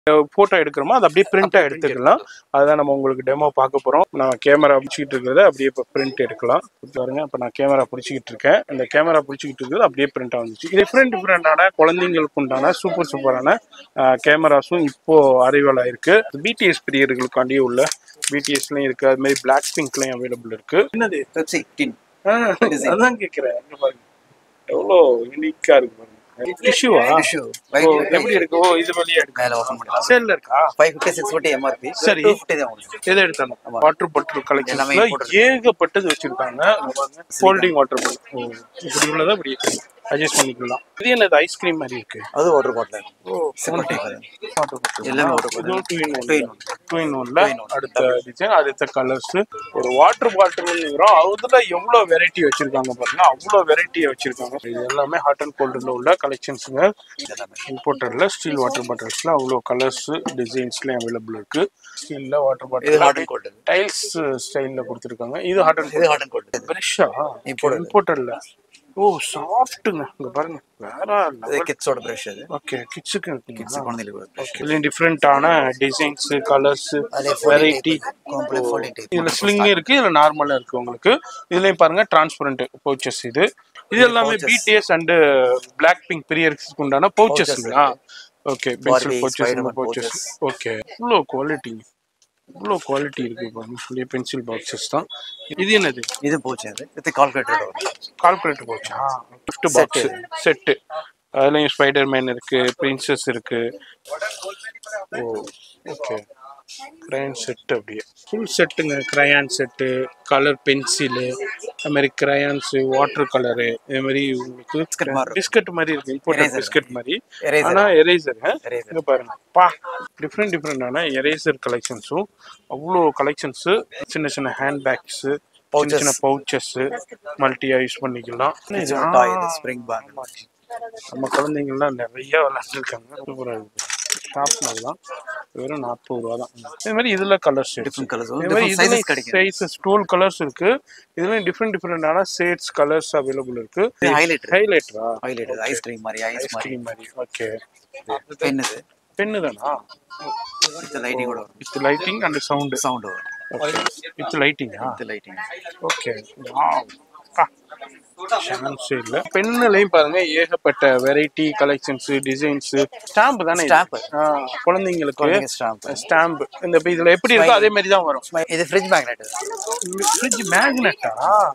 Photo எடுக்கிறோமோ அதை அப்படியே பிரிண்டா எடுத்துக்கலாம் அதுதான் நம்ம உங்களுக்கு டெமோ பார்க்க போறோம் நான் கேமரா பிடிச்சிக்கிட்டு இருக்கிறத அப்படியே இப்போ பிரிண்ட் எடுக்கலாம் இப்ப பாருங்க இப்போ நான் கேமரா பிடிச்சிக்கிட்டு இருக்கேன் இந்த கேமரா பிடிச்சிக்கிட்டு இருக்கிறது அப்படியே பிரிண்டா வந்துச்சு டிஃப்ரெண்ட் டிஃப்ரெண்டான குழந்தைங்களுக்கு உண்டான சூப்பர் சூப்பரான கேமராஸும் இப்போ அரைவலா இருக்கு பிடிஎஸ் பிரியர்களுக்காண்டி உள்ள பிடிஎஸ்லயும் இருக்கு அது மாதிரி பிளாக் பிங்க்லயும் அவைலபிள் இருக்கு என்னது பெப்சி டின் ஆ, அதான் கேக்குறேன் இங்க பாருங்க எவ்வளோ யூனிக்கா இருக்கு பாருங்க டிஷ்யூவா டிஷ்யூ ஓ, எப்படி இருக்கு ஓ இது வழியா இருக்கு மேல ஓப்பன் பண்ணலாம் சேல்ல இருக்கா five fifty six fifty MRP சரி. டூ ஃபிஃப்டி தான் உங்களுக்கு எதை எடுத்தாலும் வாட்டர் பாட்டில் எல்லாமே கலெக்ஷன்ஸ்ல imported. ஏகப்பட்டது வச்சிருக்காங்க ஃபோல்டிங் வாட்டர் பாட்டில் இப்படி உள்ளதா அப்படி அட்ஜஸ்ட் பண்ணிக்கலாம் இது என்னது ஐஸ்கிரீம் மாதிரி இருக்கு அது வாட்டர் பாட்டில் ஓ செவன்டி வாட்டர் பாட்டில் எல்லாமே water bottle. இதுவும் two in one Two in one. Two in ஒன்ல அடுத்த டிசைன் அடுத்த கலர்ஸ் ஒரு வாட்டர் பாட்டில்ங்கிறோம் அதுல எவ்வளவு வெரைட்டி வச்சிருக்காங்க பாருங்க அவ்வளவு வெரைட்டி வச்சிருக்காங்க இது எல்லாமே ஹாட் அண்ட் கோல்டுல உள்ள கலெக்ஷன்ஸுங்க எல்லாமே இம்போர்ட்டர்ல ஸ்டீல் வாட்டர் பாட்டில்ஸ்ல அவ்வளோ கலர்ஸ் டிசைன்ஸ்லாம் அவைலபிள் இருக்கு ஸ்டீல்ல வாட்டர் இது bottle hot and cold tiles ஸ்டைல்ல கொடுத்துருக்காங்க இது ஹாட் அண்ட் இது ஹாட் அண்ட் கோல்டு ஃப்ரெஷ்ஷா Imported. இம்போர்ட்டர்ல ஓ சாஃப்ட்டுங்க இங்க பாருங்க வேற இது கிட்ஸோட ப்ரஷ் அது ஓகே கிட்ஸுக்கு கிட்ஸ் குழந்தைகளுக்கு ப்ரஷ் இதுலயும் டிஃப்ரெண்டான டிசைன்ஸ் கலர்ஸ் அதே வெரைட்டி காம்ப்ளெக்ஸ் ஃபோல்டிங் டைப் இதுல ஸ்லிங் இருக்கு இதுல நார்மலா இருக்கு உங்களுக்கு இதுலயும் பாருங்க டிரான்ஸ்பரண்ட் பவுச்சஸ் இது இது எல்லாமே pouches. BTS and Blackpink பிரியர்ஸ்க்கு உண்டான பவுச்சஸ்ங்களா okay pencil Barbie, pouches Spiderman pouches pouches. Okay இவ்வளோ குவாலிட்டி இவ்வளோ குவாலிட்டி இருக்கு பாருங்க பென்சில் பாக்ஸஸ் தான் இது என்னது இது போச்சு அது இது கால்குலேட்டர் வரும் கால்குலேட்டர் பவுச்சா கிஃப்ட் Set பாக்ஸ் செட்டு அதுலயும் ஸ்பைடர் மேன் இருக்கு பிரின்சஸ் இருக்கு ஓ ஓகே கிரையான் செட் அப்படியே ஃபுல் செட்டுங்க கிரையான் செட்டு கலர் பென்சிலு அது மாதிரி கிரையான்ஸு வாட்டர் கலரு இது மாதிரி உங்களுக்கு Biscuit மாதிரி பிஸ்கட் மாதிரி இருக்கு இம்போர்ட்டட் Eraser. பிஸ்கட் மாதிரி Eraser. ஆனா எரேசர் Eraser. இங்க பாருங்க பா டிஃப்ரெண்ட் டிஃப்ரெண்டான எரேசர் கலெக்ஷன்ஸும் அவ்வளோ கலெக்ஷன்ஸு சின்ன சின்ன ஹேண்ட் பேக்ஸு சின்ன Pouches. சின்ன பவுச்சஸ் மல்டியா யூஸ் பண்ணிக்கலாம் டாய் இது ஸ்ப்ரிங் பேக் நம்ம குழந்தைங்கள்லாம் நிறைய விளையாண்டுருக்காங்க சூப்பராக இருக்கு ஷாப் மாதிரி தான் வெறும் நாற்பது ரூபா தான் இதே மாதிரி இதுல கலர்ஸ் Different colours. இதே Different மாதிரி sizes இதுலயும் கிடைக்குது. சைஸஸ் டுவெல் கலர்ஸ் இருக்கு இதுலயும் டிஃப்ரெண்ட் டிஃப்ரெண்டான ஷேட்ஸ் கலர்ஸ் அவைலபிள் இருக்கு இது highlighter. ஹைலைட்டரா ஹைலைட் ஐஸ்கிரீம் மாதிரி ஐஸ் மாதிரி ஐஸ்கிரீம் மாதிரி ஓகே பென் இது பென்னு தானா இது லைட்டிங்கோட வரும் with lighting and sound sound வரும் வித் லைட்டிங்கா இது லைட்டிங் ஓகே சான்ஸே இல்ல பெண்ணுலையும் பாருங்க ஏகப்பட்ட வெரைட்டி கலெக்ஷன்ஸ் டிசைன்ஸ் ஸ்டாம்ப் தானே இது? Stamp. ஆ, குழந்தைங்களுக்கு குழந்தைங்க ஸ்டாம்ப் ஸ்டாம்ப் இந்த இப்ப இதுல எப்படி இருக்கோ அதே மாதிரி தான் வரும் இது ஃப்ரிட்ஜ் மேக்னெட் ஃப்ரிட்ஜ் மேக்னெட்டா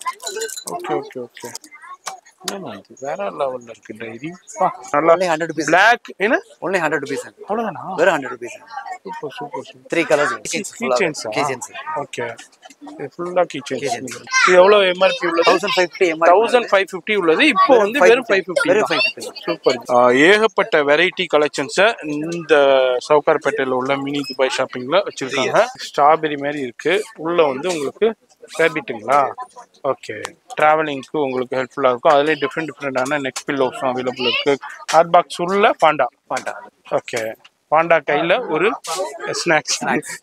ஓகே ஓகே ஓகே என்னம்மா இது வேற லெவல்ல இருக்கு டைரி நல்லா ஒன்லி ஹண்ட்ரட் ருபீஸ் பிளாக் என்ன ஒன்லி ஹண்ட்ரட் ருபீஸ் அவ்வளவுதானா வெறும் hundred rupees super super super three colours key செயின்ஸா கீ செயின்ஸ் ஓகே இது ஃபுல்லா கீ செயின்ஸ் இது எவ்வளவு எம்ஆர்பி உள்ளது thousand five fifty MR thousand five fifty உள்ளது இப்போ வந்து வெறும் ஃபைவ் ஃபிஃப்டி வெறும் ஃபைவ் ஃபிஃப்டி சூப்பர் ஏகப்பட்ட வெரைட்டி கலெக்ஷன்ஸை இந்த சவுகார்பேட்டையில் உள்ள மினி துபாய் ஷாப்பிங்ல வச்சிருக்காங்க ஸ்ட்ராபெரி மாதிரி இருக்கு உள்ள வந்து உங்களுக்கு ரேபிட்டுங்களா ஓகே டிராவலிங்க்கு உங்களுக்கு ஹெல்ப்ஃபுல்லாக இருக்கும் அதுலேயே டிஃப்ரெண்ட் டிஃப்ரெண்டான நெக் பில்லோஸும் அவைலபிள் இருக்கு ஹாட் பாக்ஸ் உள்ள பாண்டா பாண்டா ஓகே பாண்டா கையில ஒரு ஸ்நாக்ஸ்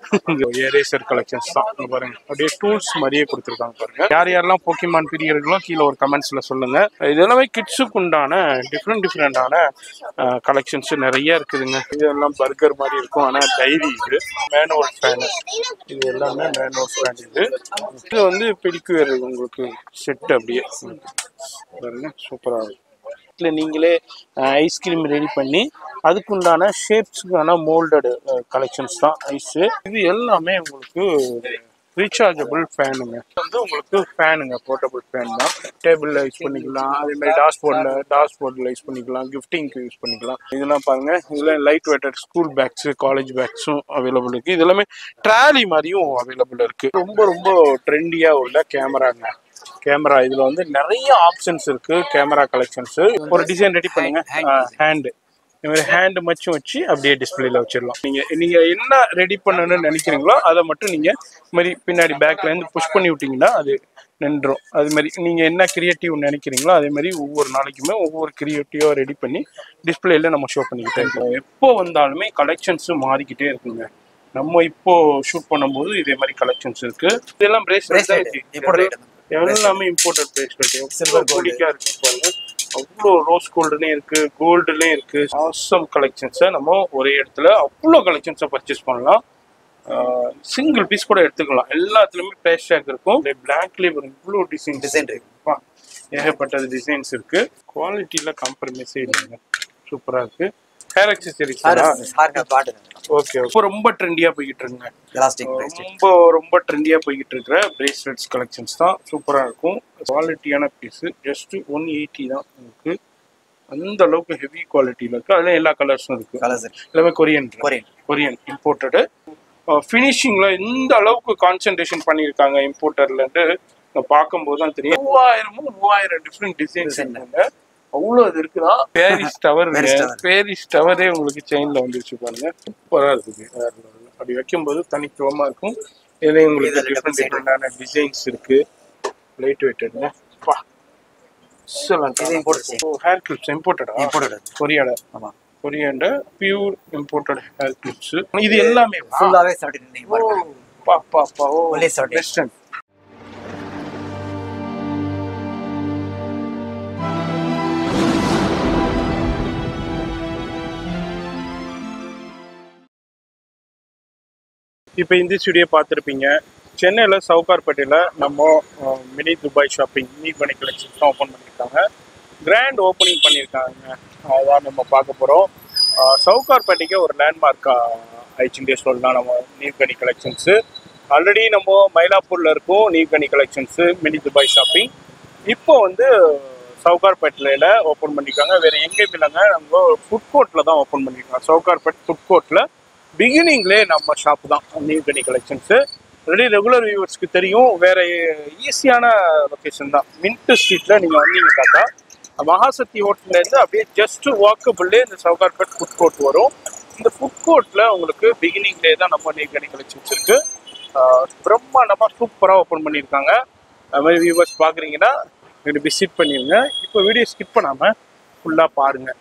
எரேசர் கலெக்ஷன்ஸ் தான் இங்க பாருங்க அப்படியே டூல்ஸ் மாதிரியே கொடுத்துருக்காங்க பாருங்க யார் யாரெல்லாம் போக்கிமான் பிரியர்களோ கீழே ஒரு கமெண்ட்ஸ்ல சொல்லுங்க இது எல்லாமே கிட்ஸுக்கு உண்டான டிஃப்ரெண்ட் டிஃப்ரெண்டான கலெக்ஷன்ஸ் நிறைய இருக்குதுங்க இதெல்லாம் பர்கர் மாதிரி இருக்கும் ஆனா டைரி இது மேனோல் ஃபேன் இது எல்லாமே மேனோல் ஃபேன் இது இது வந்து பிடிக்குவேர் உங்களுக்கு செட் அப்படியே பாருங்க சூப்பரா இருக்கும் வீட்ல நீங்களே ஐஸ்கிரீம் ரெடி பண்ணி அதுக்குண்டான ஷேப்ஸ்க்கான மோல்டடு கலெக்ஷன்ஸ் தான் ஐஸ் இது எல்லாமே உங்களுக்கு ரீசார்ஜபிள் ஃபேனுங்க வந்து உங்களுக்கு ஃபேனுங்க போர்ட்டபிள் ஃபேன் தான் டேபிளில் யூஸ் பண்ணிக்கலாம் அதே மாதிரி டாஸ் போர்டில் டாஸ் போர்டில் யூஸ் பண்ணிக்கலாம் கிஃப்டிங்க்கு யூஸ் பண்ணிக்கலாம் இதெல்லாம் பாருங்க இதெல்லாம் light weighted school bags college பேக்ஸும் அவைலபிள் இருக்கு இது எல்லாமே ட்ராலி மாதிரியும் அவைலபிள் இருக்கு ரொம்ப ரொம்ப ட்ரெண்டியாக உள்ள கேமராங்க கேமரா இதுல வந்து நிறைய ஆப்ஷன்ஸ் இருக்கு கேமரா கலெக்ஷன்ஸ் ஒரு டிசைன் ரெடி பண்ணுங்க ஹேண்டு இந்த மாதிரி ஹேண்ட் மச்சும் வச்சு அப்படியே டிஸ்பிளேல வச்சிடலாம் நீங்க நீங்க என்ன ரெடி பண்ணணும்னு நினைக்கிறீங்களோ அதை மட்டும் நீங்க இந்த மாதிரி பின்னாடி பேக்ல இருந்து புஷ் பண்ணி விட்டீங்கன்னா அது நின்றும் அது மாதிரி நீங்க என்ன கிரியேட்டிவ் நினைக்கிறீங்களோ அதே மாதிரி ஒவ்வொரு நாளைக்குமே ஒவ்வொரு கிரியேட்டிவா ரெடி பண்ணி டிஸ்பிளேல நம்ம ஷோ பண்ணிக்கிட்டே இருக்கோம் எப்போ வந்தாலுமே கலெக்ஷன்ஸ் மாறிக்கிட்டே இருக்குங்க நம்ம இப்போ ஷூட் பண்ணும்போது இதே மாதிரி கலெக்ஷன்ஸ் இருக்கு இதெல்லாம் Bracelet. Bracelet Imported item. எல்லாமே இம்போர்ட்டட் பிரேஸ்லெட் Silver gold. குடிக்கா இருக்கு பாருங்க அவ்வளோ ரோஸ் கோல்டுலேயும் இருக்கு கோல்டுலேயும் இருக்கு ஆசம் கலெக்ஷன்ஸை நம்ம ஒரே இடத்துல அவ்வளோ கலெக்ஷன்ஸை பர்ச்சேஸ் பண்ணலாம் சிங்கிள் பீஸ் கூட எடுத்துக்கலாம் எல்லாத்துலயுமே பேஷ் ஷேக் இருக்கும் பிளாக்லேயே வரும் இவ்வளோ டிசைன் Design இருக்கு. அப்பா, ஏகப்பட்டது டிசைன்ஸ் இருக்கு குவாலிட்டியில காம்ப்ரமைஸே இல்லைங்க சூப்பரா இருக்கு ஹேர் அக்சசரிஸ் ஹார்ட் பாட்டு ஓகே இப்போ ரொம்ப ட்ரெண்டியா போய்கிட்டு இருக்குங்க எலாஸ்டிக் பிரேஸ்லெட் ரொம்ப ரொம்ப ட்ரெண்டியா போய்கிட்டு இருக்கிற பிரேஸ்லெட்ஸ் கலெக்ஷன்ஸ் தான் சூப்பரா இருக்கும் குவாலிட்டியான பீஸ் ஜஸ்ட் ஒன் எயிட்டி தான் உங்களுக்கு அந்த அளவுக்கு ஹெவி குவாலிட்டியில இருக்கு அதுல எல்லா கலர்ஸும் இருக்கு கலர்ஸ் இருக்கு எல்லாமே கொரியன் கொரியன் கொரியன் இம்போர்ட்டடு ஃபினிஷிங்ல இந்த அளவுக்கு கான்சென்ட்ரேஷன் பண்ணியிருக்காங்க இம்போர்ட்டர்ல இருந்து நான் பார்க்கும்போது தான் தெரியும் மூவாயிரமும் மூவாயிரம் டிஃப்ரெண்ட் டிசைன்ஸ் Design. இருக்குங்க அவ்வளோ இது இருக்குதா Paris tower Paris tower. Paris டவரே உங்களுக்கு செயின்ல வந்துருச்சு பாருங்க சூப்பரா இருக்குது வேற level. அப்படி வைக்கும்போது தனித்துவமா இருக்கும் இதுல உங்களுக்கு இதுல டிஃப்ரெண்ட் design. டிஃப்ரெண்டான டிசைன்ஸ் இருக்கு லைட் வெயிட்டட்ல பா இது imported chain. ஹேர் கிளிப்ஸ் இம்போர்ட்டடா இம்போர்ட்டட் கொரியாட ஆமா கொரியாண்ட பியூர் இம்போர்ட்டட் ஹேர் கிளிப்ஸ் இது எல்லாமே ஃபுல்லாவே 17 நீங்க பாருங்க பா பா பா ஓ Only 17. வெஸ்டர்ன் இப்போ இந்த வீடியோ பார்த்துருப்பீங்க சென்னையில் சவுகார்பேட்டையில் நம்ம அஹ், மினி துபாய் ஷாப்பிங் மீ பண்ணி கலெக்ஷன்ஸ் தான் ஓப்பன் பண்ணியிருக்காங்க கிராண்ட் ஓப்பனிங் பண்ணியிருக்காங்க அதான் நம்ம பார்க்க போகிறோம் சவுகார்பேட்டைக்கு ஒரு லேண்ட்மார்க் ஆயிடுச்சுட்டே சொல்லலாம் நம்ம நீர்கனி கலெக்ஷன்ஸு ஆல்ரெடி நம்ம மயிலாப்பூரில் இருக்கோம் Neerkani collections mini Dubai shopping இப்போ வந்து சவுகார்பேட்டையில் ஓப்பன் பண்ணியிருக்காங்க வேறு எங்கேயும் இல்லைங்க நம்ம ஃபுட் கோர்ட்டில் தான் ஓப்பன் பண்ணியிருக்காங்க சவுகார்பேட் ஃபுட் கோர்ட்டில் பிகினிங்லேயே நம்ம ஷாப் தான் நீர்கனி கலெக்ஷன்ஸு ஆல்ரெடி ரெகுலர் வியூவர்ஸ்க்கு தெரியும் வேற ஈஸியான லொக்கேஷன் தான் மின்ட் ஸ்ட்ரீட்டில் நீங்கள் வந்தீங்கன்னாக்கா மகாசக்தி ஹோட்டல்லேருந்து அப்படியே ஜஸ்ட் வாக்கபிள்லே இந்த சவுகார்பேட் ஃபுட் கோர்ட் வரும் இந்த ஃபுட் கோர்ட்டில் உங்களுக்கு பிகினிங்லேயே தான் நம்ம நீர்கனி கலெக்ஷன்ஸ் இருக்கு ஆஹ் பிரம்மாண்டமாக சூப்பராக ஓப்பன் பண்ணியிருக்காங்க அது மாதிரி வியூவர்ஸ் பார்க்குறீங்கன்னா விசிட் பண்ணிடுங்க இப்போ வீடியோ ஸ்கிப் பண்ணாமல் ஃபுல்லாக பாருங்கள்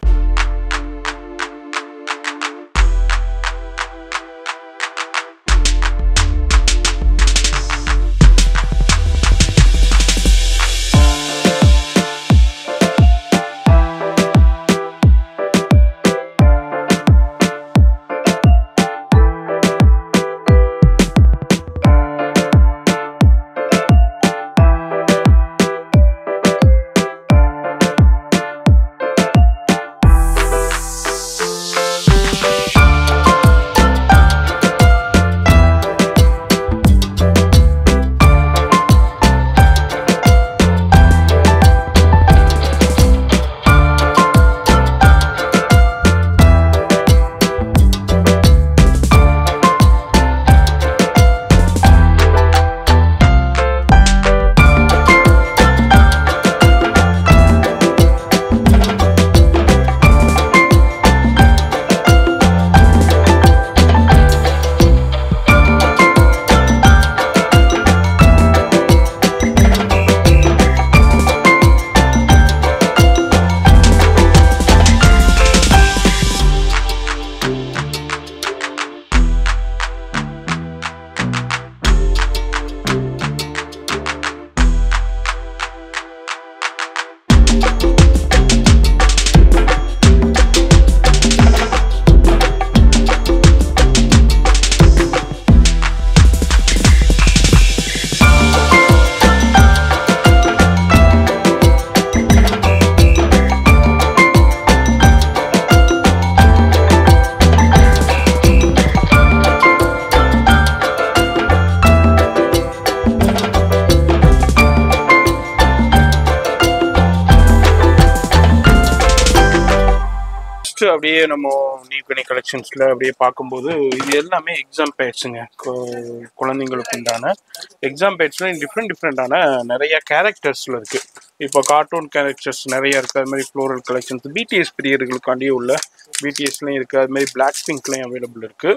ஃபர்ஸ்ட் அப்படியே நம்ம நீக்கணி கலெக்ஷன்ஸ்ல அப்படியே பார்க்கும்போது இது எல்லாமே எக்ஸாம் பேட்ஸுங்க குழந்தைங்களுக்கு உண்டான எக்ஸாம் பேட்ஸ்ல டிஃப்ரெண்ட் டிஃப்ரெண்டான நிறைய கேரக்டர்ஸ்ல இருக்கு இப்போ கார்ட்டூன் கேரக்டர்ஸ் நிறைய இருக்கு அது மாதிரி ஃப்ளோரல் கலெக்ஷன்ஸ் பிடிஎஸ் பிரியர்களுக்காண்டி உள்ள பிடிஎஸ்லையும் இருக்கு அது மாதிரி பிளாக் பிங்க்லையும் அவைலபிள் இருக்கு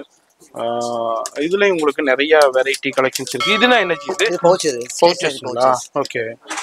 ஆஹ் இதுலயும் உங்களுக்கு நிறைய வெரைட்டி கலெக்ஷன்ஸ் இருக்கு இதுனா என்ன இது இது பவுச் இது பவுச்சஸ்ங்களா ஓகே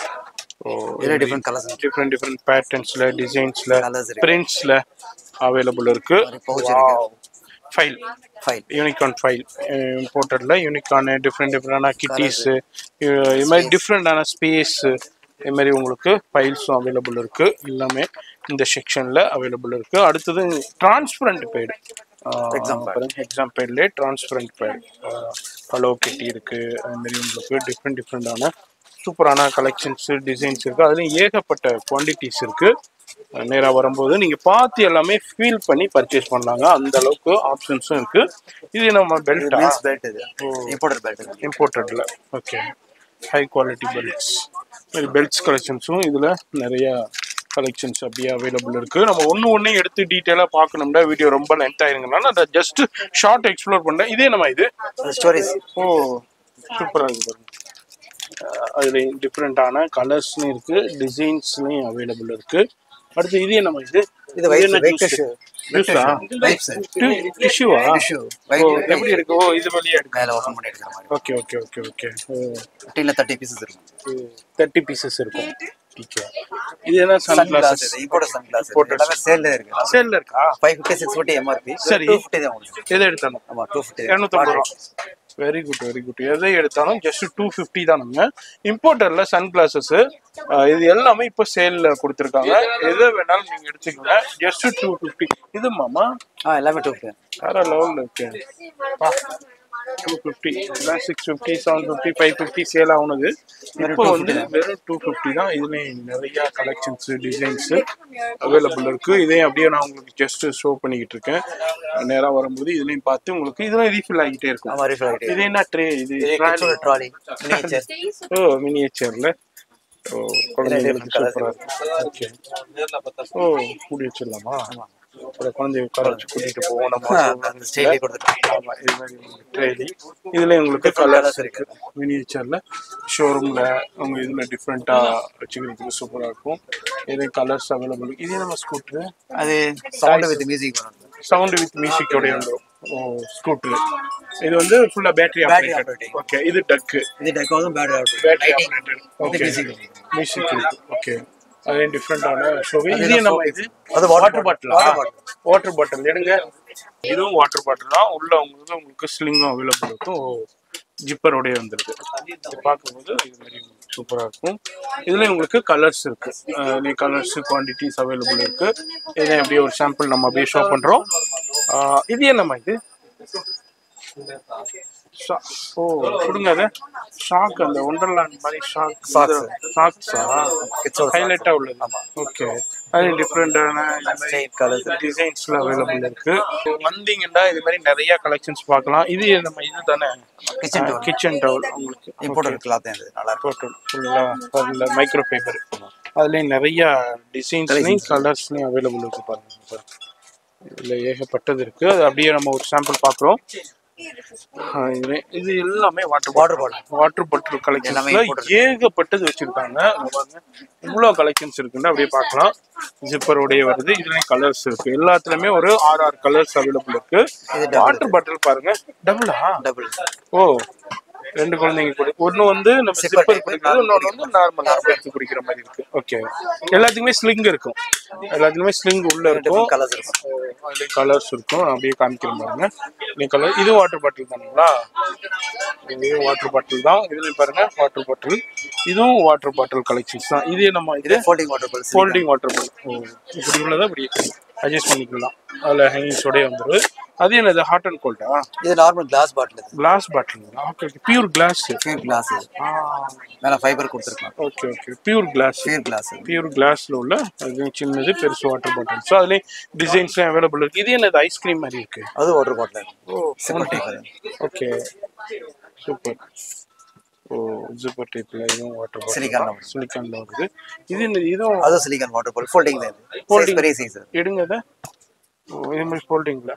ஓ இதுல டிஃபரெண்ட் கலர்ஸ் டிஃப்ரெண்ட் டிஃப்ரெண்ட் பேட்டர்ன்ஸ்ல டிசைன்ஸ்ல கலர்ஸ் இருக்கு பிரிண்ட்ஸ்ல அவைலபிள் இருக்கு ஒரு pouch இருக்கு. ஃபைல் ஃபைன் யூனிகான் ஃபைல் இம்போர்ட்டட்ல யூனிகான் டிஃப்ரெண்ட் டிஃப்ரெண்டான கிட்டிஸ் இது மாதிரி டிஃப்ரெண்டான ஸ்பேஸ் இதே மாதிரி உங்களுக்கு ஃபைல்ஸும் அவைலபிள் இருக்கு எல்லாமே இந்த செக்ஷன்ல அவைலபிள் இருக்கு அடுத்தது டிரான்ஸ்பரண்ட் பேடு Exam எக்ஸாம் பேட்லேயே டிரான்ஸ்பரண்ட் பேட் ஹலோ கிட்டி இருக்கு அது மாதிரி உங்களுக்கு டிஃப்ரெண்ட் டிஃப்ரெண்டான சூப்பரான கலெக்ஷன்ஸ் டிசைன்ஸ் இருக்கு அதுலயும் ஏகப்பட்ட குவான்டிட்டிஸ் இருக்கு நேராக வரும்போது நீங்க பார்த்து எல்லாமே ஃபீல் பண்ணி பர்ச்சேஸ் பண்ணலாங்க அந்த அளவுக்கு ஆப்ஷன்ஸும் இருக்கு இது நம்ம பெல்ட்டா மென்ஸ் பெல்ட் இது இம்போர்ட்டட் பெல்ட் இது இம்போர்ட்டட்ல ஓகே ஹை குவாலிட்டி பெல்ட்ஸ் இது பெல்ட்ஸ் கலெக்ஷன்ஸும் இதில் நிறைய கலெக்ஷன்ஸ் அப்படியே அவைலபிள் இருக்கு நம்ம ஒன்று ஒன்றே எடுத்து டீட்டெயிலாக பார்க்கணும்னா வீடியோ ரொம்ப லென்த் ஆயிருங்கனால அதை ஜஸ்ட் ஷார்ட் எக்ஸ்ப்ளோர் பண்ணேன் இதே நம்ம இது ஸ்டோரேஜ் ஓ சூப்பராக இருக்கு பாருங்க அஹ் அதுல டிஃப்ரெண்ட்டான கலர்ஸ்லையும் இருக்கு டிசைன்ஸ்லையும் அவைலபிள் இருக்கு அடுத்து இது நம்ம இது இது white- என்ன white juice? tissue. Juice-ஆ? வைப்ஸ் Ti- tissue-ஆ? டிஷ்யூ ஓ, எப்படி இருக்கு ஓ இது வழியா இருக்கு மேல ஓபன் பண்ணி எடுக்கிற மாதிரி ஓகே ஓகே ஓகே ஓகே ஃபிஃப்டீன்ல தேர்ட்டி பீசஸ் இருக்கும் தேர்ட்டி பீசஸ் இருக்கும் ஓகே இது என்ன சன் சன் கிளாஸ் கிளாஸஸ் இது இம்போர்ட்டட் சன் கிளாஸ் Imported. எல்லாமே சேல்ல இருக்கு சேல்ல இருக்கா five fifty six fifty MRP சரி. டூ ஃபிஃப்டி தான் உங்களுக்கு எதை எடுத்தாலும் ஆமா டூ ஃபிஃப்டி இரநூத்தம்பது ரூபா வெரி குட் வெரி குட் எதை எடுத்தாலும் ஜஸ்ட் டூ ஃபிஃப்டி தானுங்க இம்போர்ட்டர்ல சன் கிளாஸஸ் இது எல்லாமே இப்போ சேல்ல கொடுத்துருக்காங்க எதை வேணாலும் நீங்க எடுத்துக்கோங்க ஜஸ்ட் டூ ஃபிஃப்டி இது மாமா ஆ எல்லாமே டூ ஃபிஃப்டி வேற லெவலில் இருக்கு டூ ஃபிஃப்டி இல்லை six fifty seven fifty five fifty sale ஆகுனது இப்போ வந்து வெறும் டூ ஃபிஃப்டி தான் இதுலேயும் நிறைய கலெக்ஷன்ஸ் டிசைன்ஸ் அவைலபிள் இருக்கு இதையும் அப்படியே நான் உங்களுக்கு ஜஸ்ட் ஷோ பண்ணிக்கிட்டு இருக்கேன் நேராக வரும்போது இதுலையும் பார்த்து உங்களுக்கு இதெல்லாம் ரீஃபில் ஆகிட்டே இருக்கும் ஆமா ரீஃபில் ஆகிட்டு இது என்ன ட்ரே இது கிச்சனோட ட்ராலி மினியேச்சர் ஓ மினியேச்சர்ல ஓ குழந்தைங்களுக்கு different colours சூப்பரா இருக்கு ஓகே ஓ கூடி வச்சிடலாமா அப்புறம் குழந்தைய உட்கார வச்சு கூட்டிட்டு போவோம் நம்ம ஸ்டைலே கொடுத்துருக்கோம் ஆமா இது மாதிரி ட்ரேலி இதுல உங்களுக்கு கலர்ஸ் இருக்கு மினியேச்சர்ல ஷோரூம்ல உங்க இதுல டிஃப்ரெண்டா வச்சுக்கிறதுக்கு சூப்பரா இருக்கும் இது கலர்ஸ் அவைலபிள் இது நம்ம ஸ்கூட்டர் அது சவுண்ட் வித் மியூசிக் வரும் சவுண்ட் வித் மியூசிக்கோட வந்துடும் ஓ ஸ்கூட்டர் இது வந்து ஃபுல்லா battery Battery operated operated. Okay இது டக்கு இது டெக்காவும் battery out battery lighting operated okay music. Music இருக்கு ஓகே அது டிஃப்ரெண்டான ஷோவே அது இது நம்ம showcase. இது அது water வாட்டர் bottle. பாட்டிலா Water bottle. வாட்டர் பாட்டில் எடுங்க இதுவும் வாட்டர் பாட்டில் தான் உள்ள உங்களுக்கு உங்களுக்கு ஸ்லிங்கும் அவைலபிள் இருக்கும் ஜிப்பரோடய வந்துருக்கு இது பார்க்கும்போது இது மாதிரி சூப்பராக இருக்கும் இதுல உங்களுக்கு கலர்ஸ் இருக்கு அஹ் கலர்ஸ் குவான்டிட்டிஸ் அவைலபிள் இருக்கு இதை அப்படியே ஒரு சாம்பிள் நம்ம அப்படியே ஷோ பண்றோம் அஹ் இது என்னம்மா இது ஷா- ஓ கொடுங்க அது ஷாக் அந்த ஒண்டர்லாண்ட் மாதிரி ஷாக் Socks. ஷாக்ஸா Kids ஓட ஹைலைட்டா உள்ளது ஓகே அது டிஃப்ரெண்டான ஸ்ட்ரைட் கலர்ஸ் டிசைன்ஸ்ல அவைலபிள் இருக்கு வந்தீங்கன்னா இது மாதிரி நிறைய கலெக்ஷன்ஸ் பார்க்கலாம் இது நம்ம இது தானே கிச்சன் டோர் கிச்சன் டவல் உங்களுக்கு இம்போர்ட்டட் கிளாத் இது நல்லா இருக்கும் டோட்டல் ஃபுல்லாக அதில் மைக்ரோ ஃபைபர் அதுலேயும் நிறைய டிசைன்ஸ்லையும் கலர்ஸ்லையும் அவைலபிள் இருக்கு பாருங்க பாருங்க. இதுல ஏகப்பட்டது இருக்கு அது அப்படியே நம்ம ஒரு சாம்பிள் பார்க்குறோம் இது எல்லாமே water Water bottle. Water bottle எல்லாமே கலெக்ஷன்ஸ்ல imported. ஏகப்பட்டது வச்சிருக்காங்க இங்க பாருங்க இவ்வளோ கலெக்ஷன்ஸ் இருக்குன்னு அப்படியே பார்க்கலாம் ஜிப்பரோடைய வருது இதுலயும் கலர்ஸ் இருக்கு எல்லாத்துலயுமே ஒரு ஆறு ஆறு கலர்ஸ் அவைலபிள் இருக்கு இது double வாட்டர் பாட்டில் பாருங்க டபுளா டபுள் ஓ ரெண்டு குழந்தைங்க குடி ஒன்னு வந்து நம்ம Zipper சிப்பர் type, குடிக்கிறது இன்னொன்னு வந்து நார்மலா எடுத்து குடிக்கிற மாதிரி இருக்கு ஓகே எல்லாத்துக்குமே ஸ்லிங் இருக்கும் எல்லாத்துக்குமே ஸ்லிங் உள்ள இருக்கும் கலர்ஸ் இருக்கும் அதுல கலர்ஸ் இருக்கும் நான் அப்படியே காமிக்கிறேன் பாருங்க இந்த கலர் இது வாட்டர் பாட்டில் தானுங்களா இதுவும் வாட்டர் பாட்டில் தான் இதுல பாருங்க வாட்டர் பாட்டில் இதுவும் வாட்டர் பாட்டில் கலெக்ஷன்ஸ் தான் இது நம்ம இது இது folding water bottle folding water bottle இப்படி உள்ளதா இப்படி அட்ஜஸ்ட் பண்ணிக்கலாம் அதில் ஹேங்கிங்ஸோடய வந்துடும் அது என்னது ஹாட் அண்ட் கோல்டா இது நார்மல் கிளாஸ் பாட்டில் இது glass bottle okay okay pure glass pure glass இது மேல ஃபைபர் கொடுத்துருக்கோம் okay okay pure glass pure glass இது பியூர் கிளாஸ்ல உள்ள அது சின்னது பெருசு வாட்டர் பாட்டில் ஸோ அதுலேயும் டிசைன்ஸ்லாம் அவைலபிள் இருக்கு இது என்னது ஐஸ்கிரீம் மாதிரி இருக்கு அது வாட்டர் பாட்டில் ஓ சிப்பர் டைப் அது ஓகே சூப்பர் ஓ ஜிப்பர் டைப்ல இதுவும் வாட்டர் Silicon ல பாட்டில் வருது. சிலிக்கான்ல வருது இது என்னது இதுவும் அதுவும் சிலிக்கான் வாட்டர் பாட்டில் ஃபோல்டிங் தான் இது Folding. Size பெரிய சைஸ் எடுங்க அதை ஓ இது மாதிரி ஃபோல்டிங்ல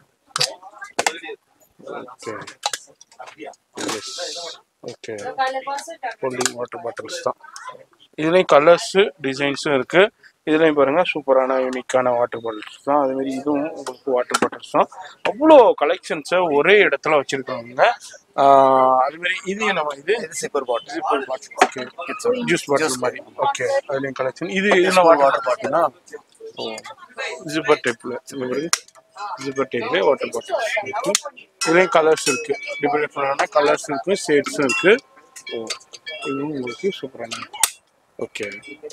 okay yes okay folding water bottles தான் இதுலேயும் கலர்ஸு டிசைன்ஸும் இருக்கு இதுலேயும் பாருங்க சூப்பரான யூனிக்கான வாட்டர் பாட்டில்ஸ் தான் அதே மாதிரி இதுவும் உங்களுக்கு வாட்டர் பாட்டில்ஸ் தான் அவ்வளோ கலெக்ஷன்ஸை ஒரே இடத்துல வச்சிருக்காங்க ஆஹ் அது மாதிரி இது நம்ம இது இது சிப்பர் பாட்டில் ஓகே ஜூஸ் பாட்டில் மாதிரி ஓகே அதுலேயும் கலெக்ஷன் இது என்ன வாட்டர் பாட்டில்னா ஓ ஜிப்பர் டைப்பில் ஜிப்பர் டைப்ல வாட்டர் பாட்டில் இருக்கு இதுலேயும் கலர்ஸ் இருக்கு டிஃப்ரெண்ட் டிஃப்ரெண்டான கலர்ஸ் இருக்கு ஷேட்ஸும் இருக்கு ஓ இதுவும் உங்களுக்கு சூப்பரான ஓகே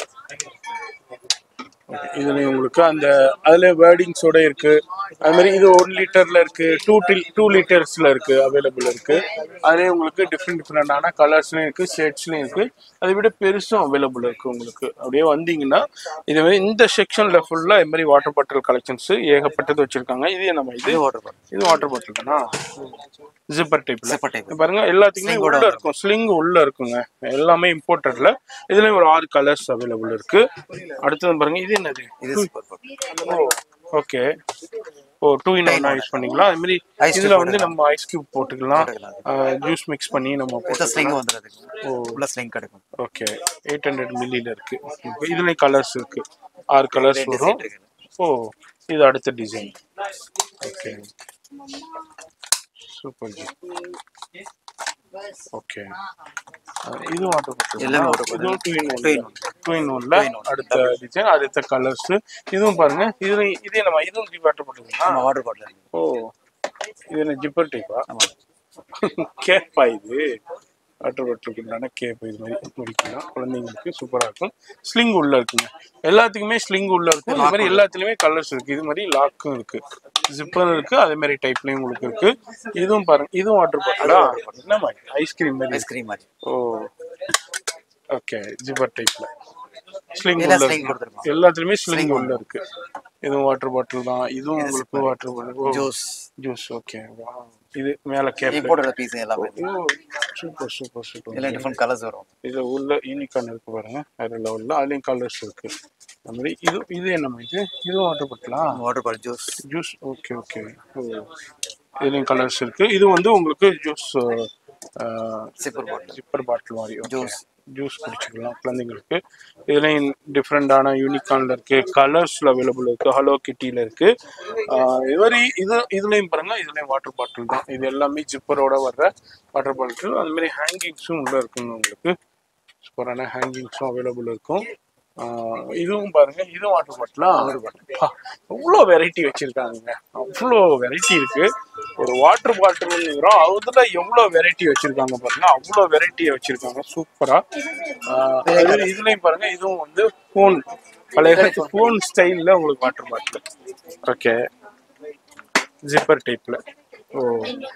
இதுல உங்களுக்கு அந்த அதுல வேர்டிங்ஸோட இருக்கு அது மாதிரி இது ஒன் லிட்டர்ல இருக்கு டூ டில் டூ லிட்டர்ஸ்ல இருக்கு அவைலபிள் இருக்கு அதுலயே உங்களுக்கு டிஃப்ரெண்ட் டிஃப்ரெண்டான கலர்ஸ்லயும் இருக்கு ஷேட்ஸ்லயும் இருக்கு அதை விட பெருசும் அவைலபிள் இருக்கு உங்களுக்கு அப்படியே வந்தீங்கன்னா இது மாதிரி இந்த செக்ஷன்ல ஃபுல்லா இது மாதிரி வாட்டர் பாட்டில் கலெக்ஷன்ஸ் ஏகப்பட்டது வச்சிருக்காங்க இது நம்ம இது இது வாட்டர் பாட்டில் இது வாட்டர் பாட்டில் தானா ஜிப்பர் டைப்ல Zipper type. பாருங்க எல்லாத்துக்குமே உள்ள இருக்கும் ஸ்லிங் உள்ள இருக்குங்க எல்லாமே இம்போர்ட்டட்ல இதுலயும் ஒரு ஆறு கலர்ஸ் அவைலபிள் இருக்கு அடுத்தது பாருங்க இது என்னது இது சூப்பர் பாட்டில் ஓ ஓகே ஓ டூ இன் ஒன் யூஸ் பண்ணிக்கலாம் அது மாதிரி Ice இதுல cube வந்து நம்ம ஐஸ் கியூப் போட்டுக்கலாம் போட்டுக்கலாம். ஜூஸ் மிக்ஸ் பண்ணி நம்ம வித் போட்டு ஸ்லிங் வந்துடுது உள்ள ஸ்லிங் கிடைக்கும் ஓகே எயிட் ஹண்ட்ரட் மில்லியில இருக்கு இப்போ இதுலயும் கலர்ஸ் இருக்கு ஆறு கலர்ஸ் வரும் இருக்கு. ஓ இது அடுத்த டிசைன் ஓகே சூப்பர் ஜி ஓகே இது வாட்டர் பாட்டில் எல்லாமே water bottle. இதுவும் two in one Two in one. Two in ஒன்ல அடுத்த டிசைன் அடுத்த கலர்ஸ் இதுவும் பாருங்க இது இதே நம்ம இதுவும் ஜி வாட்டர் பாட்டில் ஆமா வாட்டர் பாட்டில் ஓ இது என்ன ஜிப்பர் டைப்பா ஆமா கேப்பா இது வாட்டர் பாட்டிலுக்கு உண்டான கேப் இது மாதிரி முடிக்கலாம் குழந்தைங்களுக்கு சூப்பராக இருக்கும் ஸ்லிங் உள்ள இருக்குங்க எல்லாத்துக்குமே ஸ்லிங் உள்ள இருக்கும் இது மாதிரி எல்லாத்துலயுமே கலர்ஸ் இருக்கு இது மாதிரி லாக்கும் இருக்கு ஜிப்பர் இருக்கு அதே மாதிரி டைப்லயும் உங்களுக்கு இருக்கு இதுவும் பாருங்க இதுவும் வாட்டர் பாட்டிலா என்ன மாதிரி ஐஸ்கிரீம் மாதிரி ஐஸ்கிரீம் மாதிரி ஓ ஓகே ஜிப்பர் டைப்ல ஸ்லிங் எல்லாம் உள்ள sling இருக்கு கொடுத்திருப்பாங்க. எல்லாத்துலயுமே ஸ்லிங் உள்ள இருக்கு இதுவும் வாட்டர் பாட்டில் தான் இதுவும் உங்களுக்கு water bottle juice juice okay இது மேல கேப் இம்போர்ட்டட் பீஸ் எல்லாமே சூப்பர் சூப்பர் சூப்பர் எல்லாம் டிஃப்ரெண்ட் கலர்ஸ் வரும் இதுல உள்ள யூனிகான் இருக்கு பாருங்க வேற லெவல்ல அதுலயும் கலர்ஸ் இருக்கு அந்த மாதிரி இது இது என்ன இது இதுவும் வாட்டர் பாட்டிலாம் water bottle juice juice okay okay இதுலயும் கலர்ஸ் இருக்கு இது வந்து உங்களுக்கு ஜூஸ் சிப்பர் பாட்டில் ஜிப்பர் பாட்டில் மாதிரி Juice. ஜூஸ் ஜூஸ் குடிச்சுக்கலாம் குழந்தைங்களுக்கு இதுலயும் டிஃப்ரெண்டான யூனிகான்ல இருக்கு கலர்ஸ்ல அவைலபிள் இருக்கு ஹலோ கிட்டில இருக்கு ஆஹ் இது மாதிரி இது இதுலயும் பாருங்க இதுலயும் வாட்டர் பாட்டில் தான் இது எல்லாமே ஜிப்பரோட வர்ற வாட்டர் பாட்டில் அது மாதிரி ஹேங்கிங்ஸும் உள்ள இருக்குங்க உங்களுக்கு சூப்பரான ஹேங்கிங்ஸும் அவைலபிள் இருக்கும் ஆஹ் இதுவும் பாருங்க இதுவும் வாட்டர் பாட்டிலா அவ்வளோ வெரைட்டி வச்சிருக்காங்க அவ்வளோ வெரைட்டி இருக்கு ஒரு வாட்டர் பாட்டில்ங்கிறோம் அதுல எவ்வளோ வெரைட்டி வச்சிருக்காங்க பாருங்க அவ்வளோ வெரைட்டி வச்சிருக்காங்க சூப்பரா இதுலயும் பாருங்க இதுவும் வந்து ஃபோன் பழைய காலத்து ஃபோன் ஸ்டைல்ல உங்களுக்கு வாட்டர் பாட்டில் ஓகே ஜிப்பர் டைப்ல ஓ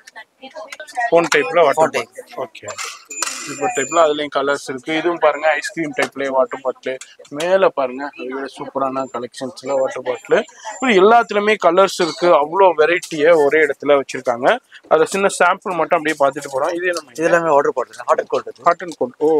ஃபோன் டைப்ல water Phone type. Okay zipper டைப்ல அதுலயும் கலர்ஸ் இருக்கு இதுவும் பாருங்க ஐஸ்கிரீம் டைப்ல வாட்டர் பாட்டில் மேல பாருங்க அதை விட சூப்பரான கலெக்ஷன்ஸ்ல வாட்டர் பாட்டில் இப்படி எல்லாத்துலயுமே கலர்ஸ் இருக்கு அவ்வளோ வெரைட்டியை ஒரே இடத்துல வச்சிருக்காங்க அதை சின்ன சாம்பிள் மட்டும் அப்படியே பார்த்துட்டு போறோம் இது நம்ம இது எல்லாமே water bottle hot and cold hot and cold ஓ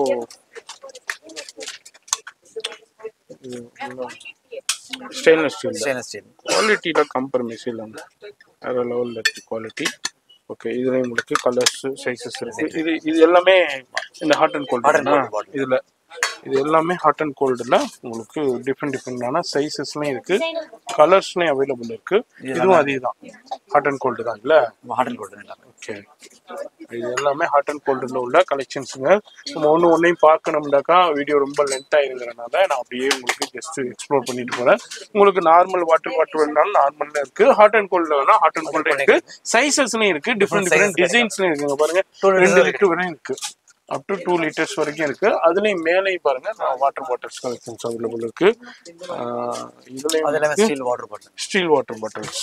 ஸ்டெயின்லெஸ் ஸ்டீல் ஸ்டெயின்லெஸ் ஸ்டீல் குவாலிட்டியில காம்ப்ரமைஸ் இல்லைங்க வேற லெவலில் இருக்கு குவாலிட்டி ஓகே இதுல உங்களுக்கு கலர்ஸ் சைஸஸ் இருக்கு இது இது எல்லாமே இந்த hot and Hot and cold cold bottle. இதுல இது எல்லாமே ஹாட் அண்ட் கோல்டுல உங்களுக்கு டிஃப்ரெண்ட் டிஃப்ரெண்டான சைஸஸ்லயும் இருக்கு கலர்ஸ்லயும் அவைலபிள் இருக்கு இதுவும் அதே தான் ஹாட் அண்ட் கோல்டு தான் இல்ல ஹாட் அண்ட் கோல்டு எல்லாமே ஓகே இது எல்லாமே ஹாட் அண்ட் கோல்டில் உள்ள கலெக்ஷன்ஸுங்க நம்ம ஒன்று ஒன்றையும் பார்க்கணும்னாக்கா வீடியோ ரொம்ப லென்த் ஆயிருங்கிறனால நான் அப்படியே உங்களுக்கு ஜஸ்ட் எக்ஸ்ப்ளோர் பண்ணிட்டு போறேன் உங்களுக்கு நார்மல் வாட்டர் வாட்டர் வேணாலும் நார்மல்ல இருக்கு ஹாட் அண்ட் கோல்டில் வேணா ஹாட் அண்ட் கோல்டு இருக்கு சைசஸ்லயும் இருக்கு டிஃப்ரெண்ட் டிஃப்ரெண்ட் டிசைன்ஸ்லயும் இருக்குங்க பாருங்க ரெண்டு லிட்டர் வரையும் இருக்கு அப் டு டூ லிட்டர்ஸ் வரைக்கும் இருக்கு அதுலயும் மேலேயும் பாருங்க வாட்டர் பாட்டில்ஸ் கலெக்ஷன்ஸ் அவைலபிள் இருக்கு ஆஹ் அது இதுலயும் எல்லாமே steel water bottle steel water bottles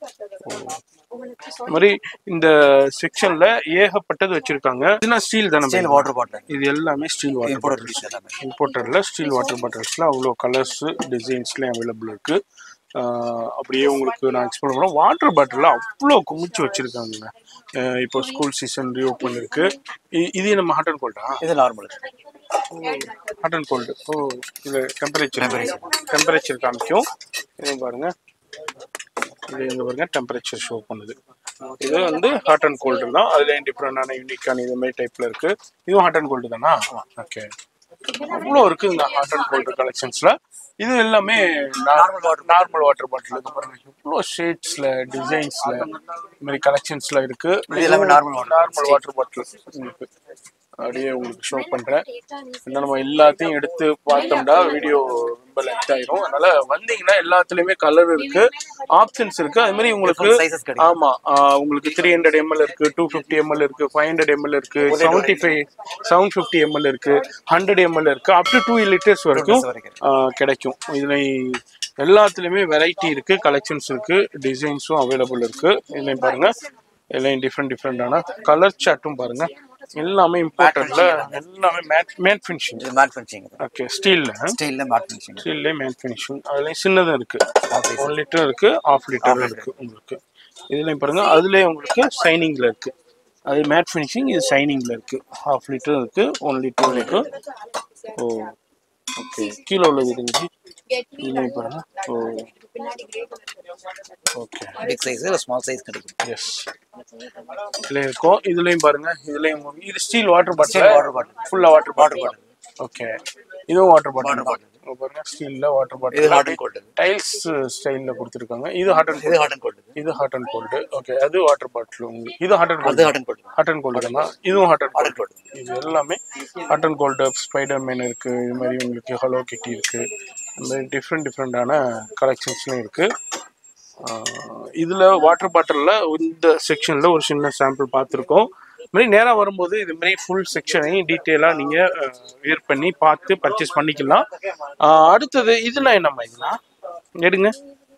மாதிரி இந்த செக்ஷன்ல ஏகப்பட்டது வச்சிருக்காங்க இதுனா ஸ்டீல் தானே ஸ்டீல் வாட்டர் பாட்டில் இது எல்லாமே ஸ்டீல் வாட்டர் இம்போர்ட்டட் பீஸ் எல்லாமே இம்போர்ட்டர்ல ஸ்டீல் வாட்டர் பாட்டில்ஸ்ல அவ்வளோ கலர்ஸ் டிசைன்ஸ்லாம் அவைலபிள் இருக்கு ஆஹ் அப்படியே உங்களுக்கு நான் எக்ஸ்பிளைன் பண்ணுறேன் வாட்டர் பாட்டிலில் அவ்வளோ குமிச்சு வச்சிருக்காங்க ஆஹ் இப்போ ஸ்கூல் சீசன் ரீஓப்பன் இருக்கு இ- இது நம்ம ஹாட் அண்ட் கோல்டா இது நார்மல் ஹாட் அண்ட் கோல்டு ஓ இது டெம்பரேச்சர் டெம்பரேச்சர் காமிக்கும் இது பாருங்க இது இங்க பாருங்க டெம்பரேச்சர் ஷோ பண்ணுது இது வந்து ஹாட் அண்ட் கோல்டு தான் அதுல டிஃப்ரெண்டான யூனிக்கான இது மாதிரி டைப்ல இருக்கு இதுவும் ஹாட் அண்ட் கோல்டு தானா ஓகே அவ்வளோ இருக்குங்க ஹாட் அண்ட் கோல்டு கலெக்ஷன்ஸ்ல இது எல்லாமே normal water normal water bottle இது பாருங்க இவ்வளோ ஷேட்ஸ்ல டிசைன்ஸ்ல இந்த மாதிரி கலெக்ஷன்ஸ்ல இருக்கு இது எல்லாமே normal water normal water bottle இருக்கு அப்படியே உங்களுக்கு ஷோ பண்றேன் ஏன்னா நம்ம எல்லாத்தையும் எடுத்து பார்த்தோம்னா வீடியோ ரொம்ப லென்த் ஆயிரும் அதனால வந்தீங்கன்னா எல்லாத்துலயுமே கலர் இருக்கு ஆப்ஷன்ஸ் இருக்கு அது மாதிரி உங்களுக்கு Different sizes கிடைக்கும். ஆமா ஆஹ் உங்களுக்கு த்ரீ ஹண்ட்ரட் எம்எல் இருக்கு டூ ஃபிஃப்டி எம்எல் இருக்கு ஃபைவ் ஹண்ட்ரட் எம்எல் இருக்கு seventy five seven fifty ML இருக்கு ஹண்ட்ரட் எம்எல் இருக்கு அப் டு டூ லிட்டர்ஸ் வரைக்கும் வரைக்கும் ஆஹ் கிடைக்கும் இதுல எல்லாத்துலயுமே வெரைட்டி இருக்கு கலெக்ஷன்ஸ் இருக்கு டிசைன்ஸும் அவைலபிள் இருக்கு இதுலயும் பாருங்க எல்லாம் டிஃப்ரெண்ட் டிஃப்ரெண்டான கலர் சார்ட்டும் பாருங்க எல்லாமே இம்பார்ட்டன்ட்ல எல்லாமே மேட் மேட் ஃபினிஷிங் இது மேட் ஃபினிஷிங் ஓகே ஸ்டீல்ல ஸ்டீல்ல மேட் ஃபினிஷிங் ஸ்டீல்லே மேட் ஃபினிஷிங் அதுலயும் சின்னதும் இருக்கு ஒன் லிட்டர் இருக்கு ஆஃப் லிட்டர் இருக்கு உங்களுக்கு இதுலயும் பாருங்க அதுலயே உங்களுக்கு சைனிங்ல இருக்கு அது மேட் ஃபினிஷிங் இது சைனிங்ல இருக்கு ஹாஃப் லிட்டர் இருக்கு ஒன் லிட்டர் இருக்கு ஓ ஓகே கீழே உள்ளது இதுங்க இதுலயும் பாருங்க ஓ okay big size small size கிடைக்கும் எஸ் இதுல இருக்கும் இதுலயும் பாருங்க இதுலயும் இது steel water Steel bottle water bottle. ஃபுல்லா வாட்டர் பாட்டில் ஓகே இதுவும் வாட்டர் பாட்டில் Water தான் பாருங்க ஸ்டீல்ல வாட்டர் இது bottle hot and cold tiles ஸ்டைல்ல கொடுத்துருக்காங்க இது ஹாட் அண்ட் இது ஹாட் அண்ட் கோல்டு இது ஹாட் அண்ட் கோல்டு ஓகே அது வாட்டர் பாட்டில் உங்களுக்கு இது ஹாட் அண்ட் அது cold hot and cold hot and cold தான் இதுவும் hot and hot and cold cold இது எல்லாமே hot and cold Spider man இருக்கு இது மாதிரி உங்களுக்கு ஹலோ கிட்டி இருக்கு இந்த மாதிரி டிஃப்ரெண்ட் டிஃப்ரெண்டான கலெக்ஷன்ஸ்லாம் இருக்கு ஆஹ் இதுல வாட்டர் பாட்டிலில் இந்த செக்ஷன்ல ஒரு சின்ன சாம்பிள் பார்த்துருக்கோம் இது மாதிரி நேராக வரும்போது இது மாதிரி ஃபுல் செக்ஷனையும் டீட்டெயிலாக நீங்கள் வியர் பண்ணி பார்த்து பர்ச்சேஸ் பண்ணிக்கலாம் ஆஹ் அடுத்தது இதெல்லாம் என்னம்மா இதெல்லாம் எடுங்க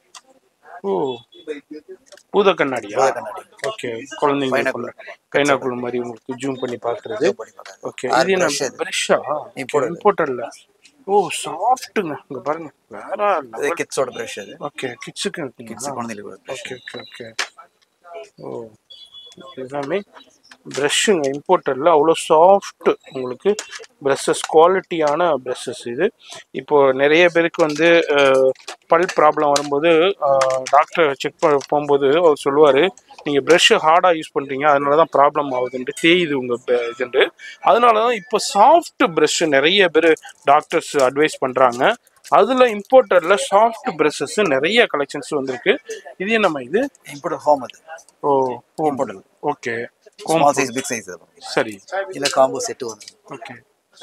ஓ பூத கண்ணாடியா பூத கண்ணாடி. ஓகே குழந்தைங்க Pineapple. பைனாக்குள் மாதிரி உங்களுக்கு ஜூம் பண்ணி பார்க்குறது பண்ணி பார்க்கலாம். ஓகே ஆறு இது என்ன brush இது. பிரஷ்ஷா Imported. இம்போர்ட்டர்ல ஓ சாஃப்ட்டுங்க இங்க பாருங்க வேற இது கிட்ஸோட பிரஷ் அது ஓகே கிட்ஸுக்கு கிட்ஸ் இருக்குங்களா குழந்தைகளுக்கு பிரஷ் ஓகே ஓகே ஓகே ஓ எல்லாமே ப்ரஷ்ஷுங்க இம்போர்ட்டரில் அவ்வளோ சாஃப்ட் உங்களுக்கு ப்ரஷஸ் குவாலிட்டியான ப்ரஷஸ் இது இப்போ நிறைய பேருக்கு வந்து அஹ், பல் ப்ராப்ளம் வரும்போது டாக்டர் செக் பண்ண போகும்போது அவர் சொல்லுவார் நீங்கள் ப்ரஷ்ஷு ஹார்டாக யூஸ் பண்ணுறீங்க அதனால தான் ப்ராப்ளம் ஆகுதுன்ட்டு தேயுது உங்கள் இதுன்ட்டு அதனால தான் இப்போ சாஃப்ட் ப்ரஷ்ஷு நிறைய பேர் டாக்டர்ஸ் அட்வைஸ் பண்ணுறாங்க அதில் இம்போர்ட்டரில் சாஃப்ட் ப்ரஷஸ் நிறைய கலெக்ஷன்ஸ் வந்திருக்கு இது என்னம்மா இது இம்போர்ட் ஹோம் அது ஓ Imported. Okay small size big size அது சரி இல்ல காம்போ செட் வரும் ஓகே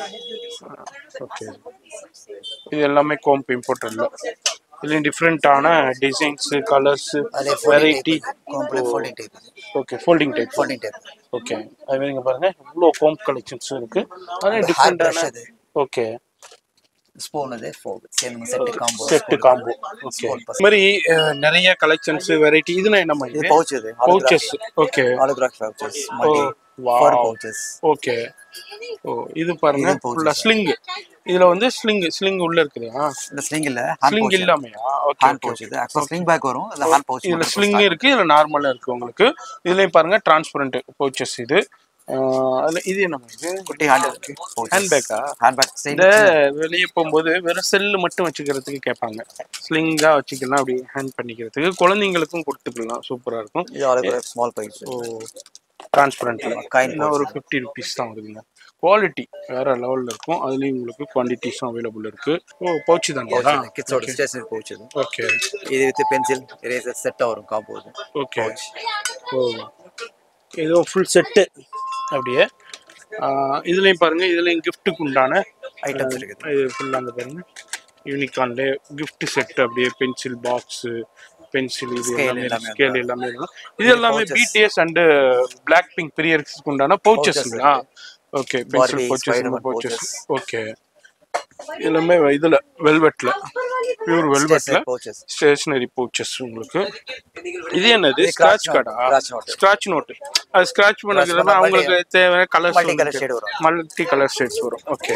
ஓகே இது எல்லாமே கோம்பு இம்போர்ட்டட்ல இதுலேயும் டிஃப்ரெண்ட்டான டிசைன்ஸ் கலர்ஸ் அதே variety combo folding type okay folding type folding type okay அது மாதிரி இங்க பாருங்க இவ்வளோ கோம்ப் கலெக்ஷன்ஸும் இருக்கு அதே hair brush டிஃப்ரெண்ட்டான அது. ஓகே ஸ்பூன் அது four same set combo set combo okay இது மாதிரி அஹ், நிறைய கலெக்ஷன்ஸ் வெரைட்டி இதுனா என்னம்மா இது இது பவுச் இது pouches okay holograph pouches multi wow. Four pouches okay ஓ இது பாருங்க இது pouches. ஃபுல்லா ஸ்லிங் இதுல வந்து ஸ்லிங் ஸ்லிங் உள்ள இருக்குதா இந்த ஸ்லிங் இல்ல ஹேண்ட் ஸ்லிங் பவுச் இல்லாமையா ஓகே ஹேண்ட் பவுச் இது ஆக்சுவலா ஸ்லிங் பேக் வரும் இல்ல ஹேண்ட் பவுச் இதுல ஸ்லிங் இருக்கு இதுல நார்மலா இருக்கு உங்களுக்கு இதுலயும் பாருங்க டிரான்ஸ்பரண்ட் பவுச்சஸ் இது ஆஹ் அதுல இது என்ன இது குட்டி ஹேண்ட் பவுச் ஹேண்ட் பேக்கா ஹேண்ட் பேக் இந்த சைடு வெளியே போகும்போது வெறும் செல்லு மட்டும் வச்சுக்கிறதுக்கு கேட்பாங்க ஸ்லிங்கா வச்சுக்கலாம் அப்படி ஹேண்ட் பண்ணிக்கிறதுக்கு குழந்தைங்களுக்கும் கொடுத்துக்கலாம் சூப்பரா இருக்கும் இது ஹாலோகிராஃப் ஸ்மால் பவுச் ஓ டிரான்ஸ்பரண்ட்ல Kind இன்னும் ஒரு ஃபிஃப்டி ருபீஸ் தான் வருதுங்க குவாலிட்டி வேற லெவல்ல இருக்கும் அதுலயும் உங்களுக்கு குவான்டிட்டிஸும் அவைலபிள் இருக்கு ஓ பவுச்சு தாங்களா கிட்ஸோட ஸ்டேஷனரி பவுச் இது ஓகே இது வித் பென்சில் எரேசர் செட்டா வரும் காம்போ இது ஓகே ஓ ஏதோ ஃபுல் செட்டு அப்படியே ஆஹ் இதுலயும் பாருங்க இதுலயும் கிஃப்ட்டுக்கு உண்டான ஐட்டம்ஸ் இருக்குது இது ஃபுல்லாக அந்த பாருங்க யூனிகான்ல gift செட் அப்படியே பென்சில் பாக்ஸ் பென்சில் இது Scale எல்லாமே எல்லாமே ஸ்கேல் எல்லாமே இருக்கும். இது எல்லாமே pouches. BTS and Blackpink பிரியர்ஸ்க்கு உண்டான பவுச்சஸ்ங்களா okay pencil Barbie, pouches Spiderman pouches pouches. Okay எல்லாமே இதுல வெல்வெட்ல பியூர் வெல்வெட்ல ஸ்டேஷனரி பவுச்சஸ் ஸ்டேஷனரி பவுச்சஸ் உங்களுக்கு இது என்னது இது ஸ்கிராச் scratch கார்டா note, scratch note. Scratch note அது ஸ்கிராச் பண்ணதுல பண்ணா அவங்களுக்கு தேவையான கலர்ஸ் multi colour shade வரும். மல்டி கலர் ஷேட்ஸ் வரும் ஓகே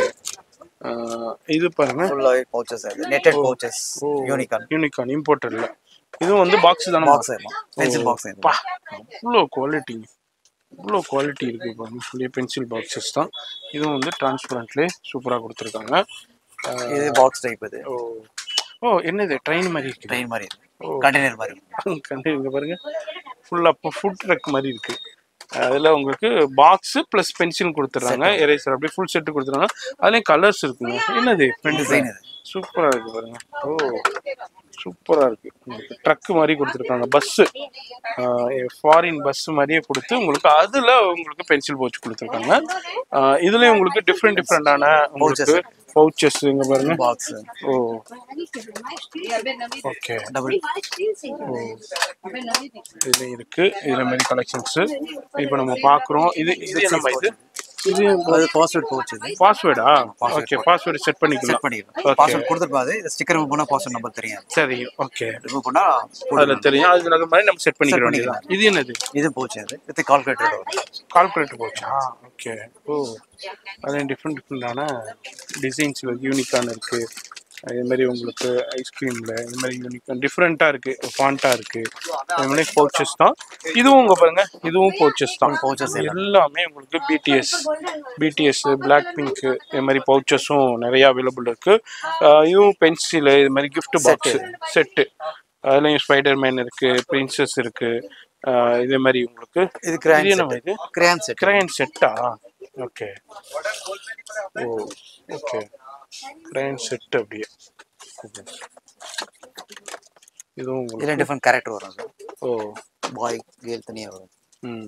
இது பாருங்க ஃபுல்லாவே பவுச்சஸ் அது நெட்டட் பவுச்சஸ் யூனிகான் யூனிகான் இம்போர்ட்டர்ல இதுவும் வந்து பாக்ஸ் தானே பாக்ஸ் ஆமா பென்சில் பாக்ஸ் இது பா அவ்வளோ குவாலிட்டி இவ்வளோ குவாலிட்டி இருக்கு பாருங்க ஃபுல்லி பென்சில் பாக்ஸஸ் தான் இதுவும் வந்து டிரான்ஸ்பரண்ட்லேயே சூப்பராக கொடுத்துருக்காங்க அஹ், இது பாக்ஸ் டைப் இது ஓ ஓ என்னது ட்ரெயின் மாதிரி இருக்கு ட்ரெயின் மாதிரி கண்டெய்னர் மாதிரி கண்டு இங்க பாருங்க ஃபுல்லாக ஃபுட் ட்ரக் மாதிரி இருக்கு அதில் உங்களுக்கு பாக்ஸ் ப்ளஸ் பென்சில் கொடுத்துட்றாங்க எரேசர் அப்படியே ஃபுல் செட்டு கொடுத்துறாங்க அதுலேயும் கலர்ஸ் இருக்குங்க என்னது Design இது. சூப்பராக இருக்கு பாருங்க ஓ சூப்பரா இருக்கு உங்களுக்கு ட்ரக் மாதிரி கொடுத்துருக்காங்க பஸ் ஃபாரின் பஸ் மாதிரியே கொடுத்து உங்களுக்கு அதுல உங்களுக்கு பென்சில் பவுச் கொடுத்துருக்காங்க ஆஹ் இதுலயும் உங்களுக்கு டிஃப்ரெண்ட் டிஃப்ரெண்டான உங்களுக்கு பவுச்சஸ் இங்க பாருங்க பாக்ஸ் ஓ ஓகே டபுள் இதுல இருக்கு இதுல மாதிரி கலெக்ஷன்ஸ் இப்போ நம்ம பாக்குறோம் இது இது நம்ம இது இது அது பாஸ்வேர்ட் பவுச் இது பாஸ்வேர்டா ஓகே பாஸ்வேர்டு செட் பண்ணிக்கலாம் செட் பண்ணிக்கலாம் பாஸ்வேர்ட் கொடுத்துருப்பாது இந்த ஸ்டிக்கர் ரிமூவ் பண்ணா பாஸ்வேர்ட் நம்பர் தெரியாது சரி ஓகே ரிமூவ் பண்ணா அதுல தெரியும் அதுல அது மாதிரி நம்ம செட் பண்ணிக்க வேண்டியதுதான் இது என்னது இது போச்சு அது வித் கால்குலேட்டர் வரும் கால்குலேட்டர் போச்சா ஓகே ஓ அது டிஃப்ரெண்ட் டிஃப்ரெண்டான டிசைன்ஸில் யூனிக்கான இருக்கு அதே மாதிரி உங்களுக்கு ஐஸ்கிரீமில் இந்த மாதிரி யூனிக் டிஃப்ரெண்ட்டாக இருக்கு ஃபாண்ட்டாக இருக்கு அது மாதிரி பவுச்சஸ் தான் இதுவும் உங்க பாருங்க இதுவும் பவுச்சஸ் தான் pouches எல்லாமே உங்களுக்கு பிடிஎஸ் பிடிஎஸ் பிளாக் பிங்க் இது மாதிரி பவுச்சஸும் நிறைய அவைலபிள் இருக்கு ஆஹ் இதுவும் பென்சில் இது மாதிரி gift பாக்ஸ் செட்டு அதுலயும் ஸ்பைடர் மேன் இருக்கு பிரின்சஸ் இருக்கு ஆஹ் இதே மாதிரி உங்களுக்கு இது இது கிராண்ட் என்னம்மா இது கிராண்ட் செட் கிரையன் செட்டா ஓகே ஓ ஓகே கிரையன் செட் அப்படியே இதுவும் உங்களுக்கு இதுல டிஃப்ரெண்ட் கேரக்டர் வரும் அது ஓ பாய் கேர்ள் தனியா வரும் ம்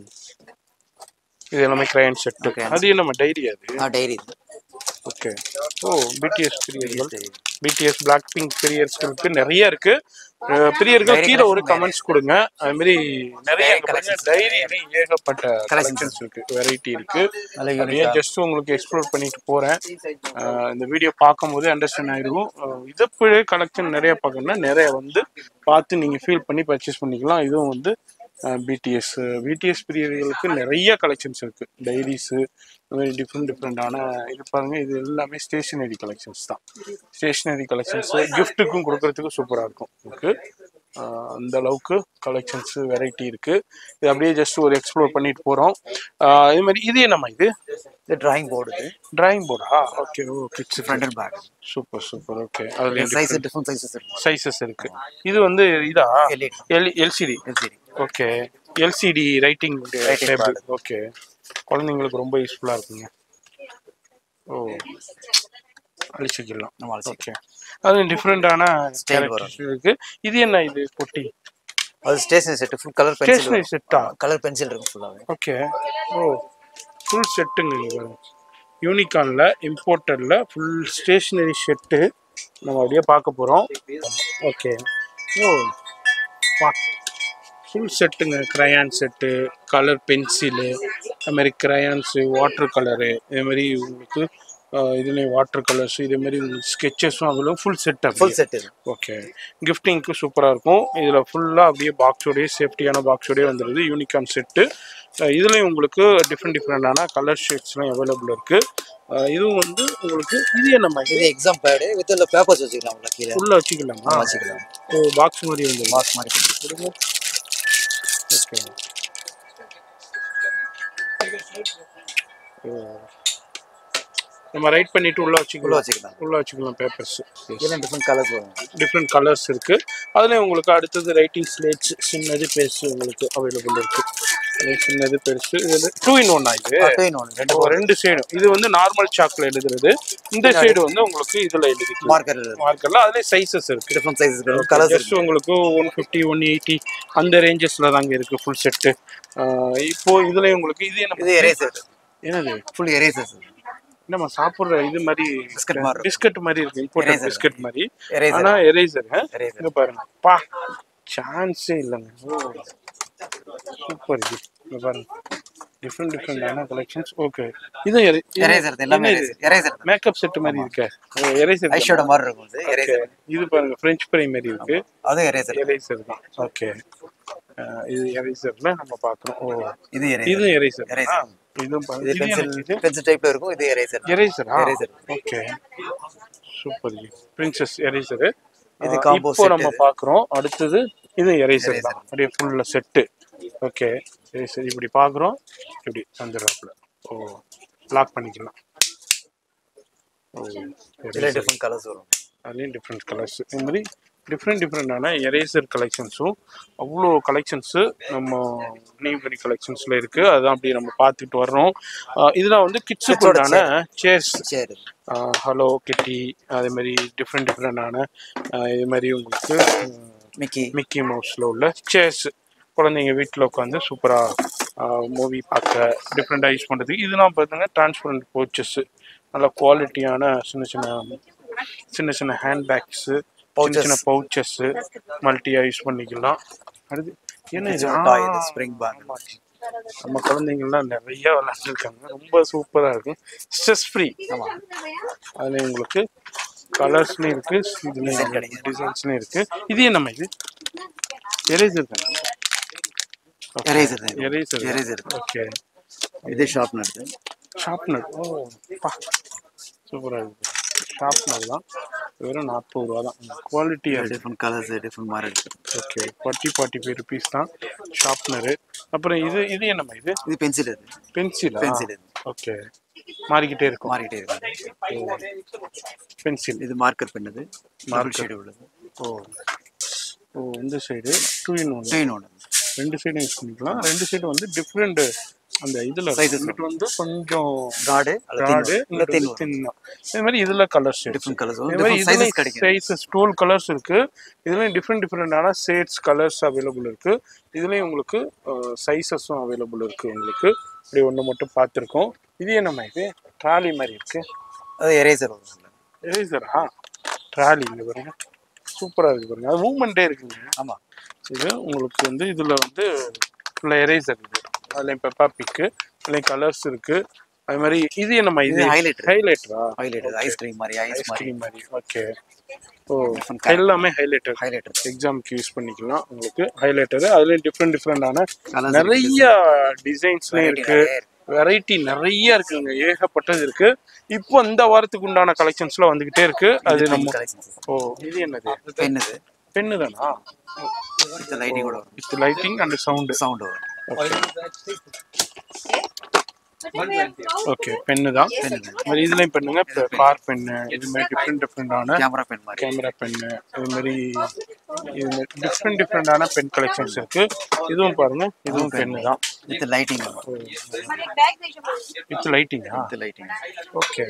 இது எல்லாமே கிரையன் செட் அது என்னம்மா டைரி அது ஆ டைரி ஓகே ஓ பிடிஎஸ் பிரியர்கள் பிடிஎஸ் பிளாக் பிங்க் பிரியர்களுக்கு நிறைய இருக்கு அஹ் பிரியர்கள் கீழே ஒரு கமெண்ட்ஸ் கொடுங்க அது மாதிரி நிறைய டைரி ஏகப்பட்ட கலெக்ஷன்ஸ் இருக்கு வெரைட்டி இருக்கு நல்ல அப்படியே ஜஸ்ட் உங்களுக்கு எக்ஸ்ப்ளோர் பண்ணிட்டு போறேன் அஹ் இந்த வீடியோ பார்க்கும்போது அண்டர்ஸ்டாண்ட் ஆயிடும் அஹ் இதை போய் கலெக்ஷன் நிறைய பார்க்கணும்னா நிறைய வந்து பார்த்து நீங்க ஃபீல் பண்ணி பர்ச்சேஸ் பண்ணிக்கலாம் இதுவும் வந்து பிடிஎஸ் பிடிஎஸ் பிரியர்களுக்கு நிறைய கலெக்ஷன்ஸ் இருக்கு டைரிஸு இந்த மாதிரி டிஃப்ரெண்ட் டிஃப்ரெண்டான இது பாருங்க இது எல்லாமே ஸ்டேஷனரி கலெக்ஷன்ஸ் தான் ஸ்டேஷனரி கலெக்ஷன்ஸ் கிஃப்ட்டுக்கும் கொடுக்கறதுக்கு சூப்பராக இருக்கும் உங்களுக்கு ஆஹ் அந்த அளவுக்கு கலெக்ஷன்ஸ் வெரைட்டி இருக்கு இது அப்படியே ஜஸ்ட் ஒரு எக்ஸ்ப்ளோர் பண்ணிட்டு போறோம் ஆஹ் இது மாதிரி இது என்னம்மா இது இது டிராயிங் போர்டு இது டிராயிங் போர்டா ஓகே ஓ kids front and back super super okay அதுல சைஸ் டிஃப்ரெண்ட் சைஸஸ் இருக்கும் சைஸஸ் இருக்கு இது வந்து இதா LED L LCD LCD okay LCD writing Writing table okay குழந்தைங்களுக்கு ரொம்ப யூஸ்ஃபுல்லாக இருக்குங்க ஓ அழிச்சிக்கலாம் நம்ம அழைச்சி ஓகே அது டிஃப்ரெண்டான Style வரும். இருக்கு இது என்ன இது பொட்டி அது stationery set full colour pencil stationery செட்டா கலர் பென்சில் இருக்கும் ஃபுல்லாவே ஓகே ஓ ஃபுல் செட்டுங்க இது பாருங்க யூனிகானில் இம்போர்ட்டடில் ஃபுல் ஸ்டேஷ்னரி செட்டு நம்ம அப்படியே பார்க்க போகிறோம் ஓகே ஓ பா ஃபுல் செட்டுங்க க்ரையான் செட்டு கலர் பென்சிலு அது மாதிரி க்ரையான்ஸு வாட்டர் கலரு இதே மாதிரி உங்களுக்கு இதுலேயும் வாட்டர் கலர்ஸ் இதே மாதிரி உங்களுக்கு ஸ்கெச்சஸும் அவ்வளோ ஃபுல் செட் ஃபுல் செட் இது ஓகே கிஃப்டிங்க்கு சூப்பராக இருக்கும் இதில் ஃபுல்லாக அப்படியே பாக்ஸோடய சேஃப்டியான பாக்ஸோடய வந்துடுது யூனிகான் செட்டு இதுலேயும் உங்களுக்கு டிஃப்ரெண்ட் டிஃப்ரெண்டான கலர் ஷேட்ஸ்லாம் அவைலபிள் இருக்குது இதுவும் வந்து உங்களுக்கு இது என்னம்மா இது இது எக்ஸாம் பேடு வித் இந்த பேப்பர்ஸ் வச்சுக்கலாம் உள்ள கீழே உள்ளே வச்சுக்கலாமா வச்சுக்கலாம் ஓ பாக்ஸ் மாதிரி வந்து பாக்ஸ் மாதிரி கொடுங்க ஓகே நம்ம ரைட் பண்ணிட்டு உள்ள உள்ள வச்சுக்கலாம் வச்சுக்கலாம் உள்ள வச்சுக்கலாம் பேப்பர்ஸ் இதில் டிஃப்ரெண்ட் கலர்ஸ் வரும் டிஃப்ரெண்ட் கலர்ஸ் இருக்கு அதுலேயும் உங்களுக்கு அடுத்தது ரைட்டிங் ஸ்லேட்ஸ் சின்னது பெருசு உங்களுக்கு அவைலபிள் இருக்கு அது சின்னது பெருசு இது டூ இன் ஒன் இது டூ இன் ஒன் ரெண்டு ஓ, ரெண்டு சைடும் இது வந்து நார்மல் சாக்ல எழுதுறது இந்த சைடு வந்து உங்களுக்கு இதுல எழுதிக்கலாம் மார்க்கர் மார்க்கர்ல அதுல சைஸஸ் இருக்கு டிஃப்ரெண்ட் சைஸஸ் இருக்கும் கலர்ஸ் ஜஸ்ட் உங்களுக்கு ஒன் ஃபிஃப்டி ஒன் எயிட்டி அந்த ரேஞ்சஸ்ல தாங்க இருக்கு ஃபுல் செட்டு இப்போ இதுல உங்களுக்கு இது என்ன இது எரேசர் என்னது ஃபுல் எரேசர்ஸ் நம்ம சாப்பிடுற இது மாதிரி Biscuit மாதிரி இருக்கும். பிஸ்கட் மாதிரி இருக்கு இம்போர்ட்டட் Eraser. பிஸ்கட் மாதிரி Eraser. ஆனா எரேசர் Eraser. இங்க பாருங்க பா சான்ஸே இல்லைங்க ஓ சூப்பர் இது இங்க பாருங்க டிஃப்ரெண்ட் டிஃப்ரெண்டான கலெக்ஷன்ஸ் ஓகே இது எரேசர் எல்லாமே எரேசர் மேக்கப் செட் மாதிரி இருக்கே எரேசர் ஐஷோட மாதிரி இருக்கும் இது எரேசர் இது பாருங்க ஃப்ரெஞ்ச் ஃப்ரை மாதிரி இருக்கு அது எரேசர் எரேசர் தான் ஓகே இது எரேசர்ல நம்ம பார்க்கறோம் ஓ இது எரேசர் இது எரேசர் Eraser. இதுவும் பாருங்க இது இது பென்சில் என்னது? பென்சில் டைப்ல இருக்கும் இது எரேசர் எரேசரா Eraser. Okay super princess eraser இது combo இப்போ set நம்ம இது. பார்க்குறோம் அடுத்தது இது எரேசர் தான் அப்படியே ஃபுல்ல செட்டு ஓகே எரேசர் இப்படி பார்க்குறோம் இப்படி வந்துடுறாப்புல ஓ லாக் பண்ணிக்கலாம் ஓ இதுல டிஃப்ரெண்ட் கலர்ஸ் வரும் அதுலேயும் டிஃப்ரெண்ட் கலர்ஸ் இது மாதிரி டிஃப்ரெண்ட் டிஃப்ரெண்டான எரேசர் கலெக்ஷன்ஸும் அவ்வளோ கலெக்ஷன்ஸு நம்ம நீவரி கலெக்ஷன்ஸில் இருக்குது அதான் அப்படி நம்ம பார்த்துட்டு வர்றோம் இதில் வந்து கிட்ஸுக்கு உண்டான சேர்ஸ் சரி ஹலோ கிட்டி அதே மாதிரி டிஃப்ரெண்ட் டிஃப்ரெண்டான இது மாதிரி உங்களுக்கு மிக்கி மிக்கி மவுஸில் உள்ள சேர்ஸ் குழந்தைங்க வீட்டில் உட்காந்து சூப்பராக மூவி பார்க்க டிஃப்ரெண்ட்டாக யூஸ் பண்ணுறதுக்கு இதெல்லாம் பார்த்தீங்கன்னா டிரான்ஸ்பரண்ட் கோச்சஸ்ஸு நல்ல குவாலிட்டியான சின்ன சின்ன சின்ன சின்ன ஹேண்ட் பேக்ஸு சின்ன சின்ன பவுச்சஸ்ஸு மல்டியாக யூஸ் பண்ணிக்கலாம் அடுத்து என்ன இது டாய் இது ஸ்ப்ரிங் பேக் ஆமா. நம்ம குழந்தைங்கள்லாம் நிறைய விளையாண்டுருக்காங்க ரொம்ப சூப்பராக இருக்கும் ஸ்ட்ரெஸ் ஃப்ரீ ஆமாம் அதில் உங்களுக்கு கலர்ஸ்லையும் இருக்கு இதுலேயும் டிசைன்ஸ்லையும் இருக்கு இது என்னம்மா இது எரேசர் தானே எரேசர் தான் எரேசர் எரேசர் ஓகே இது ஷார்ப்னர் ஷார்ப்னர் ஓ பா சூப்பராக இருக்கு ஷார்ப்னர் தான் வெறும் நாற்பது ரூபா தான் குவாலிட்டியாக இருக்கு different colours different model okay forty forty five rupees தான் ஷார்ப்னரு அப்புறம் இது இது என்னம்மா இது இது பென்சில் இது பென்சிலா பென்சில் இது ஓகே மாறிக்கிட்டே இருக்கும் மாறிக்கிட்டே இருக்கு பென்சில் இது மார்க்கர் பென் இது மார்க் ஷேடு உள்ளது ஓ ஓ இந்த side two in one chain ஒன்று ரெண்டு சைடும் யூஸ் பண்ணிக்கலாம் ரெண்டு சைடு வந்து டிஃப்ரெண்ட் அந்த இதுல Sizes இங்கிட்டு வந்து கொஞ்சம் காடு ராடு இல்லை தின் தின்னா இதே மாதிரி இதுல கலர்ஸ் டிஃப்ரெண்ட் கலர்ஸ் இதே மாதிரி டிஃப்ரெண்ட் சைஸஸ் இதுல கிடைக்கும் சைஸஸ் டுவெல் கலர்ஸ் இருக்கு இதுலயும் டிஃப்ரெண்ட் டிஃப்ரெண்டான ஷேட்ஸ் கலர்ஸ் அவைலபிள் இருக்கு இதுலயும் உங்களுக்கு சைஸஸும் அவைலபிள் இருக்கு உங்களுக்கு இப்படி ஒன்று மட்டும் பார்த்துருக்கோம் இது என்னம்மா இது ட்ராலி மாதிரி இருக்கு அது எரேசர் வரும் எரேசரா ட்ராலி இங்க பாருங்க சூப்பரா இருக்கு பாருங்க அது மூவ்மெண்ட்டே இருக்குங்க ஆமாம் இது உங்களுக்கு வந்து இதுல வந்து ஃபுல்லாக எரேசர் இது அதுலேயும் பெப்பா பிக்கு அதுலேயும் கலர்ஸ் இருக்கு அது மாதிரி இது என்னம்மா இது இது highlighter. ஹைலைட்டரா ஹைலைட் ஐஸ்கிரீம் மாதிரி ஐஸ் மாதிரி ஐஸ்கிரீம் மாதிரி ஓகே ஓ எல்லாமே ஹைலைட்டர் ஹைலைட்டர் எக்ஸாம்க்கு யூஸ் பண்ணிக்கலாம் உங்களுக்கு ஹைலைட்டர் அதுலேயும் டிஃப்ரெண்ட் டிஃப்ரெண்டான Colours நிறைய டிசைன்ஸ்லேயும் இருக்கு வெரைட்டி நிறைய இருக்குங்க ஏகப்பட்டது இருக்கு இப்போ இந்த வாரத்துக்கு உண்டான கலெக்ஷன்ஸ்ல வந்துகிட்டே இருக்கு அது நம்ம ஓ இது என்னது பென் இது பென்னு தானா இது லைட்டிங்கோட வரும் with lighting and sound sound வரும் ஓகே பென்னு தான் மாதிரி இதுலயும் பெண்ணுங்க கார் பென்னு இது மாதிரி டிஃப்ரெண்ட் டிஃப்ரெண்டான கேமரா பென் மாதிரி கேமரா பென்னு இது மாதிரி இது மாதிரி டிஃப்ரெண்ட் டிஃப்ரெண்டான பென் கலெக்ஷன்ஸ் இருக்கு இதுவும் பாருங்க இதுவும் பென்னு தான் வித் லைட்டிங் வரும் வித் லைட்டிங்கா வித் லைட்டிங் ஓகே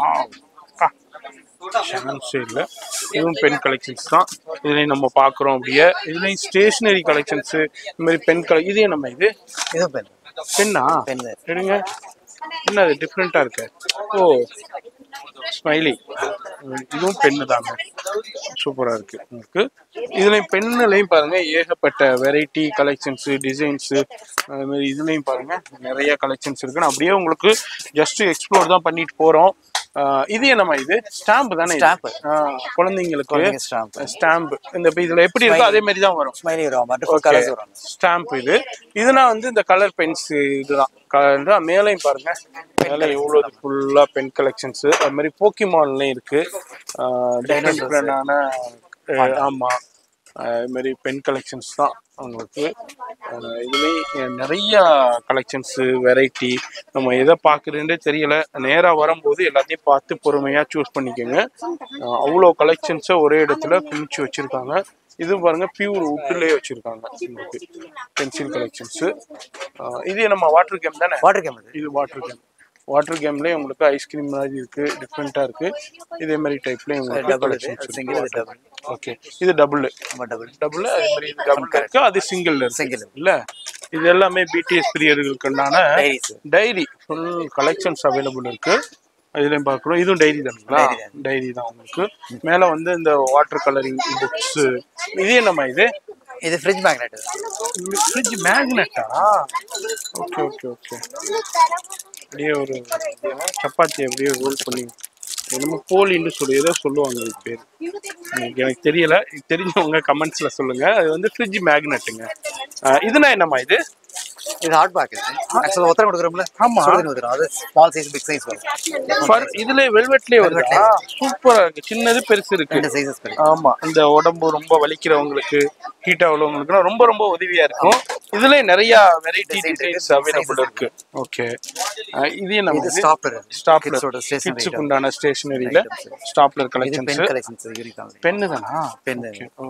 சான்ஸே இல்லை இதுவும் பென் கலெக்ஷன்ஸ் தான் இதுலையும் நம்ம பார்க்குறோம் அப்படியே இதுலையும் ஸ்டேஷ்னரி கலெக்ஷன்ஸு இந்த மாதிரி பென் கலெக் இதே நம்ம இது இது பென் பென்னா பென் எடுங்க என்ன அது டிஃப்ரெண்ட்டாக இருக்கு ஓ ஸ்மைலி இதுவும் பென்னு தாங்க சூப்பராக இருக்கு உங்களுக்கு இதுலேயும் பென்னுலையும் பாருங்க ஏகப்பட்ட வெரைட்டி கலெக்ஷன்ஸு டிசைன்ஸு அது மாதிரி இதுலேயும் பாருங்க நிறைய கலெக்ஷன்ஸ் இருக்கு நான் அப்படியே உங்களுக்கு ஜஸ்ட் எக்ஸ்ப்ளோர் தான் பண்ணிட்டு போகிறோம் இது என்னம்மா இது ஸ்டாம்ப் தானே இது? Stamp. ஆ, குழந்தைங்களுக்கு குழந்தைங்க ஸ்டாம்ப் ஸ்டாம்ப் இந்த இப்ப இதுல எப்படி இருக்கோ அதே மாதிரி தான் வரும் ஸ்மைலி வரும் டிஃப்ரெண்ட் கலர்ஸ் வரும் ஸ்டாம்ப் இது இதுனா வந்து இந்த கலர் பென்ஸ் இதுதான் கலர் தான் மேலையும் பாருங்க மேலே எவ்வளோ ஃபுல்லாக பென் கலெக்ஷன்ஸ் அது மாதிரி போக்கிமான்லையும் இருக்கு டிஃப்ரெண்ட் டிஃப்ரெண்டான ஆமாம் அது மாதிரி பென் கலெக்ஷன்ஸ் தான் உங்களுக்கு அஹ் இதுலேயும் நிறைய கலெக்ஷன்ஸு வெரைட்டி நம்ம எதை பார்க்குறேன்றே தெரியல நேராக வரும்போது எல்லாத்தையும் பார்த்து பொறுமையாக சூஸ் பண்ணிக்கோங்க அஹ் அவ்வளோ கலெக்ஷன்ஸை ஒரே இடத்துல குமிச்சு வச்சுருக்காங்க இது பாருங்க பியூர் உட்லேயே வச்சுருக்காங்க உங்களுக்கு பென்சில் கலெக்ஷன்ஸு இது நம்ம வாட்டர் கேம் தானே வாட்டர் கேம் இது இது வாட்டர் கேம் வாட்டர் கேம்லேயே உங்களுக்கு ஐஸ்கிரீம் மாதிரி இருக்கு டிஃப்ரெண்ட்டாக இருக்கு இதே மாதிரி டைப்லேயும் உங்களுக்கு டபுள் இது கலெக்ஷன்ஸ் சிங்கிள் இது டபுள் ஓகே இது டபுள் நம்ம டபுள் டபுள் அதே மாதிரி இது டபுள் இருக்கு அது சிங்கிள் இருக்கு சிங்கிள் இல்ல இது எல்லாமே பிடிஎஸ் பிரியர்களுக்குண்டான diaries diary full collections available இருக்கு இதுலயும் பார்க்குறோம் இதுவும் டைரி தானுங்களா Diary தான். டைரி தான் உங்களுக்கு மேல வந்து இந்த வாட்டர் கலரிங் புக்ஸ் இது என்னம்மா இது இது ஃப்ரிட்ஜ் மேக்னெட் ஃப்ரிட்ஜ் மேக்னெட்டா ஓகே ஓகே ஓகே அப்படியே ஒரு சப்பாத்தி அப்படியே ரோல் பண்ணி என்னமோ போலின்னு சொல்லி ஏதோ சொல்லுவாங்க இது பேர் எனக்கு எனக்கு தெரியல தெரிஞ்சவங்க கமெண்ட்ஸ்ல சொல்லுங்க அது வந்து ஃப்ரிட்ஜ் மேக்னெட்டுங்க இதுனா என்னம்மா இது இது ஹார்ட் பேக் இது ஆக்சுவலாக ஒத்தரம் கொடுக்குறோம்ல ஆமா. சுடுதண்ணி ஊத்துறோம் அது ஸ்மால் சைஸ் பிக் சைஸ் வரும் ஃபர் இதுல வெல்வெட்லயே வருதா சூப்பரா இருக்கு சின்னது பெருசு இருக்கு ரெண்டு சைஸஸ் கிடைக்கும் ஆமா இந்த உடம்பு ரொம்ப வலிக்கிறவங்களுக்கு ஹீட்டா உள்ளவங்களுக்கு ரொம்ப ரொம்ப உதவியா இருக்கும் இதுல நிறைய வெரைட்டி Designs இருக்கு, டிசைன்ஸ் அவைலபிள் sizes இருக்கு ஓகே இது என்ன இது ஸ்டாப்லர் ஸ்டாப்லர் கிட்ஸோட ஸ்டேஷனரி கிட்ஸுக்கு உண்டான ஸ்டேஷனரியில ஸ்டாப்லர் இது pen collections collections unicorn pen தானா பென்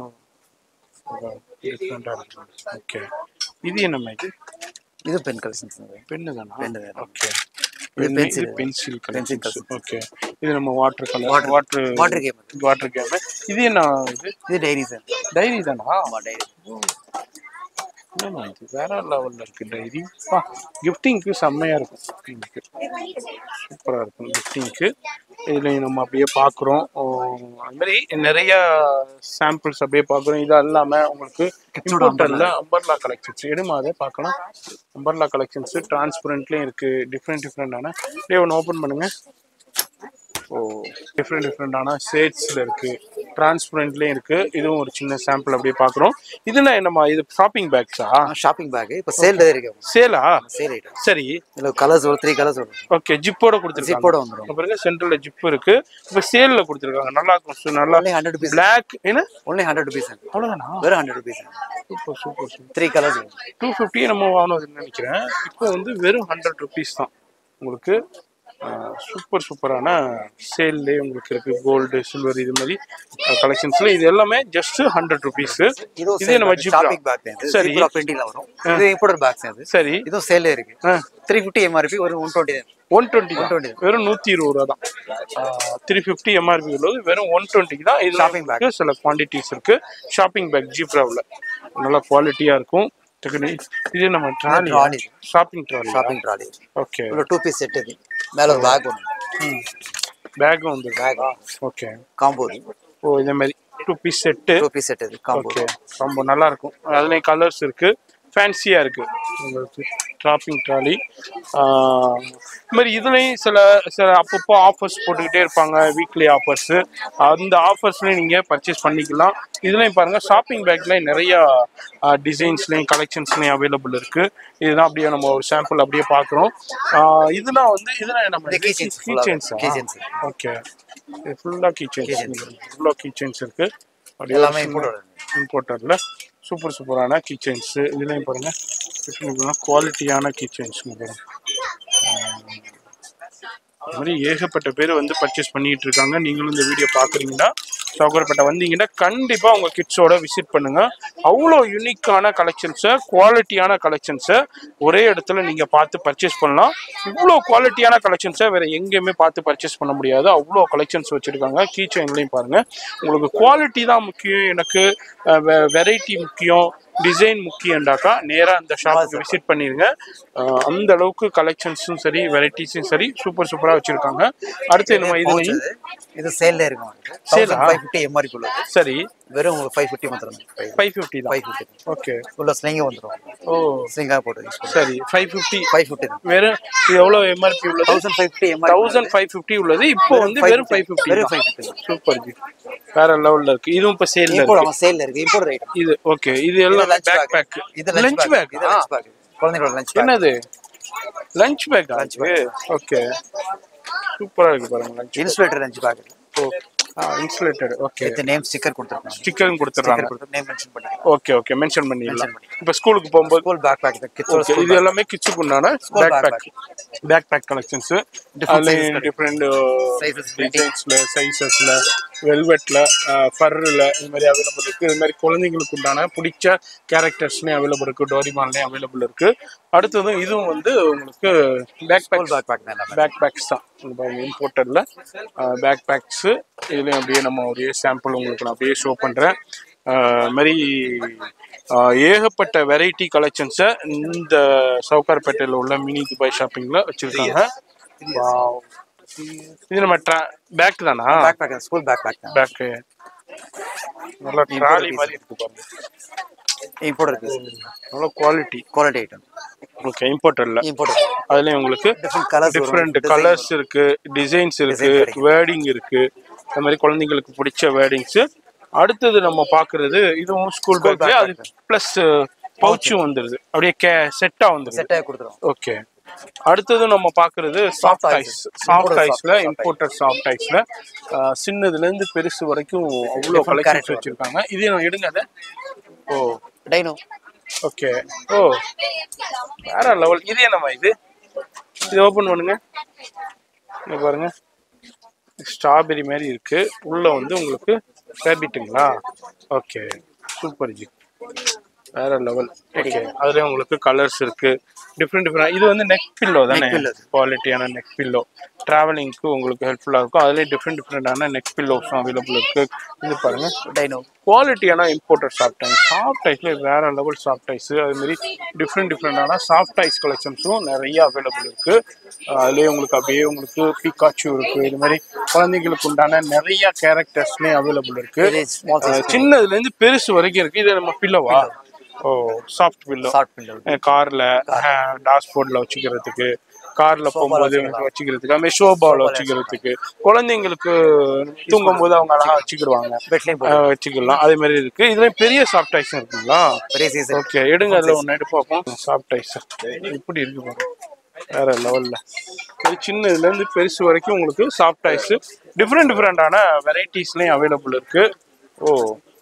ஓகே இது என்னம்மா இது இது பென் கலெக்ஷன்ஸ் பென்னு தானா Pen தான். ஓகே இது pencil. Pencil Pencil collections okay இது நம்ம water colour Water- water water game. Water game இது என்ன இது இது டைரி சார் டைரி தானா ஆமா டைரி என்னம்மா இது வேற லெவல்ல இருக்கு டைரி பா கிஃப்டிங்க்கு செம்மையா இருக்கும் எனக்கு சூப்பரா இருக்கும் கிஃப்டிங்க்கு இதுல நம்ம அப்படியே பாக்குறோம் ஓ, அது மாதிரி நிறைய சாம்பிள்ஸ் அப்படியே பாக்குறோம் இது இல்லாம உங்களுக்கு இம்போர்ட்டர்ல அம்பர்லா கலெக்ஷன்ஸ் எடுமா அதை பார்க்கலாம் அம்பர்லா கலெக்ஷன்ஸ் டிரான்ஸ்பரண்ட்லயும் இருக்கு டிஃப்ரெண்ட் டிஃப்ரெண்டான அப்படியே ஒன்று ஓப்பன் பண்ணுங்க ஓ டிஃப்ரெண்ட் டிஃப்ரெண்டான ஷேட்ஸ்ல இருக்கு டிரான்ஸ்பரண்ட்லயும் இருக்கு இதுவும் ஒரு சின்ன சாம்பிள் அப்படியே பாக்குறோம் இதுனா என்னம்மா இது ஷாப்பிங் பேக்ஸா ஷாப்பிங் பேக் இப்போ சேல் இருக்கு சேலா சேல் ஐட்டம் சரி இதுல கலர்ஸ் வரும் த்ரீ கலர்ஸ் வரும் ஓகே ஜிப்போட கொடுத்துருக்காங்க ஜிப்போட வந்துடும் அப்புறம் பிறகு சென்டர்ல ஜிப் இருக்கு இப்ப சேல்ல கொடுத்துருக்காங்க நல்லா இருக்கும் So, நல்லா ஒன்லி ஹண்ட்ரட் ருபீஸ் பிளாக் என்ன ஒன்லி ஹண்ட்ரட் ருபீஸ் அவ்வளவுதானா வெறும் hundred rupees super super super three colours வரும் டூ ஃபிஃப்டி நம்ம வாங்கினதுன்னு நினைக்கிறேன் இப்போ வந்து வெறும் ஹண்ட்ரட் ருபீஸ் தான் உங்களுக்கு சூப்பர் சூப்பரான சேல்லே உங்களுக்கு இருக்கு கோல்டு சில்வர் இது மாதிரி கலெக்ஷன்ஸ்ல இது எல்லாமே ஜஸ்ட் ஹண்ட்ரட் ருபீஸ் இதுவும் இதே நம்ம ஜிப்ரா ஷாப்பிங் பேக் இது சரி ஜிப்ரா பிரிண்டிங்ல வரும் இது இம்போர்ட்டட் பேக்ஸ் அது சரி இதுவும் சேல்ல இருக்கு த்ரீ ஃபிஃப்டி எம்ஆர்பி ஒரு ஒன் டுவெண்ட்டி ஒன் டுவெண்ட்டி 120 வெறும் நூத்தி இருபது ரூபா தான் த்ரீ ஃபிஃப்டி எம்ஆர்பி உள்ளது வெறும் ஒன் டுவெண்ட்டிக்கு தான் இது Shopping bag. சில குவான்டிட்டிஸ் இருக்கு ஷாப்பிங் பேக் ஜீப்ராவில் நல்லா குவாலிட்டியா இருக்கும் டக்குனு இது நம்ம trolley trolley. Shopping trolley shopping trolley okay இவ்வளோ டூ பீஸ் செட் இது மேல ஒரு பேக் ஒன்று பேக்கும் வந்து Bag. ஓகே காம்போ ஓ இதே மாதிரி two piece set two piece set இது காம்போ ஓகே ரொம்ப நல்லா இருக்கும் அதுலேயும் கலர்ஸ் இருக்கு ஃபேன்சியா இருக்கு உங்களுக்கு ட்ராப்பிங் ட்ராலி இது மாதிரி இதுலேயும் சில சில அப்பப்போ ஆஃபர்ஸ் போட்டுக்கிட்டே இருப்பாங்க வீக்லி ஆஃபர்ஸ் அந்த ஆஃபர்ஸ்லையும் நீங்கள் பர்ச்சேஸ் பண்ணிக்கலாம் இதுலேயும் பாருங்க ஷாப்பிங் பேக்லேயும் நிறைய டிசைன்ஸ்லையும் கலெக்ஷன்ஸ்லையும் அவைலபிள் இருக்கு இதுதான் அப்படியே நம்ம ஒரு சாம்பிள் அப்படியே பார்க்குறோம் இதெல்லாம் வந்து இதெல்லாம் நம்ம இந்த keychains கீ full ஆ செயின்ஸ் keychains. ஓகே இது ஃபுல்லாக கீ செயின்ஸ் ஃபுல்லாக கீ செயின்ஸ் இருக்கு அப்படியே எல்லாமே imported. இம்போர்ட்டரில் சூப்பர் சூப்பரான கீ செயின்ஸு இதுலேயும் பாருங்க குவாலிட்டியான கீ செயின்ஸுங்க பாருங்க அது மாதிரி ஏகப்பட்ட பேர் வந்து பர்ச்சேஸ் பண்ணிட்டு இருக்காங்க நீங்களும் இந்த வீடியோ பார்க்குறீங்கன்னா சௌகரப்பேட்டை வந்தீங்கன்னா கண்டிப்பாக உங்கள் கிட்ஸோட விசிட் பண்ணுங்க அவ்வளோ யூனிக்கான கலெக்ஷன்ஸை குவாலிட்டியான கலெக்ஷன்ஸை ஒரே இடத்துல நீங்கள் பார்த்து பர்ச்சேஸ் பண்ணலாம் இவ்வளோ குவாலிட்டியான கலெக்ஷன்ஸை வேற எங்கேயுமே பார்த்து பர்ச்சேஸ் பண்ண முடியாது அவ்வளோ கலெக்ஷன்ஸ் வச்சுருக்காங்க கீ செயின்லையும் பாருங்க உங்களுக்கு குவாலிட்டி தான் முக்கியம் எனக்கு வெரைட்டி முக்கியம் டிசைன் முக்கியம்டாக்கா நேராக அந்த ஷாப்புக்கு விசிட் பண்ணிருங்க அஹ் அந்த அளவுக்கு கலெக்ஷன்ஸும் சரி வெரைட்டிஸும் சரி சூப்பர் சூப்பராக வச்சுருக்காங்க அடுத்து நம்ம இதுலையும் இது சேல்ல இருக்கும் Sale ஆ? ஃபைவ் ஃபிஃப்டி எம்ஆர்பி உள்ளது சரி வெறும் உங்களுக்கு ஃபைவ் ஃபிஃப்டி வந்துடும் ஃபைவ் ஃபிஃப்டி தான் ஃபைவ் ஃபிஃப்டி ஓகே உள்ள ஸ்லிங்க வந்துடும் ஓ ஸ்லிங்காக போட்டு யூஸ் பண்ணுவோம் சரி ஃபைவ் ஃபிஃப்டி ஃபைவ் ஃபிஃப்டி தான் வெறும் இது எவ்வளோ எம்ஆர்பி உள்ளது thousand five fifty MRP thousand five fifty உள்ளது இப்போ வந்து வெறும் ஃபைவ் ஃபிஃப்டி வெறும் 550 சூப்பர் ஜி வேற லெவல்ல இருக்கு இதுவும் இப்போ சேல்ல இம்போர்ட் இருக்கு அவன் சேல்ல இருக்கு இம்போர்ட் ரேட் இது ஓகே இது எல்லாம் லஞ்ச் பேக் பேக் பேக் இது லஞ்ச் லஞ்ச் பேக் பேக் இது லஞ்ச் பேக் குழந்தைகளோட லஞ்ச் பேக் என்னது லஞ்ச் பேக் லஞ்ச் ஓகே சூப்பரா இருக்கு பாருங்க லஞ்ச் இன்சுலேட்டர் லஞ்ச் பேக் ஓ insulated okay with name sticker கொடுத்துருக்காங்க ஸ்டிக்கரும் கொடுத்துட்றாங்க ஸ்டிக்கர் கொடுத்து நேம் மென்ஷன் பண்ணிக்கலாம் ஓகே ஓகே மென்ஷன் பண்ணிடலாம் Mention பண்ணிக்கலாம். இப்போ ஸ்கூலுக்கு போகும்போது ஸ்கூல் பேக் பேக் கிட்ஸோட Okay, இது எல்லாமே கிட்ஸுக்கு உண்டான School bag backpack. Bag bag bag collections Different அதுல sizes டிஃப்ரெண்ட் Sizes, டிசைன்ஸ்ல சைசஸ்ல வெல்வெட்ல ஃபர்ல இது மாதிரி அவைலபிள் இருக்கு இது மாதிரி குழந்தைங்களுக்கு உண்டான பிடிச்ச கேரக்டர்ஸ்லயும் அவைலபிள் இருக்கு டோரிமான்லயும் அவைலபிள் இருக்கு அடுத்தது இதுவும் வந்து உங்களுக்கு bag school bag bag bag எல்லாமே பேக் பேக்ஸ் தான் இம்போர்ட்டரில் பேக் பேக்ஸு இதுலேயும் அப்படியே நம்ம ஒரே சாம்பிள் உங்களுக்கு நான் அப்படியே ஷோ பண்ணுறேன் மாதிரி ஆஹ், ஏகப்பட்ட வெரைட்டி கலெக்ஷன்ஸை இந்த சவுகார்பேட்டையில் உள்ள மினி துபாய் ஷாப்பிங்கில் வச்சுருக்காங்க இது நம்ம ட்ரா பேக் தானா bag bag school bag bag தான் பேக்கு நல்லா ட்ராலி மாதிரி இருக்கு பாருங்க இம்போர்ட் இருக்கு நல்ல குவாலிட்டி குவாலிட்டி ஐட்டம் ஓகே இம்போர்ட்டரில் இம்போர்ட் அதுலேயும் உங்களுக்கு டிஃப்ரெண்ட் கலர்ஸ் டிஃப்ரெண்ட் கலர்ஸ் இருக்கு டிசைன்ஸ் இருக்கு Design கிடைக்கும். வேர்டிங் இருக்கு அந்த மாதிரி குழந்தைங்களுக்கு பிடிச்ச வேர்டிங்ஸ் அடுத்தது நம்ம பாக்குறது இதுவும் ஸ்கூல் School பேக் bag அது பிளஸ் பவுச்சும் வந்துருது அப்படியே கே செட்டா வந்துருது செட்டாக கொடுத்துருவோம் ஓகே அடுத்தது நம்ம பாக்குறது soft Soft ice ice. Soft Imported ஐஸ்ல soft- soft இம்போர்ட்டட் சாஃப்ட் ஐஸ்ல சின்னதுல இருந்து பெருசு வரைக்கும் அவ்வளோ Different கலெக்ஷன்ஸ் character வச்சிருக்காங்க இது நான் எடுங்க அதை ஓ டைனோ ஓகே ஓ வேற லெவல் இது என்னம்மா இது இது ஓபன் பண்ணுங்க இங்க பாருங்க ஸ்ட்ராபெரி மாதிரி இருக்கு உள்ள வந்து உங்களுக்கு ரேபிட்டுங்களா ஓகே சூப்பர் ஜி வேற லெவல் ஓகே அதுல உங்களுக்கு கலர்ஸ் இருக்கு டிஃப்ரெண்ட் டிஃப்ரெண்ட் இது வந்து நெக் பில்லோ தானே pillow. குவாலிட்டியான நெக் பில்லோ டிராவலிங்க்கு உங்களுக்கு ஹெல்ப்ஃபுல்லா இருக்கும் அதுலேயே டிஃப்ரெண்ட் டிஃப்ரெண்டான நெக் பில்லோஸும் அவைலபிள் இருக்கு இது பாருங்க டைனோ குவாலிட்டியான இம்போர்ட்டட் சாஃப்ட் ஐஸ் சாஃப்ட் ஐஸ்ல வேற லெவல் சாஃப்ட் ஐஸ் அது மாதிரி டிஃப்ரெண்ட் டிஃப்ரெண்டான சாஃப்ட் ஐஸ் கலெக்ஷன்ஸும் நிறைய அவைலபிள் இருக்கு அஹ் அதுலயே உங்களுக்கு அப்படியே உங்களுக்கு பிகாச்சு இருக்கு இது மாதிரி குழந்தைங்களுக்கு உண்டான நிறைய கேரக்டர்ஸ்லயும் அவைலபிள் இருக்கு இது small size அஹ் சின்னதுல இருந்து பெருசு வரைக்கும் இருக்கு இது நம்ம பில்லோவா ஓ சாஃப்ட் பில்லோ ஷார்ட் பில்லோ கார்ல டாஷ்போர்ட்ல வச்சுக்கிறதுக்கு கார்ல போகும்போது வச்சுக்கிறதுக்கு அதுமாதிரி ஷோபாவில் வச்சுக்கிறதுக்கு குழந்தைங்களுக்கு தூங்கும் போது அவங்க அழகா வச்சுக்கிடுவாங்க பெட்லையும் போட்டு அஹ் வச்சுக்கலாம் அதே மாதிரி இருக்கு இதுல பெரிய சாஃப்ட் ஐஸ் இருக்குங்களா பெரிய சீசன் ஓகே எடுங்க அதுல ஒன்று எடுத்து பார்ப்போம் சாஃப்ட் ஐஸ் இப்படி இருக்கு பாருங்க வேற லெவல்ல இது சின்ன இதுல இருந்து பெருசு வரைக்கும் உங்களுக்கு சாஃப்ட் ஐஸ் டிஃப்ரெண்ட் டிஃப்ரெண்டான வெரைட்டிஸ்லயும் அவைலபிள் இருக்கு ஓ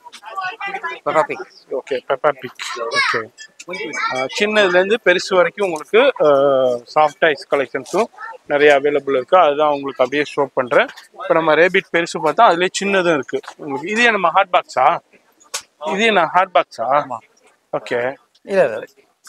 Peppa Pig okay Peppa Pig okay சின்னதுல இருந்து பெருசு வரைக்கும் உங்களுக்கு சாஃப்ட் ஐஸ் கலெக்ஷன்ஸும் நிறைய அவைலபிள் இருக்கு அதுதான் உங்களுக்கு அப்படியே ஷோ பண்றேன் இப்போ நம்ம ரேபிட் பெருசு பார்த்தா அதுலயே சின்னதும் இருக்கு உங்களுக்கு இது நம்ம ஹாட் பாக்ஸா இது என்ன ஹாட் பாக்ஸா ஓகே இல்லை இல்லை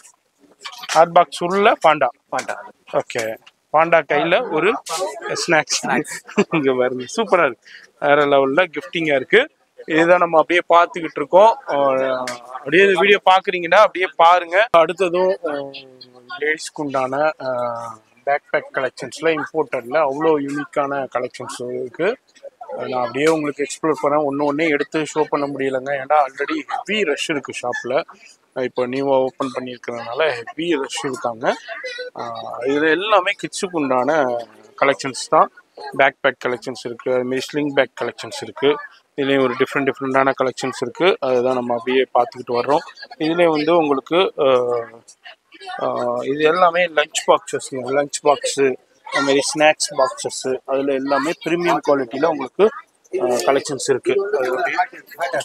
ஹாட் பாக்ஸ் உள்ள பாண்டா பாண்டா ஓகே பாண்டா கையில ஒரு ஸ்நாக்ஸ் இங்க வருது சூப்பரா இருக்கு வேற லெவல்ல கிஃப்டிங்கா இருக்கு இதுதான் நம்ம அப்படியே பார்த்துக்கிட்டு இருக்கோம் அஹ் அப்படியே வீடியோ பாக்குறீங்கன்னா அப்படியே பாருங்க அடுத்ததும் லேடிஸ்க்கு உண்டான பேக் பேக் கலெக்ஷன்ஸ்ல இம்போர்ட்டட்ல அவ்வளோ யூனிக்கான கலெக்ஷன்ஸ் இருக்கு அஹ் நான் அப்படியே உங்களுக்கு எக்ஸ்ப்ளோர் பண்ணேன் ஒன்று ஒன்றே எடுத்து ஷோ பண்ண முடியலைங்க ஏன்னா ஆல்ரெடி ஹெவி ரஷ் இருக்கு ஷாப்பில் இப்போ நியூவாக ஓப்பன் பண்ணியிருக்கிறதுனால ஹெவி ரஷ் இருக்காங்க ஆஹ் இதுல எல்லாமே கிட்ஸுக்கு உண்டான கலெக்ஷன்ஸ் தான் பேக் பேக் கலெக்ஷன்ஸ் இருக்கு அதுமாரி ஸ்லிங் பேக் கலெக்ஷன்ஸ் இருக்கு இதுலேயும் ஒரு டிஃப்ரெண்ட் டிஃப்ரெண்டான கலெக்ஷன்ஸ் இருக்கு அதுதான் நம்ம அப்படியே பார்த்துக்கிட்டு வர்றோம் இதுலேயும் வந்து உங்களுக்கு ஆஹ், ஆஹ், இது எல்லாமே லஞ்ச் பாக்ஸஸ் லஞ்ச் பாக்ஸு அதுமாரி ஸ்நாக்ஸ் பாக்ஸஸ் அதில் எல்லாமே ப்ரீமியம் குவாலிட்டியில் உங்களுக்கு கலெக்ஷன்ஸ் இருக்கு அது அப்படியே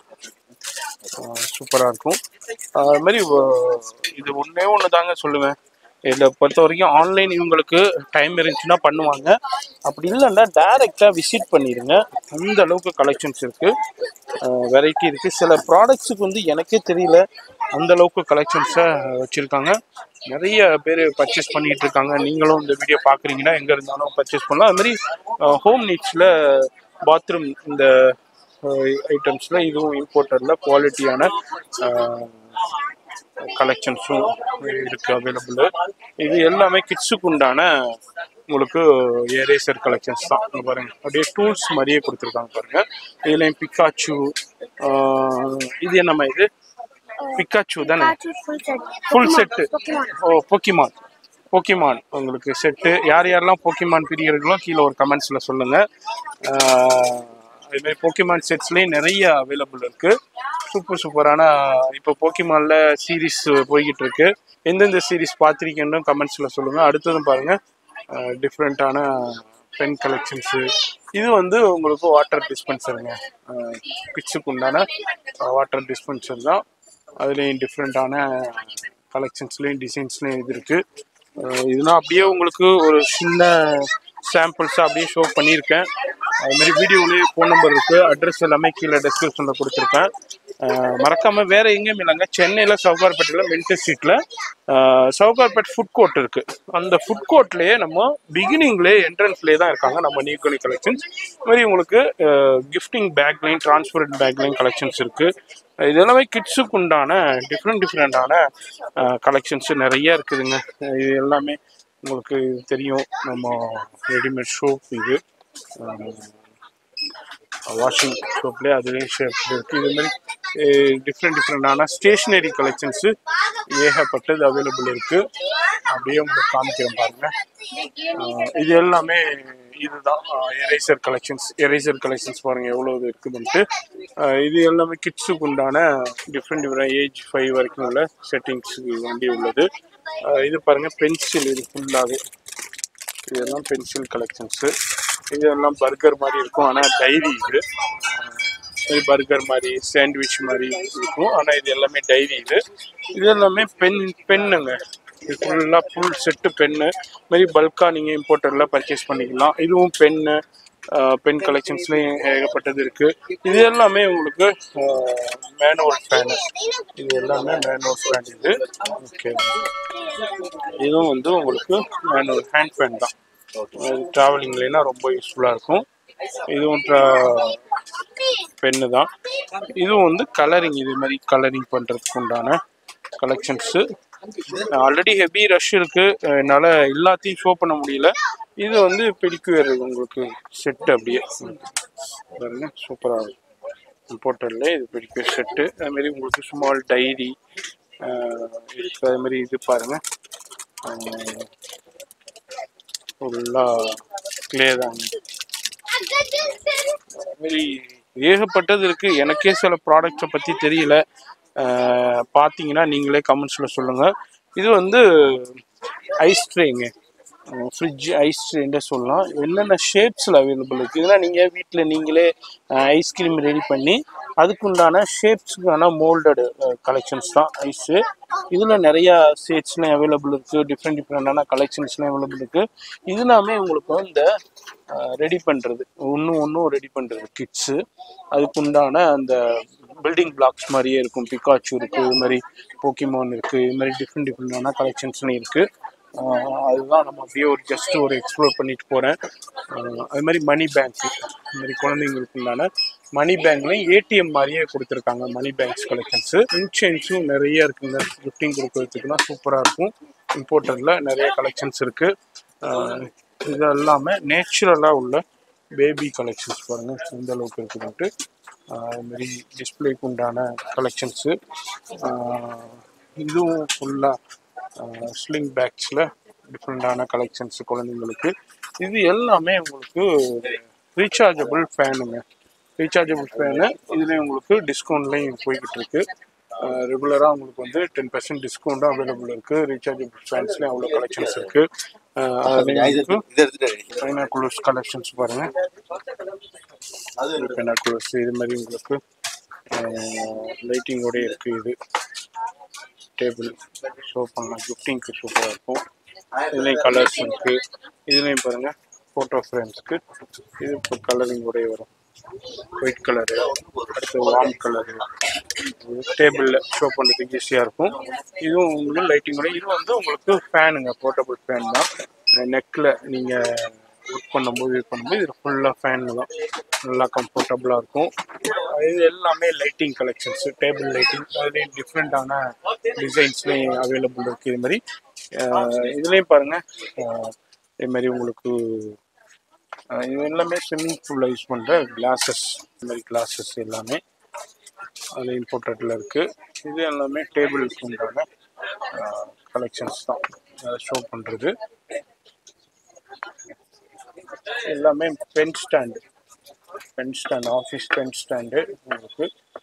சூப்பராக இருக்கும் அது மாதிரி வ- இது ஒன்றே ஒன்று தாங்க சொல்லுவேன் இதில் பொறுத்த வரைக்கும் ஆன்லைன் இவங்களுக்கு டைம் இருந்துச்சுன்னா பண்ணுவாங்க அப்படி இல்லைன்னா டைரெக்டாக விசிட் பண்ணிடுங்க அந்த அளவுக்கு கலெக்ஷன்ஸ் இருக்குது வெரைட்டி இருக்குது சில ப்ராடக்ட்ஸுக்கு வந்து எனக்கே தெரியல அந்த அளவுக்கு கலெக்ஷன்ஸை வச்சுருக்காங்க நிறைய பேர் பர்ச்சேஸ் பண்ணிட்டு இருக்காங்க நீங்களும் இந்த வீடியோ பார்க்குறீங்கன்னா எங்கே இருந்தாலும் பர்ச்சேஸ் பண்ணலாம் அது மாதிரி ஹோம் நீட்ஸில் பாத்ரூம் இந்த ஐட்டம்ஸில் இதுவும் இம்போர்ட்டரில் குவாலிட்டியான கலெக்ஷன்ஸும் இருக்குது அவைலபிள் இது எல்லாமே கிட்ஸுக்கு உண்டான உங்களுக்கு எரேசர் கலெக்ஷன்ஸ் தான் இங்க பாருங்க அப்படியே டூல்ஸ் மாதிரியே கொடுத்துருக்காங்க பாருங்க இதுலேயும் பிக்காச்சு இது என்னம்மா இது பிக்காச்சு தானே full set. Full set Pokemon. ஓ போக்கிமான் போக்கிமான் உங்களுக்கு செட்டு யார் யாரெல்லாம் போக்கிமான் பிரியர்களோ கீழே ஒரு கமெண்ட்ஸில் சொல்லுங்கள் அதுமாதிரி போக்கிமான் செட்ஸ்லேயும் நிறைய அவைலபிள் இருக்கு சூப்பர் சூப்பரான இப்போ போக்கிமான்ல சீரிஸ் போய்கிட்டு இருக்கு எந்தெந்த சீரிஸ் பார்த்துருக்கீங்கன்னு கமெண்ட்ஸில் சொல்லுங்கள் அடுத்ததும் பாருங்கள் டிஃப்ரெண்ட்டான பென் கலெக்ஷன்ஸு இது வந்து உங்களுக்கு வாட்டர் டிஸ்பென்சருங்க கிட்ஸுக்கு உண்டான வாட்டர் டிஸ்பென்சர் தான் அதுலேயும் டிஃப்ரெண்ட்டான கலெக்ஷன்ஸ்லேயும் டிசைன்ஸ்லேயும் இது இருக்குது இதுனா அப்படியே உங்களுக்கு ஒரு சின்ன சாம்பிள்ஸ் அப்படியே ஷோ பண்ணியிருக்கேன் அது மாதிரி வீடியோலேயே ஃபோன் நம்பர் இருக்குது அட்ரஸ் எல்லாமே கீழே டெஸ்கிரிப்ஷனில் கொடுத்துருக்கேன் அஹ் மறக்காம வேற எங்கேயும் இல்லைங்க சென்னையில் சவுகார்பேட்டையில் மின்டர் ஸ்ட்ரீட்டில் சவுகார்பேட் ஃபுட் கோர்ட் இருக்கு அந்த ஃபுட் கோர்ட்லேயே நம்ம பிகினிங்லேயே என்ட்ரன்ஸ்லேயே தான் இருக்காங்க நம்ம நியூகனி கலெக்ஷன்ஸ் மாதிரி உங்களுக்கு கிஃப்டிங் பேக்லையும் டிரான்ஸ்பரண்ட் பேக்லையும் கலெக்ஷன்ஸ் இருக்கு இது எல்லாமே கிட்ஸுக்கு உண்டான டிஃப்ரெண்ட் டிஃப்ரெண்டான கலெக்ஷன்ஸ் நிறைய இருக்குதுங்க இது எல்லாமே உங்களுக்கு தெரியும் நம்ம ரெடிமேட் ஷோப் இது வாஷிங் ஷோப்லேயே அதுலேயும் ஷேப் இருக்குது இது மாதிரி டிஃப்ரெண்ட் டிஃப்ரெண்டான ஸ்டேஷ்னரி கலெக்ஷன்ஸு ஏகப்பட்டது அவைலபிள் இருக்கு அப்படியே உங்களுக்கு காமிக்கிறேன் பாருங்க ஆஹ் இது எல்லாமே இதுதான் எரேசர் கலெக்ஷன்ஸ் எரேசர் கலெக்ஷன்ஸ் பாருங்க எவ்வளவு இருக்குதுன்ட்டு ஆஹ் இது எல்லாமே கிட்ஸுக்கு உண்டான டிஃப்ரெண்ட் டிஃப்ரெண்ட் ஏஜ் ஃபைவ் வரைக்கும் உள்ள செட்டிங்ஸ் வண்டி உள்ளது ஆஹ் இது பாருங்க பென்சில் இது ஃபுல்லாகவே இதெல்லாம் பென்சில் கலெக்ஷன்ஸு இதெல்லாம் பர்கர் மாதிரி இருக்கும் ஆனால் டைரி இது இது பர்கர் மாதிரி சாண்ட்விச் மாதிரி இருக்கும் ஆனால் இது எல்லாமே டைரி இது இது எல்லாமே பென் பென்னுங்க இது ஃபுல்லாக ஃபுல் செட்டு பென்னு மாதிரி பல்காக நீங்கள் இம்போர்ட்டரில் பர்ச்சேஸ் பண்ணிக்கலாம் இதுவும் பென்னு பென் கலெக்ஷன்ஸ்லேயும் ஏகப்பட்டது இருக்குது இது எல்லாமே உங்களுக்கு மேனுவல் ஃபேனு இது எல்லாமே மேனுவல் ஃபேன் இது ஓகே இதுவும் வந்து உங்களுக்கு மேனுவல் ஹேண்ட் ஃபேன் தான் ட்ராவலிங்லாம் ரொம்ப யூஸ்ஃபுல்லாக இருக்கும் இதுவும் பென்னு தான் இதுவும் வந்து கலரிங் இது மாதிரி கலரிங் பண்ணுறதுக்கு உண்டான கலெக்ஷன்ஸு ஆல்ரெடி ஹெவி ரஷ் இருக்கு என்னால் எல்லாத்தையும் ஷோ பண்ண முடியல இது வந்து பெடிக்குவேர் உங்களுக்கு செட்டு அப்படியே பாருங்க சூப்பராக இருக்கும் இம்போர்ட்டரில் இது பெடிக்குவேர் செட்டு அதுமாரி உங்களுக்கு ஸ்மால் டைரி இருக்கு அது மாதிரி இது பாருங்க ஃபுல்லாக க்ளே தாங்க மாதிரி ஏகப்பட்டது இருக்கு எனக்கே சில ப்ராடக்ட்ஸை பற்றி தெரியல அஹ் பார்த்தீங்கன்னா நீங்களே கமெண்ட்ஸில் சொல்லுங்கள் இது வந்து ஐஸ் ட்ரேங்க ஃப்ரிட்ஜ் ஐஸ் ட்ரேன்னு சொல்லலாம் என்னென்ன ஷேப்ஸில் அவைலபிள் இருக்குது இதெல்லாம் நீங்கள் வீட்டில் நீங்களே ஐஸ்கிரீம் ரெடி பண்ணி அதுக்குண்டான ஷேப்ஸுக்கான மோல்டடு கலெக்ஷன்ஸ் தான் ஐஸு இதில் நிறையா ஷேட்ஸ்லாம் அவைலபிள் இருக்குது டிஃப்ரெண்ட் டிஃப்ரெண்டான கலெக்ஷன்ஸ்லாம் அவைலபிள் இருக்குது இது எல்லாமே உங்களுக்கு இந்த ரெடி பண்ணுறது ஒன்றும் ஒன்றும் ரெடி பண்ணுறது கிட்ஸு அதுக்குண்டான அந்த பில்டிங் பிளாக்ஸ் மாதிரியே இருக்கும் பிகாச்சு இருக்குது இது மாதிரி போக்கிமோன் இருக்குது இது மாதிரி டிஃப்ரெண்ட் டிஃப்ரெண்டான கலெக்ஷன்ஸ்லாம் இருக்குது அதுதான் நம்ம அப்படியே ஒரு ஜஸ்ட் ஒரு எக்ஸ்ப்ளோர் பண்ணிட்டு போகிறேன் அது மாதிரி மணி பேங்க் இது மாதிரி குழந்தைங்களுக்கு உண்டான மணி பேங்க்லையும் ஏடிஎம் மாதிரியே கொடுத்துருக்காங்க மணி பேங்க்ஸ் கலெக்ஷன்ஸு இன்சூரன்ஸும் நிறைய இருக்குங்க கிஃப்டிங் கொடுக்கறதுக்குலாம் சூப்பராக இருக்கும் இம்போர்ட்டரில் நிறைய கலெக்ஷன்ஸ் இருக்குது இது எல்லாமே நேச்சுரலாக உள்ள பேபி கலெக்ஷன்ஸ் பாருங்கள் எந்த அளவுக்கு இருக்குதுன்ட்டு அது மாதிரி டிஸ்பிளேக்கு உண்டான கலெக்ஷன்ஸு இதுவும் ஃபுல்லாக ஸ்லிங் பேக்ஸில் டிஃப்ரெண்டான கலெக்ஷன்ஸ் குழந்தைங்களுக்கு இது எல்லாமே உங்களுக்கு ரீசார்ஜபிள் ஃபேனுங்க ரீசார்ஜபிள் ஃபேனு இதுலேயும் உங்களுக்கு டிஸ்கவுண்ட்லேயும் போய்கிட்டு இருக்கு ரெகுலராக உங்களுக்கு வந்து டென் பர்சன்ட் டிஸ்கவுண்ட்டும் அவைலபிள் இருக்குது ரீசார்ஜபிள் ஃபேன்ஸ்லேயும் அவ்வளோ கலெக்ஷன்ஸ் இருக்குது அதுலேயும் பைனாக்குலர்ஸ் கலெக்ஷன்ஸ் பாருங்கள் பைனாக்குலர்ஸ் இது மாதிரி உங்களுக்கு லைட்டிங்கோட இருக்குது இது டேபிள் ஷோ பண்ணலாம் கிஃப்டிங்க்கு சூப்பராக இருக்கும் இதுலேயும் கலர்ஸ் இருக்குது இதுலேயும் பாருங்கள் ஃபோட்டோ ஃப்ரேம்ஸ்க்கு இது இப்போ கலரிங்கோடய வரும் ஒயிட் கலரு அடுத்து வார்ம் கலரு டேபிளில் ஷோ பண்ணுறதுக்கு ஈஸியாக இருக்கும் இதுவும் உங்களுக்கு லைட்டிங்கோட இது வந்து உங்களுக்கு ஃபேனுங்க போர்ட்டபுள் ஃபேன் தான் நெக்கில் நீங்கள் ஒர்க் பண்ணும்போது இது பண்ணும்போது இது ஃபுல்லாக ஃபேனு தான் நல்லா கம்ஃபர்டபுளாக இருக்கும் இது எல்லாமே லைட்டிங் கலெக்ஷன்ஸ் டேபிள் லைட்டிங் அதுலேயும் டிஃப்ரெண்ட்டான டிசைன்ஸ்லேயும் அவைலபிள் இருக்குது இது மாதிரி அஹ் இதுலேயும் பாருங்கள் இதே மாதிரி உங்களுக்கு அஹ் இது எல்லாமே ஸ்விம்மிங் பூலில் யூஸ் பண்ணுற கிளாஸஸ் இந்த மாதிரி கிளாஸஸ் எல்லாமே அது இம்போர்ட்டடில் இருக்குது இது எல்லாமே டேபிளுக்கு உண்டான கலெக்ஷன்ஸ் தான் அதை ஷோ பண்ணுறது எல்லாமே pen stand pen stand office pen stand உங்களுக்கு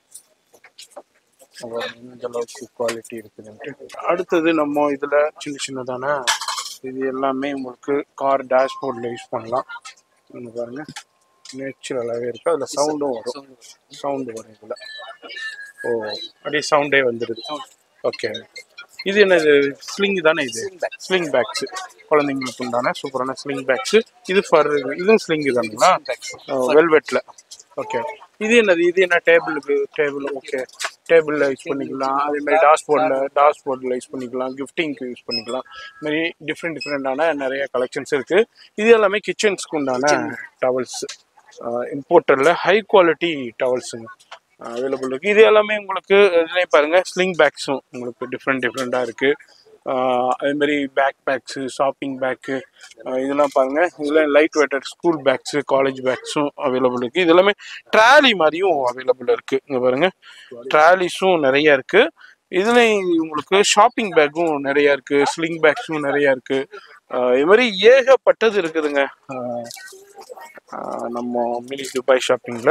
இந்த அளவுக்கு குவாலிட்டி இருக்குதுன்ட்டு அடுத்தது நம்ம இதில் சின்ன சின்னதான இது எல்லாமே உங்களுக்கு கார் டேஷ்போர்டில் யூஸ் பண்ணலாம் இங்க பாருங்க நேச்சுரலாகவே இருக்குது அதில் சவுண்டும் வரும் சவுண்டு வரும் இதில் ஓ அப்படியே சவுண்டே வந்துடுது ஓகே இது என்னது ஸ்லிங் தானே இது ஸ்லிங் பேக்ஸ் குழந்தைங்களுக்கு உண்டான சூப்பரான ஸ்லிங் பேக்ஸ் இது ஃபர் இதுவும் ஸ்லிங் தானுங்களா வெல்வெட்டில் ஓகே இது என்னது இது என்ன டேபிளுக்கு டேபிள் ஓகே டேபிளில் யூஸ் பண்ணிக்கலாம் அதே மாதிரி டாஷ்போர்டில் டாஷ்போர்டில் யூஸ் பண்ணிக்கலாம் கிஃப்டிங்க்கு யூஸ் பண்ணிக்கலாம் இது மாதிரி டிஃப்ரெண்ட் டிஃப்ரெண்டான நிறைய கலெக்ஷன்ஸ் இருக்குது இது எல்லாமே கிச்சன்ஸ்க்கு உண்டான டவல்ஸ் இம்போர்ட்டரில் ஹை குவாலிட்டி டவல்ஸுங்க அவைலபிள் இருக்குது இது எல்லாமே உங்களுக்கு இதுலேயும் பாருங்கள் ஸ்லிங் பேக்ஸும் உங்களுக்கு டிஃப்ரெண்ட் டிஃப்ரெண்ட்டாக இருக்குது அதே மாதிரி பேக் பேக்ஸு ஷாப்பிங் பேக்கு இதெல்லாம் பாருங்க இதில் light weighted school bags college பேக்ஸும் அவைலபிள் இருக்குது இது எல்லாமே ட்ராலி மாதிரியும் அவைலபிள் இருக்குது இங்கே பாருங்க ட்ராலிஸும் நிறைய இருக்குது இதுல உங்களுக்கு ஷாப்பிங் பேக்கும் நிறைய இருக்கு ஸ்லிங் பேக்ஸும் நிறைய இருக்கு ஆஹ் இது மாதிரி ஏகப்பட்டது இருக்குதுங்க ஆஹ் ஆஹ் நம்ம மினி துபாய் ஷாப்பிங்ல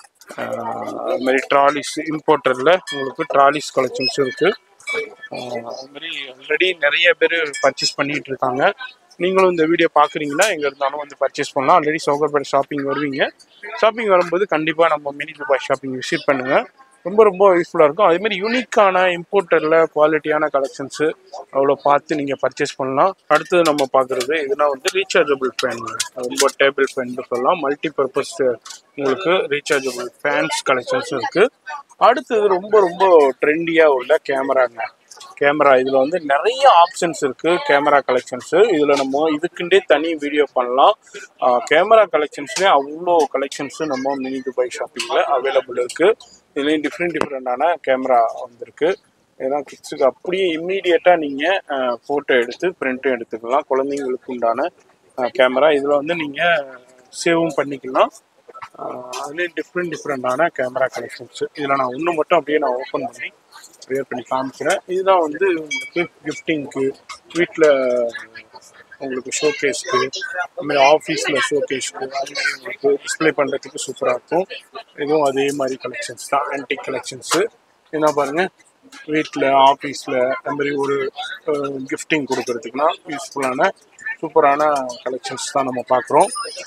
அது மாதிரி ட்ராலிஸ் இம்போர்ட்டர்ல உங்களுக்கு ட்ராலிஸ் கலெக்ஷன்ஸ் இருக்கு ஆஹ் அது மாதிரி ஆல்ரெடி நிறைய பேர் பர்ச்சேஸ் பண்ணிட்டு இருக்காங்க நீங்களும் இந்த வீடியோ பார்க்குறீங்கன்னா எங்கே இருந்தாலும் வந்து பர்ச்சேஸ் பண்ணலாம் ஆல்ரெடி சௌகர்பேட் ஷாப்பிங் வருவீங்க ஷாப்பிங் வரும்போது கண்டிப்பாக நம்ம மினி துபாய் ஷாப்பிங் விசிட் பண்ணுங்க ரொம்ப ரொம்ப யூஸ்ஃபுல்லாக இருக்கும் அதே மாதிரி யூனிக்கான இம்போர்ட்டரில் குவாலிட்டியான கலெக்ஷன்ஸு அவ்வளோ பார்த்து நீங்கள் பர்ச்சேஸ் பண்ணலாம் அடுத்தது நம்ம பார்க்குறது இதுனா வந்து ரீசார்ஜபிள் ஃபேன் ரொம்ப டேபிள் ஃபேன் சொல்லலாம் மல்டி பர்பஸ் உங்களுக்கு ரீசார்ஜபிள் ஃபேன்ஸ் கலெக்ஷன்ஸ் இருக்குது அடுத்தது ரொம்ப ரொம்ப ட்ரெண்டியாக உள்ள கேமராங்க கேமரா இதில் வந்து நிறைய ஆப்ஷன்ஸ் இருக்குது கேமரா கலெக்ஷன்ஸு இதில் நம்ம இதுக்குண்டே தனி வீடியோ பண்ணலாம் கேமரா கலெக்ஷன்ஸ்லேயே அவ்வளோ கலெக்ஷன்ஸு நம்ம மினி துபாய் ஷாப்பிங்கில் அவைலபிள் இருக்குது இதுலேயும் டிஃப்ரெண்ட் டிஃப்ரெண்டான கேமரா வந்திருக்கு ஏன்னா கிட்ஸுக்கு அப்படியே இம்மீடியட்டாக நீங்கள் ஃபோட்டோ எடுத்து பிரிண்ட்டும் எடுத்துக்கலாம் குழந்தைங்களுக்கு உண்டான கேமரா இதில் வந்து நீங்கள் சேவும் பண்ணிக்கலாம் அதுலேயும் டிஃப்ரெண்ட் டிஃப்ரெண்டான கேமரா கலெக்ஷன்ஸ் இதில் நான் ஒன்று மட்டும் அப்படியே நான் ஓப்பன் பண்ணி ப்ரேயர் பண்ணி காமிக்கிறேன் இதுதான் வந்து உங்களுக்கு கிஃப்டிங்க்கு வீட்டில் உங்களுக்கு ஷோகேஸ்க்கு அதுமாதிரி ஆஃபீஸில் ஷோகேஸ்க்கு அது மாதிரி உங்களுக்கு டிஸ்ப்ளே பண்ணுறதுக்கு சூப்பராக இருக்கும் இதுவும் அதே மாதிரி கலெக்ஷன்ஸ் தான் ஆன்டிக் கலெக்ஷன்ஸு என்ன பாருங்கள் வீட்டில் ஆஃபீஸில் அந்த மாதிரி ஒரு கிஃப்டிங் கொடுக்கறதுக்குனா யூஸ்ஃபுல்லான சூப்பரான கலெக்ஷன்ஸ் தான் நம்ம பார்க்குறோம்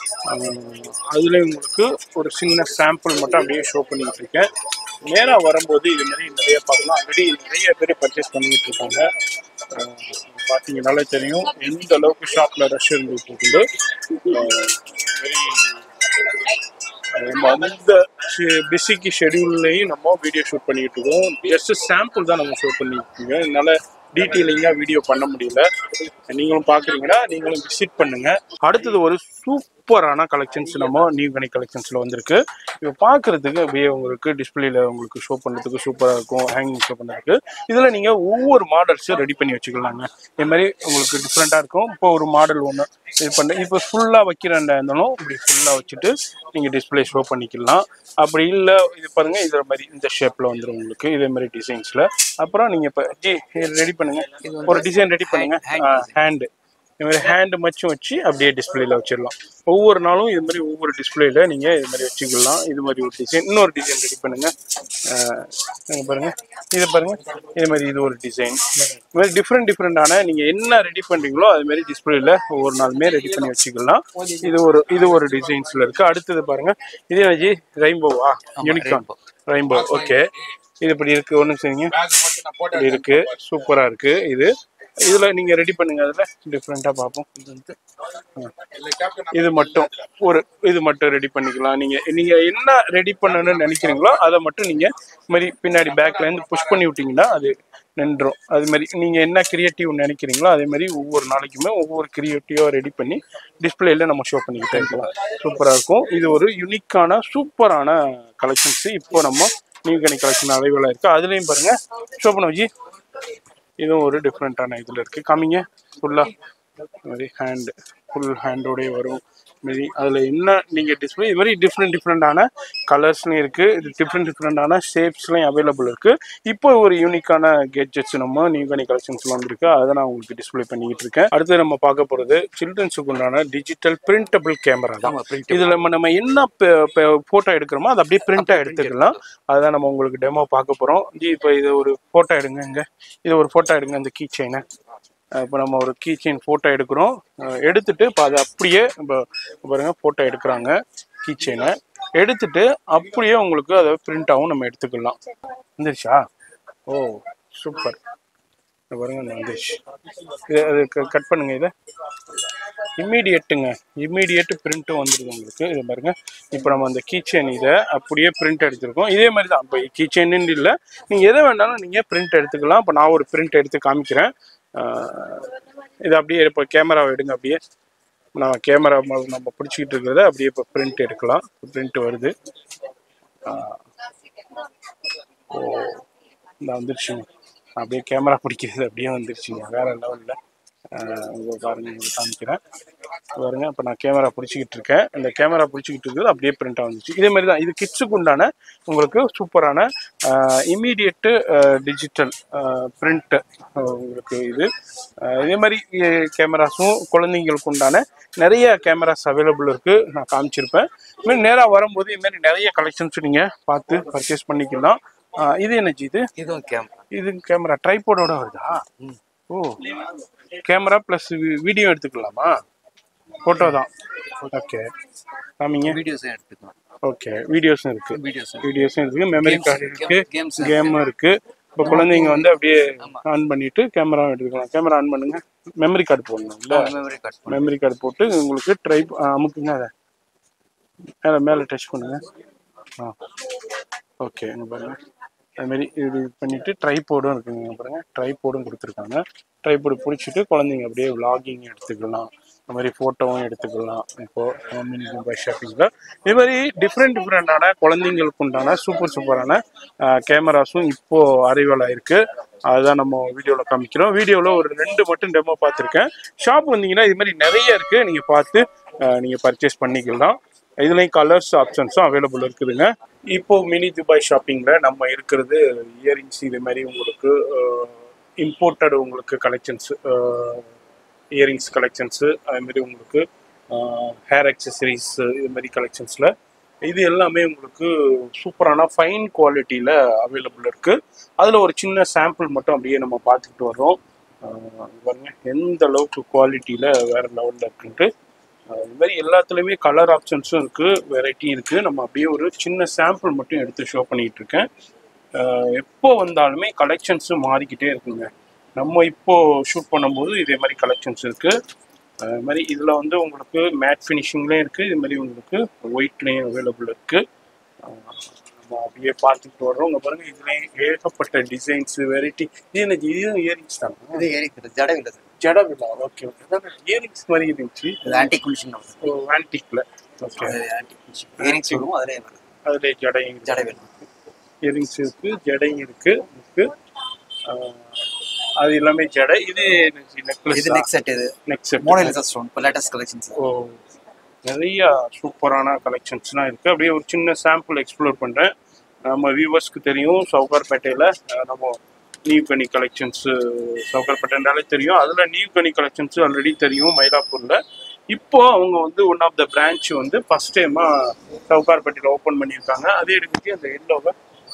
அதில் உங்களுக்கு ஒரு சின்ன சாம்பிள் மட்டும் அப்படியே ஷோ பண்ணிட்டு இருக்கேன் நேராக வரும்போது இது மாதிரி நிறைய பார்க்கலாம் ஆல்ரெடி நிறைய பேர் பர்ச்சேஸ் பண்ணிட்டு இருக்காங்க அஹ் பார்த்தீங்கனாலே தெரியும் எந்த அளவுக்கு ஷாப்பில் ரஷ் இருந்துட்டு இருக்குது வெரி நம்ம அந்த பிஸிக்கு ஷெடியூல்லையும் நம்ம வீடியோ ஷூட் பண்ணிட்டு இருக்கோம் ஜஸ்ட் சாம்பிள் தான் நம்ம ஷோ பண்ணிட்டு இருக்கோங்க என்னால் டீட்டெயிலிங்காக வீடியோ பண்ண முடியல நீங்களும் பார்க்குறீங்கன்னா நீங்களும் விசிட் பண்ணுங்க அடுத்தது ஒரு சூப்பரான கலெக்ஷன்ஸ் நம்ம நியூ கனி கலெக்ஷன்ஸில் வந்திருக்கு இப்போ பார்க்குறதுக்கு அப்படியே உங்களுக்கு டிஸ்பிளேல உங்களுக்கு ஷோ பண்ணுறதுக்கு சூப்பராக இருக்கும் ஹேங்கிங் ஷோ பண்ணுறதுக்கு இதில் நீங்கள் ஒவ்வொரு மாடல்ஸும் ரெடி பண்ணி வச்சுக்கலாங்க இது மாதிரி உங்களுக்கு டிஃப்ரெண்ட்டாக இருக்கும் இப்போ ஒரு மாடல் ஒன்று இது பண்ண இப்போ ஃபுல்லாக வைக்கிறேன்டா இருந்தாலும் இப்படி ஃபுல்லாக வச்சுட்டு நீங்கள் டிஸ்பிளே ஷோ பண்ணிக்கலாம் அப்படி இல்லை இது பாருங்க இதே மாதிரி இந்த ஷேப்பில் வந்துடும் உங்களுக்கு இதே மாதிரி டிசைன்ஸில் அப்புறம் நீங்கள் இப்போ ஜி ரெடி பண்ணுங்க ஒரு டிசைன் ரெடி பண்ணுங்க ஹேண்டு இது மாதிரி ஹேண்டு மச்சும் வச்சு அப்படியே டிஸ்பிளேல வச்சிடலாம் ஒவ்வொரு நாளும் இது மாதிரி ஒவ்வொரு டிஸ்பிளேல நீங்கள் இது மாதிரி வச்சுக்கலாம் இது மாதிரி ஒரு டிசைன் இன்னொரு டிசைன் ரெடி பண்ணுங்க ஆஹ் இங்க பாருங்க இது பாருங்க இது மாதிரி இது ஒரு டிசைன் இது மாதிரி டிஃப்ரெண்ட் டிஃப்ரெண்டான நீங்கள் என்ன ரெடி பண்ணுறீங்களோ அது மாதிரி டிஸ்பிளேல ஒவ்வொரு நாளுமே ரெடி பண்ணி வச்சுக்கலாம் இது ஒரு இது ஒரு டிசைன்ஸில் இருக்கு அடுத்தது பாருங்க இது என்ன ரெயின்போவா யூனிகான் ரெயின்போ ஓகே இது இப்படி இருக்கு ஒன்றும் சரிங்க இப்படி இருக்கு சூப்பரா இருக்கு இது இதுல நீங்க ரெடி பண்ணுங்க அதுல டிஃப்ரெண்டா பார்ப்போம் இது வந்து ஆ. இது மட்டும் ஒரு இது மட்டும் ரெடி பண்ணிக்கலாம் நீங்க நீங்க என்ன ரெடி பண்ணணும்னு நினைக்கிறீங்களோ அதை மட்டும் நீங்க இது மாதிரி பின்னாடி பேக்ல இருந்து புஷ் பண்ணி விட்டீங்கன்னா அது நின்றோம் அது மாதிரி நீங்க என்ன கிரியேட்டிவ் நினைக்கிறீங்களோ அதே மாதிரி ஒவ்வொரு நாளைக்குமே ஒவ்வொரு கிரியேட்டிவா ரெடி பண்ணி டிஸ்பிளேல நம்ம ஷோ பண்ணிக்கிட்டே இருக்கலாம் சூப்பரா இருக்கும் இது ஒரு யுனிக்கான சூப்பரான கலெக்ஷன்ஸ் இப்போ நம்ம நியூ கனி கலெக்ஷன் அவைலபிளா இருக்கு அதுலயும் பாருங்க ஷோ பண்ண வச்சு இதுவும் ஒரு டிஃப்ரெண்ட்டான இதில் இருக்குது காமிங்க ஃபுல்லாக இது மாதிரி ஹேண்டு ஃபுல் ஹேண்டோடய வரும் மாரி அதில் என்ன நீங்கள் டிஸ்பிளே இது மாதிரி டிஃப்ரெண்ட் டிஃப்ரெண்டான கலர்ஸ்லையும் இருக்குது இது டிஃப்ரெண்ட் டிஃப்ரெண்டான ஷேப்ஸ்லையும் அவைலபிள் இருக்குது இப்போ ஒரு யூனிக்கான கேட்ஜெட்ஸ் நம்ம நியூகனி கலெக்ஷன்ஸ்லாம் வந்திருக்கு அதை நான் உங்களுக்கு டிஸ்ப்ளே பண்ணிக்கிட்டு இருக்கேன் அடுத்து நம்ம பார்க்க போகிறது சில்ட்ரன்ஸுக்கு உண்டான டிஜிட்டல் பிரிண்டபிள் கேமரா தான் இதில் நம்ம நம்ம என்ன ஃபோட்டோ எடுக்கிறோமோ அதை அப்படியே பிரிண்டாக எடுத்துக்கலாம் அதுதான் நம்ம உங்களுக்கு டெமோ பார்க்க போகிறோம் ஜி இப்போ இது ஒரு ஃபோட்டோ எடுங்க இங்கே இது ஒரு ஃபோட்டோ எடுங்க இந்த கீ செயினை இப்போ நம்ம ஒரு கீ செயின் ஃபோட்டோ எடுக்கிறோம் அஹ் எடுத்துட்டு இப்போ அதை அப்படியே இப்போ பாருங்க ஃபோட்டோ எடுக்கிறாங்க கீ செயினை எடுத்துட்டு அப்படியே உங்களுக்கு அதை பிரிண்டாகவும் நம்ம எடுத்துக்கலாம் வந்துருச்சா ஓ சூப்பர் இது பாருங்க இந்த வந்துருச்சு இது அது கட் பண்ணுங்க இதை இம்மீடியட்டுங்க இம்மீடியட் பிரிண்ட்டும் வந்துருது உங்களுக்கு இது பாருங்க இப்போ நம்ம அந்த கீச்செயின் இதை அப்படியே பிரிண்ட் எடுத்திருக்கோம் இதே மாதிரி தான் இப்போ கீச்செயின்னு இல்லை நீங்கள் எதை வேணாலும் நீங்கள் பிரிண்ட் எடுத்துக்கலாம் இப்போ நான் ஒரு பிரிண்ட் எடுத்து காமிக்கிறேன் ஆஹ் இது அப்படியே இப்போ கேமராவை எடுங்க அப்படியே நான் கேமரா நம்ம பிடிச்சிக்கிட்டு இருக்கிறத அப்படியே இப்போ பிரிண்ட் எடுக்கலாம் பிரிண்ட் வருது ஆஹ் ஓ இந்த வந்துருச்சுங்க அப்படியே கேமரா பிடிக்கிறது அப்படியே வந்துருச்சுங்க வேற லெவலில் இங்கே பாருங்க இங்கே காமிக்கிறேன் பாருங்க இப்போ நான் கேமரா பிடிச்சிக்கிட்டு இருக்கேன் இந்த கேமரா பிடிச்சிக்கிட்டு இருக்குது அப்படியே பிரிண்டாக வந்துச்சு இதே மாதிரி தான் இது கிட்ஸுக்கு உண்டான உங்களுக்கு சூப்பரான இமீடியட்டு டிஜிட்டல் பிரிண்ட் உங்களுக்கு இது அஹ், இதே மாதிரி கேமராஸும் குழந்தைங்களுக்கு உண்டான நிறைய கேமராஸ் அவைலபிள் இருக்கு நான் காமிச்சிருப்பேன் இன்னும் நேராக வரும்போது இது மாதிரி நிறைய கலெக்ஷன்ஸ் நீங்கள் பார்த்து பர்ச்சேஸ் பண்ணிக்கலாம் அஹ், இது என்னச்சு இது இதுவும் கேமரா இது கேமரா ட்ரைபோர்டோட வருதா ஓ கேமரா ப்ளஸ் வீடியோ எடுத்துக்கலாமா ஃபோட்டோ தான் ஓகே காமிங்க வீடியோஸும் எடுத்துக்கலாம் ஓகே வீடியோஸும் இருக்கு வீடியோஸ் வீடியோஸும் இருக்கு மெமரி Games- கார்டு இருக்கு games கேமும் இருக்கு இப்போ குழந்தைங்க வந்து அப்படியே ஆன் பண்ணிட்டு கேமரா எடுத்துக்கலாம் கேமரா ஆன் பண்ணுங்க மெமரி கார்டு போடணும்ல மெமரி கட் பண்ணி மெமரி கார்டு போட்டு உங்களுக்கு ட்ரை அமுக்குங்க அதை மேலே மேலே டச் பண்ணுங்க ஆ ஓகே இங்க பாருங்க அது மாதிரி இது பண்ணிட்டு ட்ரைபோர்டும் இருக்குங்க இங்க பாருங்க ட்ரைபோர்டும் கொடுத்துருக்காங்க ட்ரைபோர்டு பிடிச்சிட்டு குழந்தைங்க அப்படியே vlogging எடுத்துக்கலாம் இந்த மாதிரி ஃபோட்டோவும் எடுத்துக்கலாம் இப்போ மினி மும்பை ஷாப்பிங்கில் இது மாதிரி டிஃப்ரெண்ட் டிஃப்ரெண்டான குழந்தைங்களுக்கு உண்டான சூப்பர் சூப்பரான கேமராஸும் இப்போ அரைவல் ஆயிருக்கு அதுதான் நம்ம வீடியோவில் காமிக்கிறோம் வீடியோவில் ஒரு ரெண்டு மட்டும் டெமோ பார்த்துருக்கேன் ஷாப் வந்தீங்கன்னா இது மாதிரி நிறைய இருக்கு நீங்கள் பார்த்து அஹ், நீங்கள் பர்ச்சேஸ் பண்ணிக்கலாம் இதுலேயும் கலர்ஸ் ஆப்ஷன்ஸும் அவைலபிள் இருக்குதுங்க இப்போ மினி துபாய் ஷாப்பிங்கில் நம்ம இருக்கிறது இயரிங்ஸ் இது மாதிரி உங்களுக்கு இம்போர்ட்டட் உங்களுக்கு கலெக்ஷன்ஸ் இயரிங்ஸ் கலெக்ஷன்ஸு அதுமாரி உங்களுக்கு ஹேர் அக்சசரிஸ் இது மாதிரி கலெக்ஷன்ஸில் இது எல்லாமே உங்களுக்கு சூப்பரான ஃபைன் குவாலிட்டியில் அவைலபிள் இருக்குது அதில் ஒரு சின்ன சாம்பிள் மட்டும் அப்படியே நம்ம பார்த்துக்கிட்டு வர்றோம் அஹ் பாருங்க எந்த அளவுக்கு குவாலிட்டியில் வேறு லெவலில் இருக்குன்ட்டு அஹ் இது மாதிரி எல்லாத்துலேயுமே கலர் ஆப்ஷன்ஸும் இருக்குது வெரைட்டி இருக்குது நம்ம அப்படியே ஒரு சின்ன சாம்பிள் மட்டும் எடுத்து ஷோ பண்ணிகிட்டு இருக்கேன் அஹ் எப்போ வந்தாலுமே கலெக்ஷன்ஸு மாறிக்கிட்டே இருக்குங்க நம்ம இப்போ ஷூட் பண்ணும்போது இதே மாதிரி கலெக்ஷன்ஸ் இருக்குது அது மாதிரி இதில் வந்து உங்களுக்கு மேட் ஃபினிஷிங்லேயும் இருக்குது இது மாதிரி உங்களுக்கு ஒயிட்லேயும் அவைலபிள் இருக்குது நம்ம அப்படியே பார்த்துக்கிட்டு வர்றோம் உங்க பாருங்க இதுலேயும் ஏகப்பட்ட டிசைன்ஸ் வெரைட்டி இது என்ன இதுவும் இயரிங்ஸ் தானே இது ஏறிக்கிறது ஜடம் இல்லை சார் ஜட விழா ஓகே ஓகே இயரிங்ஸ் மாதிரி இருந்துச்சு இது ஆன்டி குலிஷன் ஆன்டிக்ல ஓகே அது ஆன்டி குலிஷன் ஏரிங்ஸ் வரும் அதிலே வருது அதுல ஜடையும் ஜடை வேணும் இயரிங்ஸ் இருக்கு ஜடையும் இருக்கு இருக்கு ஆஹ், அது எல்லாமே ஜடை இது நெக்லஸ் இது நெக்ஸ்ட் செட் இது நெக்ஸ்ட் செட் மோனலிசா ஸ்டோன் இப்போ லேட்டஸ்ட் கலெக்ஷன்ஸ் ஓ நிறைய சூப்பரான கலெக்ஷன்ஸ்லாம் இருக்குது அப்படியே ஒரு சின்ன சாம்பிள் எக்ஸ்ப்ளோர் பண்ணுறேன் நம்ம வியூவர்ஸ்க்கு தெரியும் சவுகார்பேட்டையில் நம்ம நியூ கனி கலெக்ஷன்ஸு சவுகார்பேட்டைனாலே தெரியும் அதில் நியூ கனி கலெக்ஷன்ஸு ஆல்ரெடி தெரியும் மயிலாப்பூரில் இப்போ அவங்க வந்து ஒன் ஆஃப் த பிரான்ச் வந்து ஃபஸ்ட் டைமாக சவுகார்பேட்டையில் ஓப்பன் பண்ணியிருக்காங்க அதே எடுத்துட்டு அந்த எல்லோவை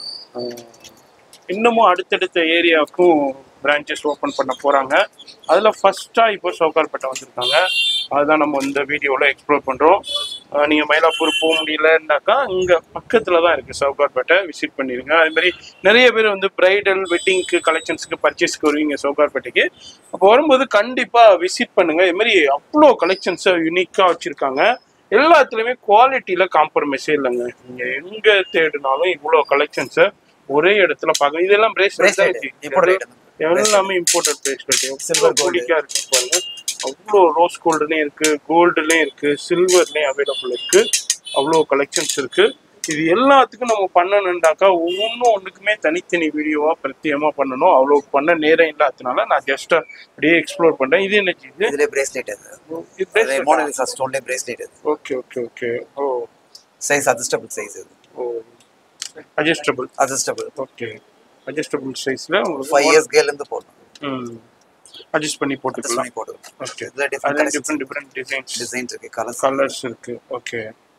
இன்னமும் அடுத்தடுத்த ஏரியாவுக்கும் பிரான்ச்சஸ் ஓப்பன் பண்ண போகிறாங்க அதில் ஃபஸ்ட்டாக இப்போ சவுகார்பேட்டை வந்திருக்காங்க அதுதான் நம்ம இந்த வீடியோவில் எக்ஸ்ப்ளோர் பண்ணுறோம் நீங்கள் மயிலாப்பூர் போக முடியலன்னாக்கா இங்கே பக்கத்தில் தான் இருக்குது சவுகார்பேட்டை விசிட் பண்ணிடுங்க அது மாதிரி நிறைய பேர் வந்து பிரைடல் வெட்டிங்க்கு கலெக்ஷன்ஸுக்கு பர்ச்சேஸ்க்கு வருவீங்க சவுகார்பேட்டைக்கு அப்போ வரும்போது கண்டிப்பாக விசிட் பண்ணுங்கள் இது மாதிரி அவ்வளோ கலெக்ஷன்ஸை யூனிக்காக வச்சுருக்காங்க எல்லாத்துலேயுமே குவாலிட்டியில் காம்ப்ரமைஸே இல்லைங்க நீங்கள் எங்கே தேடினாலும் இவ்வளோ கலெக்ஷன்ஸை ஒரே இடத்துல பார்க்க இதெல்லாம் பிரேஸ்லெட் பிரேஸ்லெட் இப்போ ரேட் எல்லாமே imported bracelet Silver silver gold. கோல்டிக்கா இருக்கு பாருங்க அவ்வளோ ரோஸ் கோல்டுலயும் இருக்கு கோல்டுலயும் இருக்கு சில்வர்லயும் அவைலபிள் இருக்கு அவ்வளோ கலெக்ஷன்ஸ் இருக்கு இது எல்லாத்துக்கும் நம்ம பண்ணணுண்டாக்கா ஒவ்வொன்றும் ஒன்றுக்குமே தனித்தனி வீடியோவா பிரத்யேகமா பண்ணணும் அவ்வளோ பண்ண நேரம் இல்லாததுனால நான் ஜஸ்ட் அப்படியே எக்ஸ்ப்ளோர் பண்றேன் இது என்ன இது இதுல பிரேஸ்லெட் அது இது மோனலிசா ஸ்டோன்ல பிரேஸ்லெட் அது ஓகே ஓகே ஓகே ஓ சைஸ் அட்ஜஸ்டபிள் சைஸ் இது ஓ அட்ஜஸ்டபிள் அட்ஜஸ்டபிள் ஓகே அட்ஜஸ்டபிள் சைஸ்ல உங்களுக்கு ஃபைவ் இயர்ஸ் கேர்ல இருந்து போடணும் ம் அட்ஜஸ்ட் பண்ணி அட்ஜஸ்ட் போட்டுக்கலாம் பண்ணி போட்டுக்கலாம் ஓகே இதுல டிஃபரெண்ட் அதில் டிஃப்ரெண்ட் டிஃப்ரெண்ட் டிசைன்ஸ் டிசைன்ஸ் இருக்கு கலர்ஸ் கலர்ஸ் இருக்கு ஓகே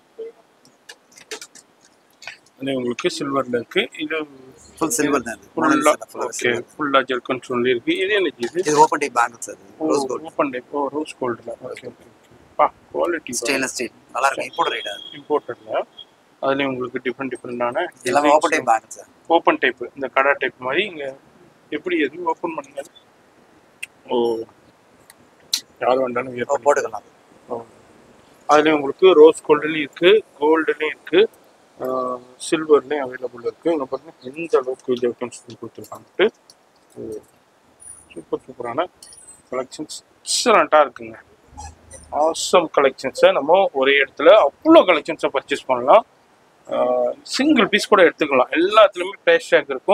அது உங்களுக்கு சில்வர்ல இருக்கு இது ஃபுல் சில்வர் தான் இது ஃபுல்லா மோனலிசா ஃபுல் ஓகே ஃபுல்லா ஜெர்கன் சொல்லி இருக்கு இது என்ன இது இது ஓப்பன் டைப் பேங்கிள்ஸ் அது ரோஸ் கோல்ட் ஓப்பன் டைப் ஓ ரோஸ் கோல்ட்ல ஓகே ஓகே பா குவாலிட்டி ஸ்டெயின்லெஸ் ஸ்டீல் நல்லா இருக்கு இம்போர்ட் ரேட் அது இம்போர்ட்டட்ல அதுலயும் உங்களுக்கு டிஃப்ரெண்ட் டிஃப்ரெண்டான எல்லாமே open type bangles open type இந்த கடா டைப் மாதிரி இங்க எப்படி எது ஓப்பன் பண்ணுங்க ஓ யார் வேண்டாலும் wear பண்ணிக்கலாம். போட்டுக்கலாம் அதுலேயும் உங்களுக்கு ரோஸ் கோல்டுலேயும் இருக்கு கோல்டுலேயும் இருக்கு சில்வர்லேயும் அவைலபிள் இருக்கு இங்கே பாருங்க எந்த அளவுக்கு ஜெர்கன்ஸ் கொடுத்துருக்காங்கட்டு சூப்பர் சூப்பரான கலெக்ஷன்ஸ் எக்ஸலண்ட்டாக இருக்குங்க ஆசம் கலெக்ஷன்ஸை நம்ம ஒரே இடத்துல அவ்வளோ கலெக்ஷன்ஸை பர்ச்சேஸ் பண்ணலாம் சிங்கிள் பீஸ் கூட எடுத்துக்கலாம் எல்லாத்துலேயுமே ப்ரைஸ் டேக் இருக்கும்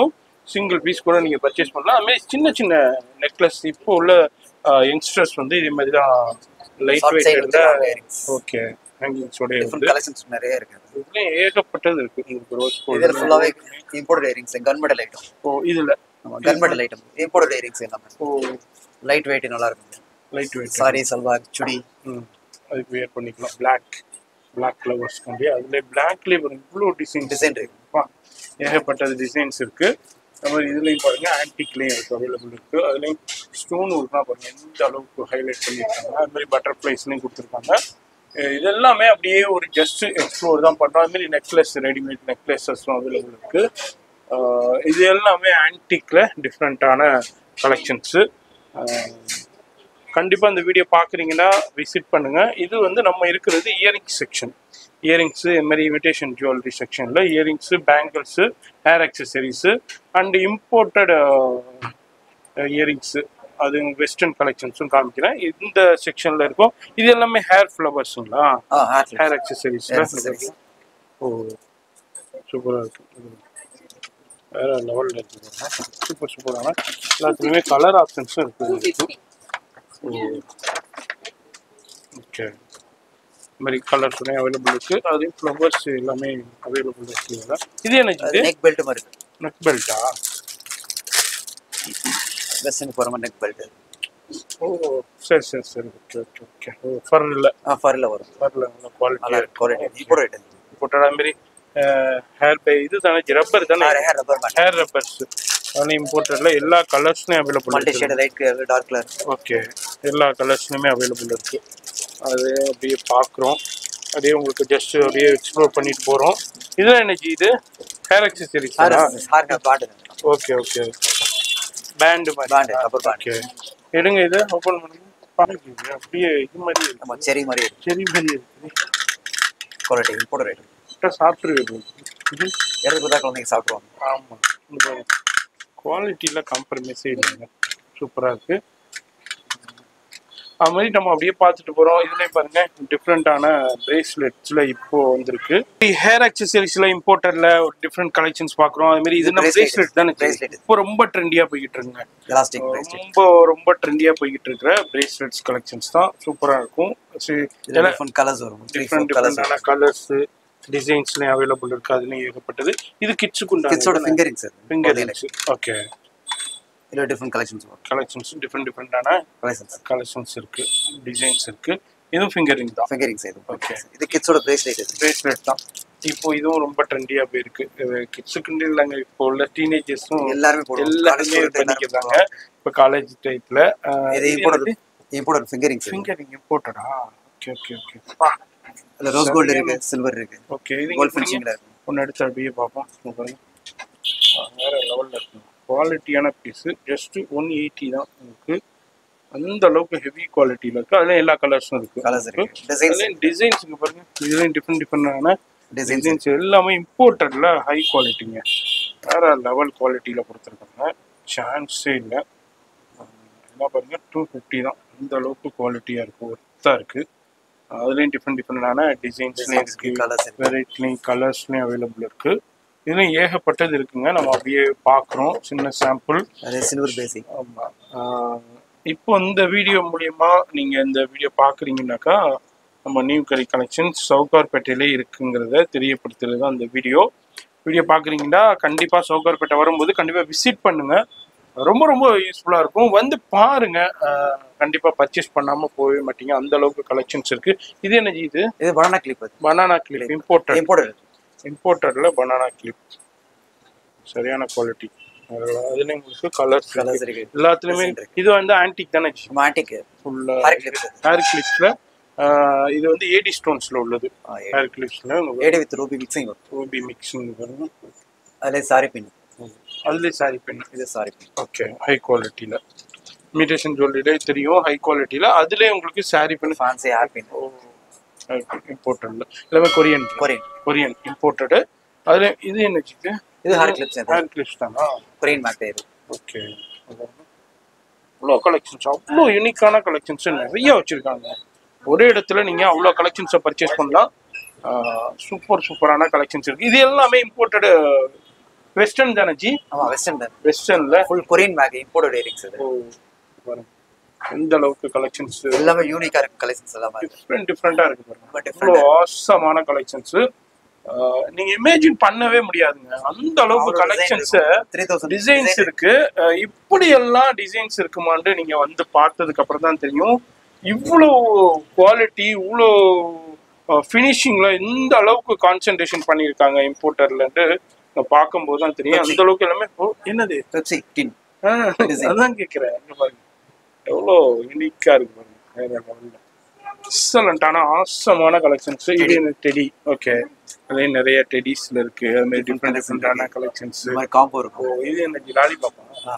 சிங்கிள் பீஸ் கூட நீங்கள் பர்ச்சேஸ் பண்ணலாம் அதுமாதிரி சின்ன சின்ன நெக்லஸ் இப்போ உள்ள யங்ஸ்டர்ஸ் வந்து இதே மாதிரி தான் லைட் Short வெயிட் side இருந்தால் வந்து earrings. ஓகே ஹேங்கிங்ஸோட டிஃப்ரெண்ட் வந்து கலெக்ஷன்ஸ் நிறைய இருக்கு இதுலேயும் ஏகப்பட்டது இருக்கு உங்களுக்கு ரோஸ் இதுல ஃபுல்லாவே gold imported earrings gun metal item ஓ இதில் gun metal item imported earrings எல்லாமே ஓ லைட் வெயிட் நல்லா இருக்கும் லைட் வெயிட் சாரி சல்வார் சுடி ம் அதுக்கு வேர் பண்ணிக்கலாம் பிளாக் பிளாக் கலர்ஸ் கொண்டு அதுல பிளாக்லேயே வரும் இவ்வளோ டிசைன் Design இருக்கு. ஏகப்பட்டது டிசைன்ஸ் இருக்கு அது மாதிரி இதுலேயும் பாருங்க ஆன்டிக்லேயும் இருக்கு அவைலபிள் இருக்கு அதுலேயும் ஸ்டோன் ஒர்க்லாம் பாருங்க எந்த அளவுக்கு ஹைலைட் பண்ணியிருக்காங்க அது மாதிரி பட்டர்ஃப்ளைஸ்லையும் கொடுத்துருக்காங்க அஹ் இது எல்லாமே அப்படியே ஒரு ஜஸ்ட் எக்ஸ்ப்ளோர் தான் பண்ணுறோம் அது மாதிரி நெக்லஸ் ரெடிமேட் நெக்லஸஸும் அவைலபிள் இருக்கு அஹ் இது எல்லாமே ஆன்டிக்ல டிஃப்ரெண்ட்டான கலெக்ஷன்ஸு கண்டிப்பாக இந்த வீடியோ பார்க்குறீங்கன்னா விசிட் பண்ணுங்க இது வந்து நம்ம இருக்கிறது இயரிங் செக்ஷன் இயரிங்ஸு இது மாதிரி இமிடேஷன் ஜுவல்லரி செக்ஷனில் earrings bangles hair accessories and imported earrings அது வெஸ்டர்ன் கலெக்ஷன்ஸும் காமிக்கிறேன் இந்த செக்ஷனில் இருக்கும் இது எல்லாமே ஹேர் ஃப்ளவர்ஸுங்களா ஆ hair hair accessories Hair accessories. ஓ சூப்பராக இருக்கு வேற லெவலில் இருக்குது சூப்பர் சூப்பரான எல்லாத்துலேயுமே கலர் ஆப்ஷன்ஸும் இருக்குது ஓ ஓகே இந்த மாதிரி கலர்ஸுமே அவைலபிள் இருக்கு அதே ஃப்ளவர்ஸ் எல்லாமே அவைலபிள் இருக்குங்களா இது என்ன இது நெக் பெல்ட் மாதிரி இருக்கு நெக் பெல்ட்டா வெஸ்டர்ன் போற மாதிரி நெக் பெல்ட் ஓ சரி சரி சரி ஓகே ஓகே ஓகே ஓ ஃபர்ல ஆ ஃபர்ல வரும் ஃபர்ல நல்ல குவாலிட்டி நல்லா இருக்கு குவாலிட்டி இம்போர்ட் ஐட்டம் போட்டா மாதிரி ஹேர் பை இது தானே ரப்பர் தானே hair hair rubber made hair rubbers அதில் இம்போர்ட்டடில் எல்லா கலர்ஸ்லையும் அவைலபிள் மல்டி இருக்கு shade light colour dark colour okay எல்லா கலர்ஸ்லையுமே அவைலபிள் இருக்கு அது அப்படியே பார்க்குறோம் அப்படியே உங்களுக்கு ஜஸ்ட் அப்படியே எக்ஸ்ப்ளோர் பண்ணிட்டு போகிறோம் இதெல்லாம் என்ன இது hair accessories hair hair band okay okay band மாதிரி Band, rubber band. ஓகே எடுங்க இது ஓப்பன் பண்ணுங்க பாருங்க அப்படியே இது மாதிரி இருக்கு நம்ம செரி மாதிரி இருக்கு செரி மாதிரி இருக்குது குவாலிட்டி இம்போர்ட் ஐட்டம் கரெக்டாக சாப்பிட்ருக்கு இது எடுத்து கொடுத்தா குழந்தைங்க சாப்பிடுவாங்க ஆமாம் இந்த குவாலிட்டியில் காம்ப்ரமைஸே இல்லைங்க சூப்பராக இருக்கு அது மாதிரி நம்ம அப்படியே பார்த்துட்டு போகிறோம் இதுலேயும் பாருங்க டிஃப்ரெண்ட்டான பிரேஸ்லெட்ஸில் இப்போ வந்திருக்கு ஹேர் அக்சசரிஸில் இம்போர்ட்டரில் ஒரு டிஃப்ரெண்ட் கலெக்ஷன்ஸ் பார்க்குறோம் அது மாதிரி இது நம்ம bracelet. பிரேஸ்லெட் தானே Bracelet. இப்போ ரொம்ப ட்ரெண்டியாக போய்கிட்டு இருக்குங்க எலாஸ்டிக் பிரேஸ்லெட் ரொம்ப ரொம்ப ட்ரெண்டியாக போய்கிட்டு இருக்கிற பிரேஸ்லெட்ஸ் கலெக்ஷன்ஸ் தான் சூப்பராக இருக்கும் இதுல டிஃபரெண்ட் கலர்ஸ் வரும் த்ரீ டிஃப்ரெண்ட் ஃபோர் கலர்ஸ் டிஃப்ரெண்டான கலர்ஸ் டிசைன்ஸ்லையும் அவைலபிள் இருக்கு அதுலேயும் ஏகப்பட்டது இது கிட்ஸுக்கு கிட்ஸோட உண்டான ஃபிங்கரிங் சார் ஃபிங்கர் ஓகே இதுல டிஃபரெண்ட் கலெக்ஷன்ஸ் வரும் கலெக்ஷன்ஸ் டிஃப்ரெண்ட் டிஃப்ரெண்டான கலெக்ஷன்ஸ் கலெக்ஷன்ஸ் இருக்கு டிசைன்ஸ் இருக்கு இதுவும் ஃபிங்கரிங் தான் ஃபிங்கரிங் சைடு Okay. இது கிட்ஸோட பிரேஸ்லெட் இது பிரேஸ்லெட் தான் இப்போ இதுவும் ரொம்ப ட்ரெண்டியா போயிருக்கு கிட்ஸுக்குன்னு இல்லைங்க இப்போ உள்ள டீனேஜர்ஸும் எல்லாருமே போடுவாங்க எல்லாருமே College student பண்ணிக்கிறாங்க எல்லாருமே இப்போ காலேஜ் டைப்ல இது import import finger ring sir finger ring இம்போர்ட்டடா ஓகே ஓகே ஓகே இதுல ரோஸ் கோல்டு இருக்கு சில்வர் இருக்கு ஓகே இது கோல்ட் ஃபினிஷிங்ல இருக்கு ஒன்று எடுத்து அப்படியே பார்ப்போம் இங்க பாருங்க ஆ, வேற லெவலில் இருக்கும் குவாலிட்டியான பீஸு ஜஸ்ட் ஒன் எயிட்டி தான் உங்களுக்கு அந்த அளவுக்கு ஹெவி குவாலிட்டியில் இருக்கு அதுல எல்லா கலர்ஸும் இருக்கு கலர்ஸ் இருக்கு டிசைன்ஸ் டிசைன்ஸுக்கு பாருங்க இதுலேயும் டிஃப்ரெண்ட் டிஃப்ரெண்டான டிசைன்ஸ் டிசைன்ஸ் எல்லாமே இம்போர்ட்டட்ல ஹை குவாலிட்டிங்க வேற லெவல் குவாலிட்டியில் கொடுத்துருக்காங்க சான்ஸே இல்லை என்ன பாருங்க டூ ஃபிஃப்டி தான் இந்த அளவுக்கு குவாலிட்டியாக இருக்கு ஒர்த்தாக இருக்கு அதுலேயும் டிஃப்ரெண்ட் டிஃப்ரெண்டான டிசைன்ஸ்லேயும் இருக்கு கலர்ஸ் இருக்கு வெரைட்டிலையும் கலர்ஸ்லையும் அவைலபிள் இருக்கு இதுலையும் ஏகப்பட்டது இருக்குங்க நம்ம அப்படியே பார்க்குறோம் சின்ன சாம்பிள் அதே சில்வர் பேசிக் ஆமாம் இப்போ இந்த வீடியோ மூலியமா நீங்க இந்த வீடியோ பார்க்குறீங்கன்னாக்கா நம்ம நியூ கரி கலெக்ஷன் சவுகார்பேட்டையிலே இருக்குங்கிறத தெரியப்படுத்துறது தான் இந்த வீடியோ வீடியோ பார்க்குறீங்கன்னா கண்டிப்பாக சவுகார்பேட்டை வரும்போது கண்டிப்பாக விசிட் பண்ணுங்க ரொம்ப ரொம்ப யூஸ்ஃபுல்லாக இருக்கும் வந்து பாருங்க ஆஹ் கண்டிப்பா பர்ச்சேஸ் பண்ணாம போகவே மாட்டீங்க அந்த அளவுக்கு கலெக்ஷன்ஸ் இருக்கு இது என்ன ஜி இது இது பனானா கிளிப் அது பனானா கிளிப் இம்போர்ட்டட் இம்போர்ட்டட் இம்போர்ட்டட்ல பனானா கிளிப் சரியான குவாலிட்டி அதுல உங்களுக்கு கலர்ஸ் கலர்ஸ் இருக்கு எல்லாத்துலயுமே Design இருக்கு. இது வந்து ஆன்டிக் தானே ரொமான்டிக் ஃபுல்லா ஹேர் கிளிப்ஸ் ஹேர் கிளிப்ஸ்ல இது வந்து ஏடி ஸ்டோன்ஸ்ல உள்ளது ஹேர் கிளிப்ஸ்ல ஏடி வித் ரூபி மிக்சிங் வரும் ரூபி மிக்சிங் வரும் அதுல சாரி பின் அதுலேயே சாரி பெண் இது சாரி பின் ஓகே ஹை குவாலிட்டியில இமிடேஷன் ஜுவல்லரிலே தெரியும் ஹை குவாலிட்டியில அதுலயே உங்களுக்கு சாரி பெண் ஃபேன்சி ஹேர் பின் இம்போர்ட்டட்ல எல்லாமே கொரியன் கொரியன் கொரியன் இம்போர்ட்டடு அதுல இது என்ன சிக்கு இது ஹேர் கிளிப்ஸ் ஹேர் கிளிப்ஸ் தானா கொரியன் மேக் இது ஓகே அவ்வளோ கலெக்ஷன்ஸ் அவ்வளோ யூனிக்கான கலெக்ஷன்ஸ் நிறைய வச்சிருக்காங்க ஒரே இடத்துல நீங்க அவ்வளோ கலெக்ஷன்ஸை பர்ச்சேஸ் பண்ணலாம் சூப்பர் சூப்பரான கலெக்ஷன்ஸ் இருக்கு இது எல்லாமே இம்போர்ட்டடு வெஸ்டர்ன் தானே ஜி ஆமா வெஸ்டர்ன் தான் வெஸ்டர்ன்ல full Korean pack imported earrings இது ஓ பாருங்க எந்த அளவுக்கு கலெக்ஷன்ஸ் எல்லாமே யூனிக்கா இருக்கு கலெக்ஷன்ஸ் எல்லாமே டிஃப்ரெண்ட் டிஃப்ரெண்டா இருக்கு பாருங்க ரொம்ப different இவ்வளோ ஆசமான கலெக்ஷன்ஸ் நீங்க இமேஜின் பண்ணவே முடியாதுங்க அந்த அளவுக்கு கலெக்ஷன்ஸ் த்ரீ தௌசண்ட் டிசைன்ஸ் இருக்கு அஹ் இப்படி எல்லாம் டிசைன்ஸ் இருக்குமான்னு நீங்க வந்து பார்த்ததுக்கு அப்புறம் தான் தெரியும் இவ்வளோ குவாலிட்டி இவ்வளோ ஃபினிஷிங்ல இந்த அளவுக்கு கான்சென்ட்ரேஷன் பண்ணியிருக்காங்க இம்போர்ட்டர்லன்ட்டு பார்க்கும்போது தான் தெரியும் அந்த அளவுக்கு எல்லாமே ஓ, என்னது பெப்சி டின் ஆ, அதான் கேட்குறேன் இங்க பாருங்க எவ்வளோ யூனிக்கா இருக்கு பாருங்க வேற லெவல்ல எக்ஸலண்டான ஆசமான கலெக்ஷன்ஸ் இது டெடி ஓகே அதே நிறைய டெடிஸ்ல இருக்கு அது மாதிரி டிஃப்ரெண்ட் டிஃப்ரெண்டான கலெக்ஷன்ஸ் இந்த மாதிரி காம்போ ஓ இருக்கும் இது என்ன லாலிபாப்பா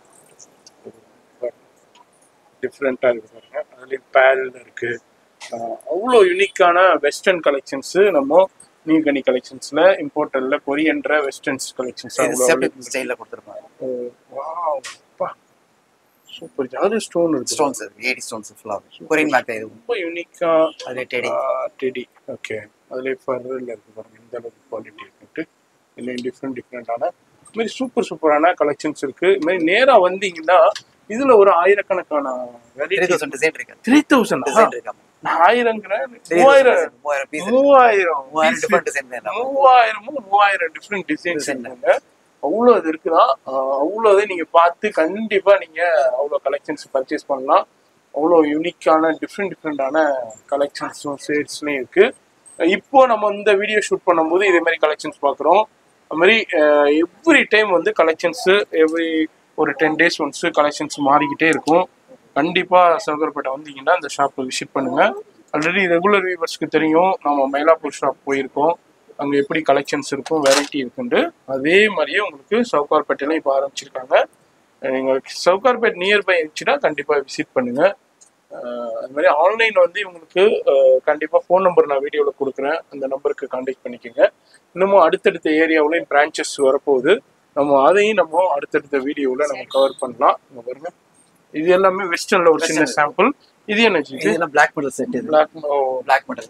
டிஃப்ரெண்டா இருக்கு பாருங்க அதுலயும் பேல் இருக்கு ஆஹ் அவ்வளோ யூனிக்கான வெஸ்டர்ன் கலெக்ஷன்ஸ் நம்ம நியூ கனி கலெக்ஷன்ஸ்ல இம்போர்ட்டர்ல கொரியன்ற வெஸ்டர்ன்ஸ் கலெக்ஷன்ஸ் இது அவ்வளோ செப்பரேட் ஸ்டைல்ல கொடுத்துருப்பாங்க வாவ் பா சூப்பர் அது ஸ்டோன் இருக்கு ஸ்டோன்ஸ் ஏடி ஸ்டோன்ஸ் ஃபுல்லா கொரியன் பேக் இது ரொம்ப யூனிக்கா அதே டெடி டெடி ஓகே அதுலேயே ஃபர்ரில் இருக்கு பாருங்க இந்த அளவுக்கு குவாலிட்டி இருக்குன்ட்டு இதுலேயும் டிஃப்ரெண்ட் டிஃப்ரெண்டான இது மாதிரி சூப்பர் சூப்பரான கலெக்ஷன்ஸ் இருக்கு இது மாதிரி நேரா வந்தீங்கன்னா இதுல ஒரு ஆயிரக்கணக்கான த்ரீ தௌசண்ட் டிசைன் இருக்கு த்ரீ தௌசண்ட் டிசைன் இருக்கு ஆயிரங்கிற மூவாயிரம் மூவாயிரம் பீஸ் மூவாயிரம் மூவாயிரம் piece. டிஃபரெண்ட் டிசைன் தான் மூவாயிரமும் மூவாயிரம் டிஃப்ரெண்ட் டிசைன்ஸ் Design. இருக்குங்க அவ்வளோ இது இருக்குதான் அவ்வளோ இதை நீங்க பார்த்து கண்டிப்பா நீங்க அவ்வளோ கலெக்ஷன்ஸ் பர்ச்சேஸ் பண்ணலாம் அவ்வளோ யூனிக்கான டிஃப்ரெண்ட் டிஃப்ரெண்டான கலெக்ஷன்ஸும் ஷேட்ஸ்லையும் இருக்கு இப்போ நம்ம இந்த வீடியோ ஷூட் பண்ணும்போது இதே மாதிரி கலெக்ஷன்ஸ் பார்க்குறோம் அது மாதிரி எவ்ரி டைம் வந்து கலெக்ஷன்ஸு எவ்ரி ஒரு டென் டேஸ் ஒன்ஸ் கலெக்ஷன்ஸ் மாறிக்கிட்டே இருக்கும் கண்டிப்பா சவுகர்பேட்டை வந்தீங்கன்னா இந்த ஷாப்பை விசிட் பண்ணுங்க ஆல்ரெடி ரெகுலர் வியூவர்ஸ்க்கு தெரியும் நம்ம மயிலாப்பூர் ஷாப் போயிருக்கோம் அங்க எப்படி கலெக்ஷன்ஸ் இருக்கும் வெரைட்டி இருக்குன்ட்டு அதே மாதிரியே உங்களுக்கு சவுகார்பேட்டையில இப்போ ஆரம்பிச்சிருக்காங்க எங்களுக்கு சவுகார்பேட் நியர்பை இருந்துச்சுன்னா கண்டிப்பா விசிட் பண்ணுங்க அஹ் அது மாதிரி ஆன்லைன் வந்து இவங்களுக்கு அஹ், கண்டிப்பா ஃபோன் நம்பர் நான் வீடியோல கொடுக்குறேன் அந்த நம்பருக்கு கான்டாக்ட் பண்ணிக்கோங்க இன்னமும் அடுத்தடுத்த ஏரியாவுலையும் பிரான்ச்சஸ் வரப்போகுது நம்ம அதையும் நம்ம அடுத்தடுத்த வீடியோவில் நம்ம கவர் பண்ணலாம் இங்க பாருங்க இது எல்லாமே வெஸ்டர்ன்ல ஒரு சின்ன சாம்பிள் இது என்ன இது இதெல்லாம் பிளாக் மெடல் செட் இது பிளாக் பிளாக் மெடல்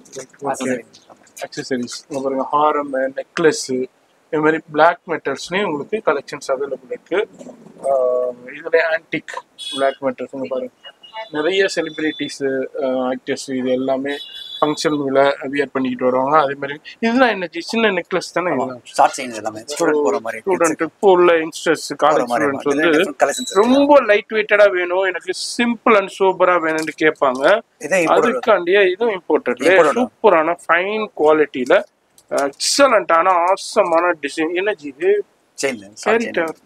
அக்சசரிஸ் பாருங்க ஹாரம் நெக்லஸ் இது மாதிரி பிளாக் மெட்டல்ஸ்லயும் உங்களுக்கு கலெக்ஷன்ஸ் அவைலபிள் இருக்கு ஆஹ் இதுல ஆன்டிக் பிளாக் மெட்டல்ஸ் பாருங்க நிறைய செலிபிரிட்டிஸ் ஆக்டர்ஸ் இது எல்லாமே ஃபங்க்ஷன்ல வியர் பண்ணிக்கிட்டு வருவாங்க அதே மாதிரி இதெல்லாம் என்ன ஜி? சின்ன நெக்லஸ் தானே இதெல்லாம் ஷார்ட் செயின் எல்லாமே ஸ்டூடெண்ட் போற மாதிரி ஸ்டூடெண்ட் இப்போ உள்ள யங்ஸ்டர்ஸ் போற காலேஜ் மாதிரி ஸ்டூடெண்ட்ஸ் வந்து கலெக்ஷன்ஸ் ரொம்ப லைட் வெயிட்டடா வேணும் எனக்கு சிம்பிள் அண்ட் சூப்பரா வேணும்னு கேட்பாங்க இதே இப்போ அதுக்காண்டியே இதுவும் இம்போர்ட்டட்ல Imported. சூப்பரான ஃபைன் குவாலிட்டியில எக்ஸலண்டான ஆசமான டிசைன் என்ன ஜி இது chain Paris tower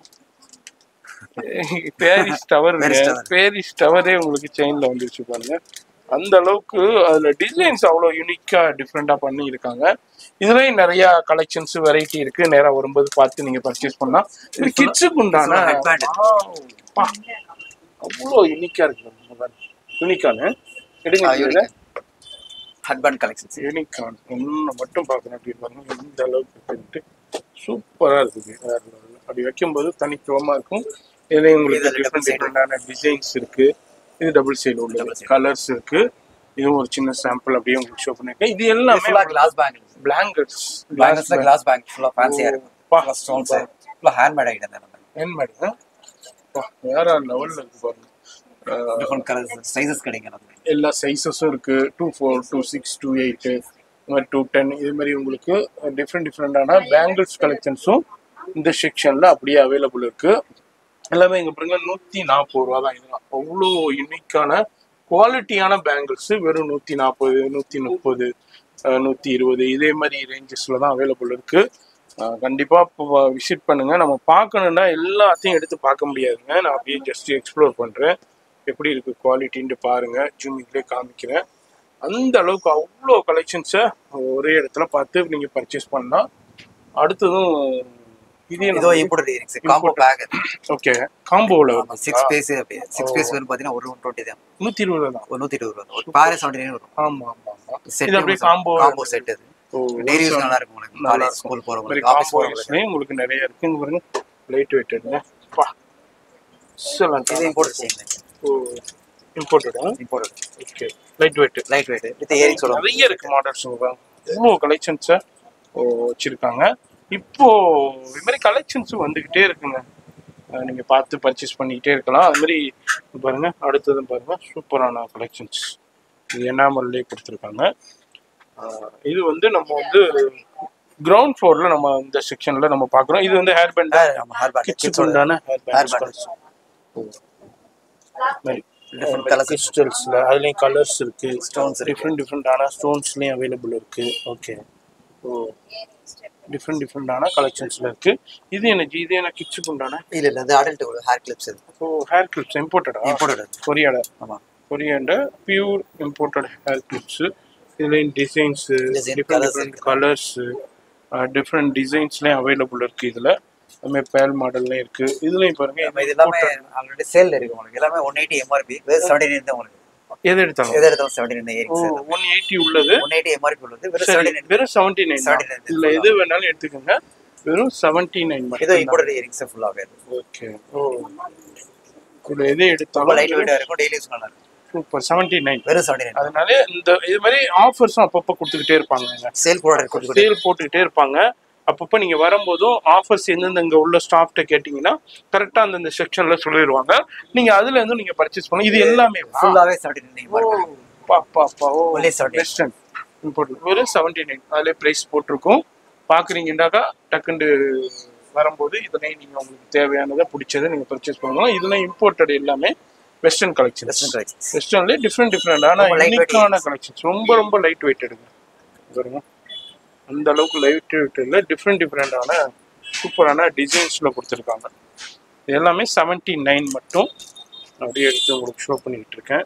Paris tower Paris tower. Paris டவரே உங்களுக்கு செயின்ல வந்துருச்சு பாருங்க அந்த அளவுக்கு அதுல டிசைன்ஸ் அவ்வளவு யூனிக்கா டிஃப்ரெண்டா பண்ணி இருக்காங்க இதுலயும் நிறைய கலெக்ஷன்ஸ் வெரைட்டி இருக்கு நேரா வரும்போது பார்த்து நீங்க பர்ச்சேஸ் பண்ணலாம் இது கிட்ஸுக்கு உண்டான இது headband. Wow. பா. அவ்வளோ யூனிக்கா இருக்கு யூனிக்கானு எடுங்க ஹட்பேண்ட் கலெக்ஷன்ஸ் யூனிகான் ஒன்று மட்டும் பார்க்கணும் அப்படி பாருங்க இந்த அளவுக்கு இருக்குன்ட்டு சூப்பராக இருக்குது வேற level. அப்படி வைக்கும்போது தனித்துவமாக இருக்கும் இதுல உங்களுக்கு இதுல double டிஃப்ரெண்ட் side. டிஃப்ரெண்டான டிசைன்ஸ் இருக்கு இது டபுள் சைடு Double உள்ள side. கலர்ஸ் இருக்கு இதுவும் ஒரு சின்ன சாம்பிள் அப்படியே உங்களுக்கு ஷோ பண்ணிருக்கேன் இது எல்லாமே ஃபுல்லா கிளாஸ் பேங்க் பிளாங்கட்ஸ் பேங்கல்ஸ்ல கிளாஸ் பேங்க் ஃபுல்லா ஃபேன்சியா இருக்கும் பா. ஃபுல்லா ஸ்டோன்ஸ் ஃபுல்லா ஹேண்ட்மேட் ஐட்டம் தான் ஹேண்ட்மேட் வேற லெவல்ல இருக்கு பாருங்க அஹ், டிஃபரெண்ட் கலர்ஸ் சைஸஸ் கிடைக்கும் நமக்கு எல்லா சைஸஸும் இருக்கு two four two six two eight இது மாதிரி டூ டென் இது மாதிரி உங்களுக்கு டிஃப்ரெண்ட் டிஃப்ரெண்டான பேங்கிள்ஸ் கலெக்ஷன்ஸும் இந்த செக்ஷன்ல அப்படியே அவைலபிள் இருக்கு எல்லாமே இங்க பாருங்க நூத்தி நாற்பது ரூபா தான் இதெல்லாம் அவ்வளோ யூனிக்கான குவாலிட்டியான பேங்கிள்ஸ் வெறும் நூத்தி நாற்பது நூத்தி முப்பது நூத்தி இருபது இதே மாதிரி ரேஞ்சஸ்ல தான் அவைலபிள் இருக்கு அஹ் கண்டிப்பா இப்போ விசிட் பண்ணுங்க நம்ம பார்க்கணும்னா எல்லாத்தையும் எடுத்து பார்க்க முடியாதுங்க நான் அப்படியே ஜஸ்ட் எக்ஸ்ப்ளோர் பண்றேன் எப்படி இருக்கு குவாலிட்டின்ட்டு பாருங்க ஜூமிங்லேயே காமிக்கிறேன் அந்த அளவுக்கு அவ்வளோ கலெக்ஷன்ஸை ஒரே இடத்துல பார்த்து நீங்க பர்ச்சேஸ் பண்ணலாம் அடுத்ததும் இது இதோ imported earrings combo pack okay காம்போவில் சிக்ஸ் பேஸ் சிக்ஸ் பேஸ் வரும் பாத்தீங்கன்னா ஒரு ஒன் டுவெண்ட்டி தான் நூத்தி இருபது தான் ஒரு நூத்தி இருபது ரூபா ஒரு பாரு செவன்டி நைன் வரும் ஆமா ஆமா ஆமா செட் இது அப்படியே காம்போ காம்போ செட் அது ஓ, டெய்லி யூஸ் நல்லா இருக்கும் உங்களுக்கு நல்லா காலேஜ் இருக்கும். ஸ்கூல் மாதிரி போறவங்களுக்கு ஆஃபீஸ் காம்போ போறவங்களுக்கு உங்களுக்கு நிறைய இருக்கு இங்க பாருங்க லைட் வெயிட்டட்ங்க பா எக்ஸலண்ட் இது இம்போர்ட் செயின் ஓ இம்போர்ட்டடா import okay light weight light weight with earrings வரும் நிறைய இருக்கு மாடல்ஸ் இவ்வளோ கலெக்ஷன்ஸை வச்சிருக்காங்க இப்போ இது மாதிரி கலெக்ஷன்ஸும் வந்துகிட்டே இருக்குங்க அஹ் நீங்க பார்த்து பர்ச்சேஸ் பண்ணிக்கிட்டே இருக்கலாம் அது மாதிரி இது பாருங்க அடுத்தது பாருங்க சூப்பரான கலெக்ஷன்ஸ் இது எனாமல்லே கொடுத்துருக்காங்க அஹ் இது வந்து நம்ம வந்து கிரவுண்ட் ஃப்ளோர்ல நம்ம இந்த செக்ஷன்ல நம்ம பார்க்குறோம் இது வந்து ஹேர் பேண்ட் நம்ம ஹேர் பேண்ட் கிட்ஸுக்கு உண்டான ஹேர் Hair பேண்ட் மாதிரி Different colours. கிறிஸ்டல்ஸ்ல அதுலயும் கலர்ஸ் இருக்கு Stones இருக்கு. டிஃப்ரெண்ட் டிஃப்ரெண்டான ஸ்டோன்ஸ்லயும் அவைலபிள் இருக்கு ஓகே ஓ டிஃப்ரெண்ட் டிஃப்ரெண்டான கலெக்ஷன்ஸ்ல இருக்கு இது எனக்கு இது எனக்கு கிட்ஸுக்கு உண்டான இல்ல இல்ல அது அடல்ட் ஒரு ஹேர் கிளிப்ஸ் இது ஓ ஹேர் கிளிப்ஸ் இம்போர்ட்டடா இம்போர்ட்டட் கொரியாட ஆமா கொரியாண்ட பியூர் இம்போர்ட்டட் ஹேர் கிளிப்ஸ் இதுலேயும் designs Design, different colours different இருக்கு. கலர்ஸ் டிஃப்ரெண்ட் டிசைன்ஸ்லேயும் அவைலபிள் இருக்கு இதுல அதுமாதிரி பேல் மாடல்லையும் இருக்கு இதுலயும் பாருங்க நம்ம இது எல்லாமே ஆல்ரெடி சேல்ல இருக்கு உங்களுக்கு எல்லாமே ஒன் எயிட்டி எம்ஆர்பி வெறும் செவன்டி நைன் தான் உங்களுக்கு எது எடுத்தாலும் எது எடுத்தாலும் செவன்டி நைன் ஏரிக்ஸ் ஒன் எயிட்டி உள்ளது ஒன் எயிட்டி எம்ஆர்பி உள்ளது வெறும் சரி, செவன்டி நைன் வெறும் செவன்டி நைன் 79 இதுல எது வேணாலும் எடுத்துக்கோங்க வெறும் செவன்டி நைன் இது மட்டும் இம்போர்ட்டட் இயரிங்ஸ் ஃபுல்லாகவே இருக்கும் ஓகே ஓ இதுல எது ரொம்ப லைட் எடுத்தாலும் வெயிட்டா இருக்கும் டெய்லி யூஸ் நல்லா இருக்கும் சூப்பர் செவன்டி நைன் வெறும் செவன்டி நைன் அதனால இந்த இது மாதிரி ஆஃபர்ஸும் அப்பப்போ கொடுத்துக்கிட்டே இருப்பாங்க சேல் ப்ராடக்ட் கொடுத்து சேல் போட்டுக்கிட்டே இருப்பாங்க அப்பப்போ நீங்க வரும்போதும் ஆஃபர்ஸ் எந்தெந்த இங்க உள்ள ஸ்டாஃப்ட்ட கேட்டீங்கன்னா கரெக்டா அந்தந்த செக்ஷன்ல சொல்லிடுவாங்க நீங்க அதுல இருந்து நீங்க பர்ச்சேஸ் பண்ணலாம் இது எல்லாமே ஃபுல்லாவே செவன்டி நைன் எம்ஆர்பி பாப்பா ஓ Only 79. வெஸ்டர்ன் இம்போர்ட் வெறும் செவன்டி நைன் அதிலே ப்ரைஸ் போட்டிருக்கும் பார்க்குறீங்கன்னாக்கா டக்குண்டு வரும்போது இதனை நீங்க உங்களுக்கு தேவையானதை பிடிச்சதை நீங்க பர்ச்சேஸ் பண்ணலாம் இதெல்லாம் இம்போர்ட்டட் எல்லாமே வெஸ்டர்ன் கலெக்ஷன் வெஸ்டர்ன் கலெக்ஷன்ஸ் வெஸ்டர்ன்ல டிஃப்ரெண்ட் டிஃப்ரெண்டான ரொம்ப light weight யூனிக்கான கலெக்ஷன்ஸ் ரொம்ப ரொம்ப லைட் வெயிட் எடுங்க பாருங்க அந்த அளவுக்கு லைட் வெயிட்ல டிஃப்ரெண்ட் டிஃப்ரெண்டான சூப்பரான டிசைன்ஸ்ல கொடுத்துருக்காங்க இது எல்லாமே செவன்டி நைன் மட்டும் அப்படியே எடுத்து உங்களுக்கு ஷோ பண்ணிக்கிட்டு இருக்கேன்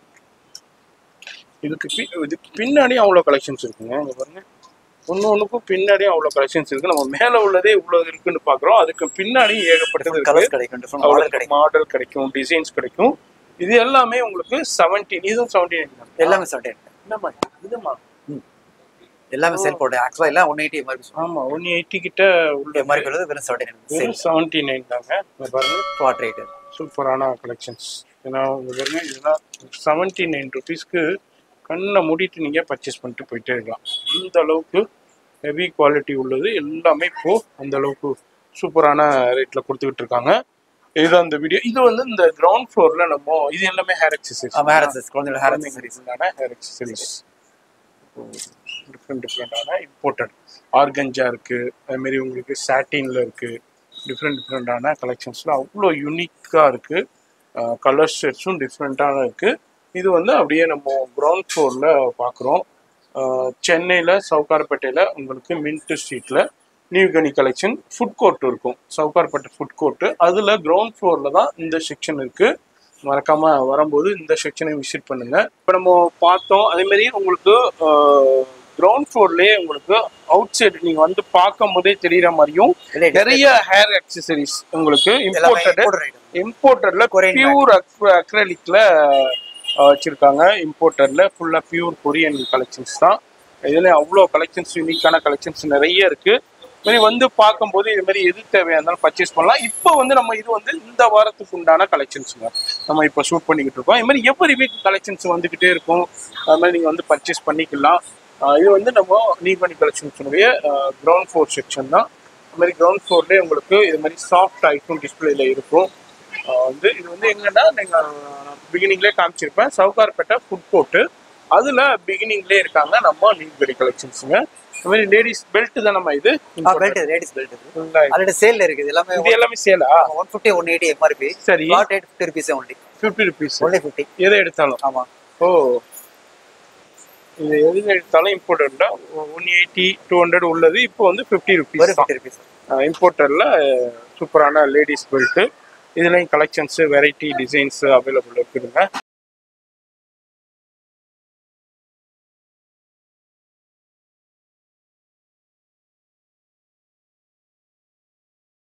இதுக்கு பி இதுக்கு பின்னாடி அவ்வளோ கலெக்ஷன்ஸ் இருக்குங்க இங்க பாருங்க ஒன்று ஒன்றுக்கும் பின்னாடியும் அவ்வளோ கலெக்ஷன்ஸ் இருக்கு நம்ம மேலே உள்ளதே இவ்வளோ இருக்குன்னு பார்க்குறோம் அதுக்கு பின்னாடி ஏகப்பட்டது இருக்கு கலர்ஸ் கிடைக்கும் டிஃப்ரெண்ட் மாடல் கிடைக்கும் மாடல் கிடைக்கும் டிசைன்ஸ் கிடைக்கும் இது எல்லாமே உங்களுக்கு செவன்டீன் இதுவும் செவன்டீன் எல்லாமே செவன்டி நைன் என்னம்மா இதுமா எல்லாமே சேல் போட்டு ஆக்சுவலா எல்லாம் ஒன் எயிட்டி எம்ஆர்பி ஆமா ஒன் எயிட்டி கிட்ட உள்ள எம்ஆர்பி உள்ளது வெறும் செவன்டி நைன் சேல் வெறும் செவன்டி நைன் தாங்க இங்க பாருங்க ஸ்பாட் ரேட் சூப்பரான கலெக்ஷன்ஸ் ஏன்னா உங்க பாருங்க இதெல்லாம் செவன்டி நைன் ருபீஸ்க்கு கண்ணை மூடிட்டு நீங்க பர்ச்சேஸ் பண்ணிட்டு போயிட்டே இருக்கலாம் இந்த அளவுக்கு ஹெவி குவாலிட்டி உள்ளது எல்லாமே இப்போ அந்த அளவுக்கு சூப்பரான ரேட்ல கொடுத்துக்கிட்டு இருக்காங்க இது அந்த வீடியோ இது வந்து இந்த கிரவுண்ட் ஃப்ளோர்ல நம்ம இது எல்லாமே ஹேர் எக்ஸசைஸ் ஹேர் அக்சஸ் குழந்தையோட hair accessories hair accessories different டிஃப்ரெண்டான இம்போர்ட்டட் ஆர்கஞ்சா இருக்கு அது மாதிரி உங்களுக்கு சாட்டின்ல இருக்கு டிஃப்ரெண்ட் டிஃப்ரெண்டான கலெக்ஷன்ஸ்ல அவ்வளோ யூனிக்காக இருக்கு கலர் ஷேட்ஸும் டிஃப்ரெண்ட்டான இருக்கு இது வந்து அப்படியே நம்ம கிரவுண்ட் ஃப்ளோரில் பார்க்குறோம் சென்னையில் சவுகார்பேட்டையில் உங்களுக்கு மின்ட் ஸ்ட்ரீட்டில் நியூகனி கலெக்ஷன் ஃபுட் கோர்ட் இருக்கும் சவுகார்பேட்டை ஃபுட் கோர்ட்டு அதில் கிரவுண்ட் ஃப்ளோரில் தான் இந்த செக்ஷன் இருக்குது மறக்காம வரும்போது இந்த செக்ஷனை விசிட் பண்ணுங்க இப்போ நம்ம பார்த்தோம் அதே மாதிரி உங்களுக்கு கிரவுண்ட் ஃப்ளோர்லயே உங்களுக்கு அவுட் சைடு நீங்க வந்து பார்க்கும் போதே தெரியற மாதிரியும் நிறைய ஹேர் அக்சசரிஸ் உங்களுக்கு எல்லாமே இம்போர்ட்டட் இம்போர்ட் ரேட் இம்போர்ட்டட்ல Korean பியூர் அக்ரலிக்ல வச்சிருக்காங்க இம்போர்ட்டட்ல ஃபுல்லா பியூர் கொரியன் கலெக்ஷன்ஸ் தான் இதுல அவ்வளோ கலெக்ஷன்ஸ் யூனிக்கான கலெக்ஷன்ஸ் நிறைய இருக்கு இது மாதிரி வந்து பார்க்கும்போது இது மாதிரி எது தேவையா இருந்தாலும் பர்ச்சேஸ் பண்ணலாம் இப்போ வந்து நம்ம இது வந்து இந்த வாரத்துக்கு உண்டான கலெக்ஷன்ஸுங்க நம்ம இப்போ ஷூட் பண்ணிக்கிட்டு இருக்கோம் இது மாதிரி எவ்வரி வீக் கலெக்ஷன்ஸ் வந்துக்கிட்டே இருக்கும் அது மாதிரி நீங்கள் வந்து பர்ச்சேஸ் பண்ணிக்கலாம் ஆஹ் இது வந்து நம்ம நீபனி கலெக்ஷன்ஸுடைய கிரவுண்ட் ஃப்ளோர் செக்ஷன் தான் அது மாதிரி கிரவுண்ட் ஃப்ளோர்லேயே உங்களுக்கு இது மாதிரி சாஃப்ட் ஐட்டும் டிஸ்பிளேல இருக்கும் ஆஹ் வந்து இது வந்து எங்கன்னா நீங்கள் பிகினிங்லேயே காமிச்சிருப்பேன் சவுகார்பேட்டை ஃபுட் கோர்ட்டு அதில் பிகினிங்லேயே இருக்காங்க நம்ம நீல்கடி கலெக்ஷன்ஸுங்க இது மாதிரி லேடிஸ் பெல்ட் தான் நம்ம இது பெல்ட் லேடிஸ் பெல்ட் இது full-ஆ இது. ஆல்ரெடி சேல்ல இருக்குது எல்லாமே இது எல்லாமே சேலா one fifty one eighty MRP சரி spot rate fifty rupees only fifty rupees only fifty எதை எடுத்தாலும் ஆமா ஓ இது எது எடுத்தாலும் இம்போர்ட்டட்ல ஒன் எயிட்டி டூ ஹண்ட்ரட் உள்ளது இப்போ வந்து ஃபிஃப்டி வெறும் ருபீஸ் ஃபிஃப்டி ருபீஸ் இம்போர்ட்டரில் சூப்பரான லேடிஸ் பெல்ட்டு இதுலேயும் கலெக்ஷன்ஸு வெரைட்டி டிசைன்ஸ் அவைலபிள் இருக்குதுங்க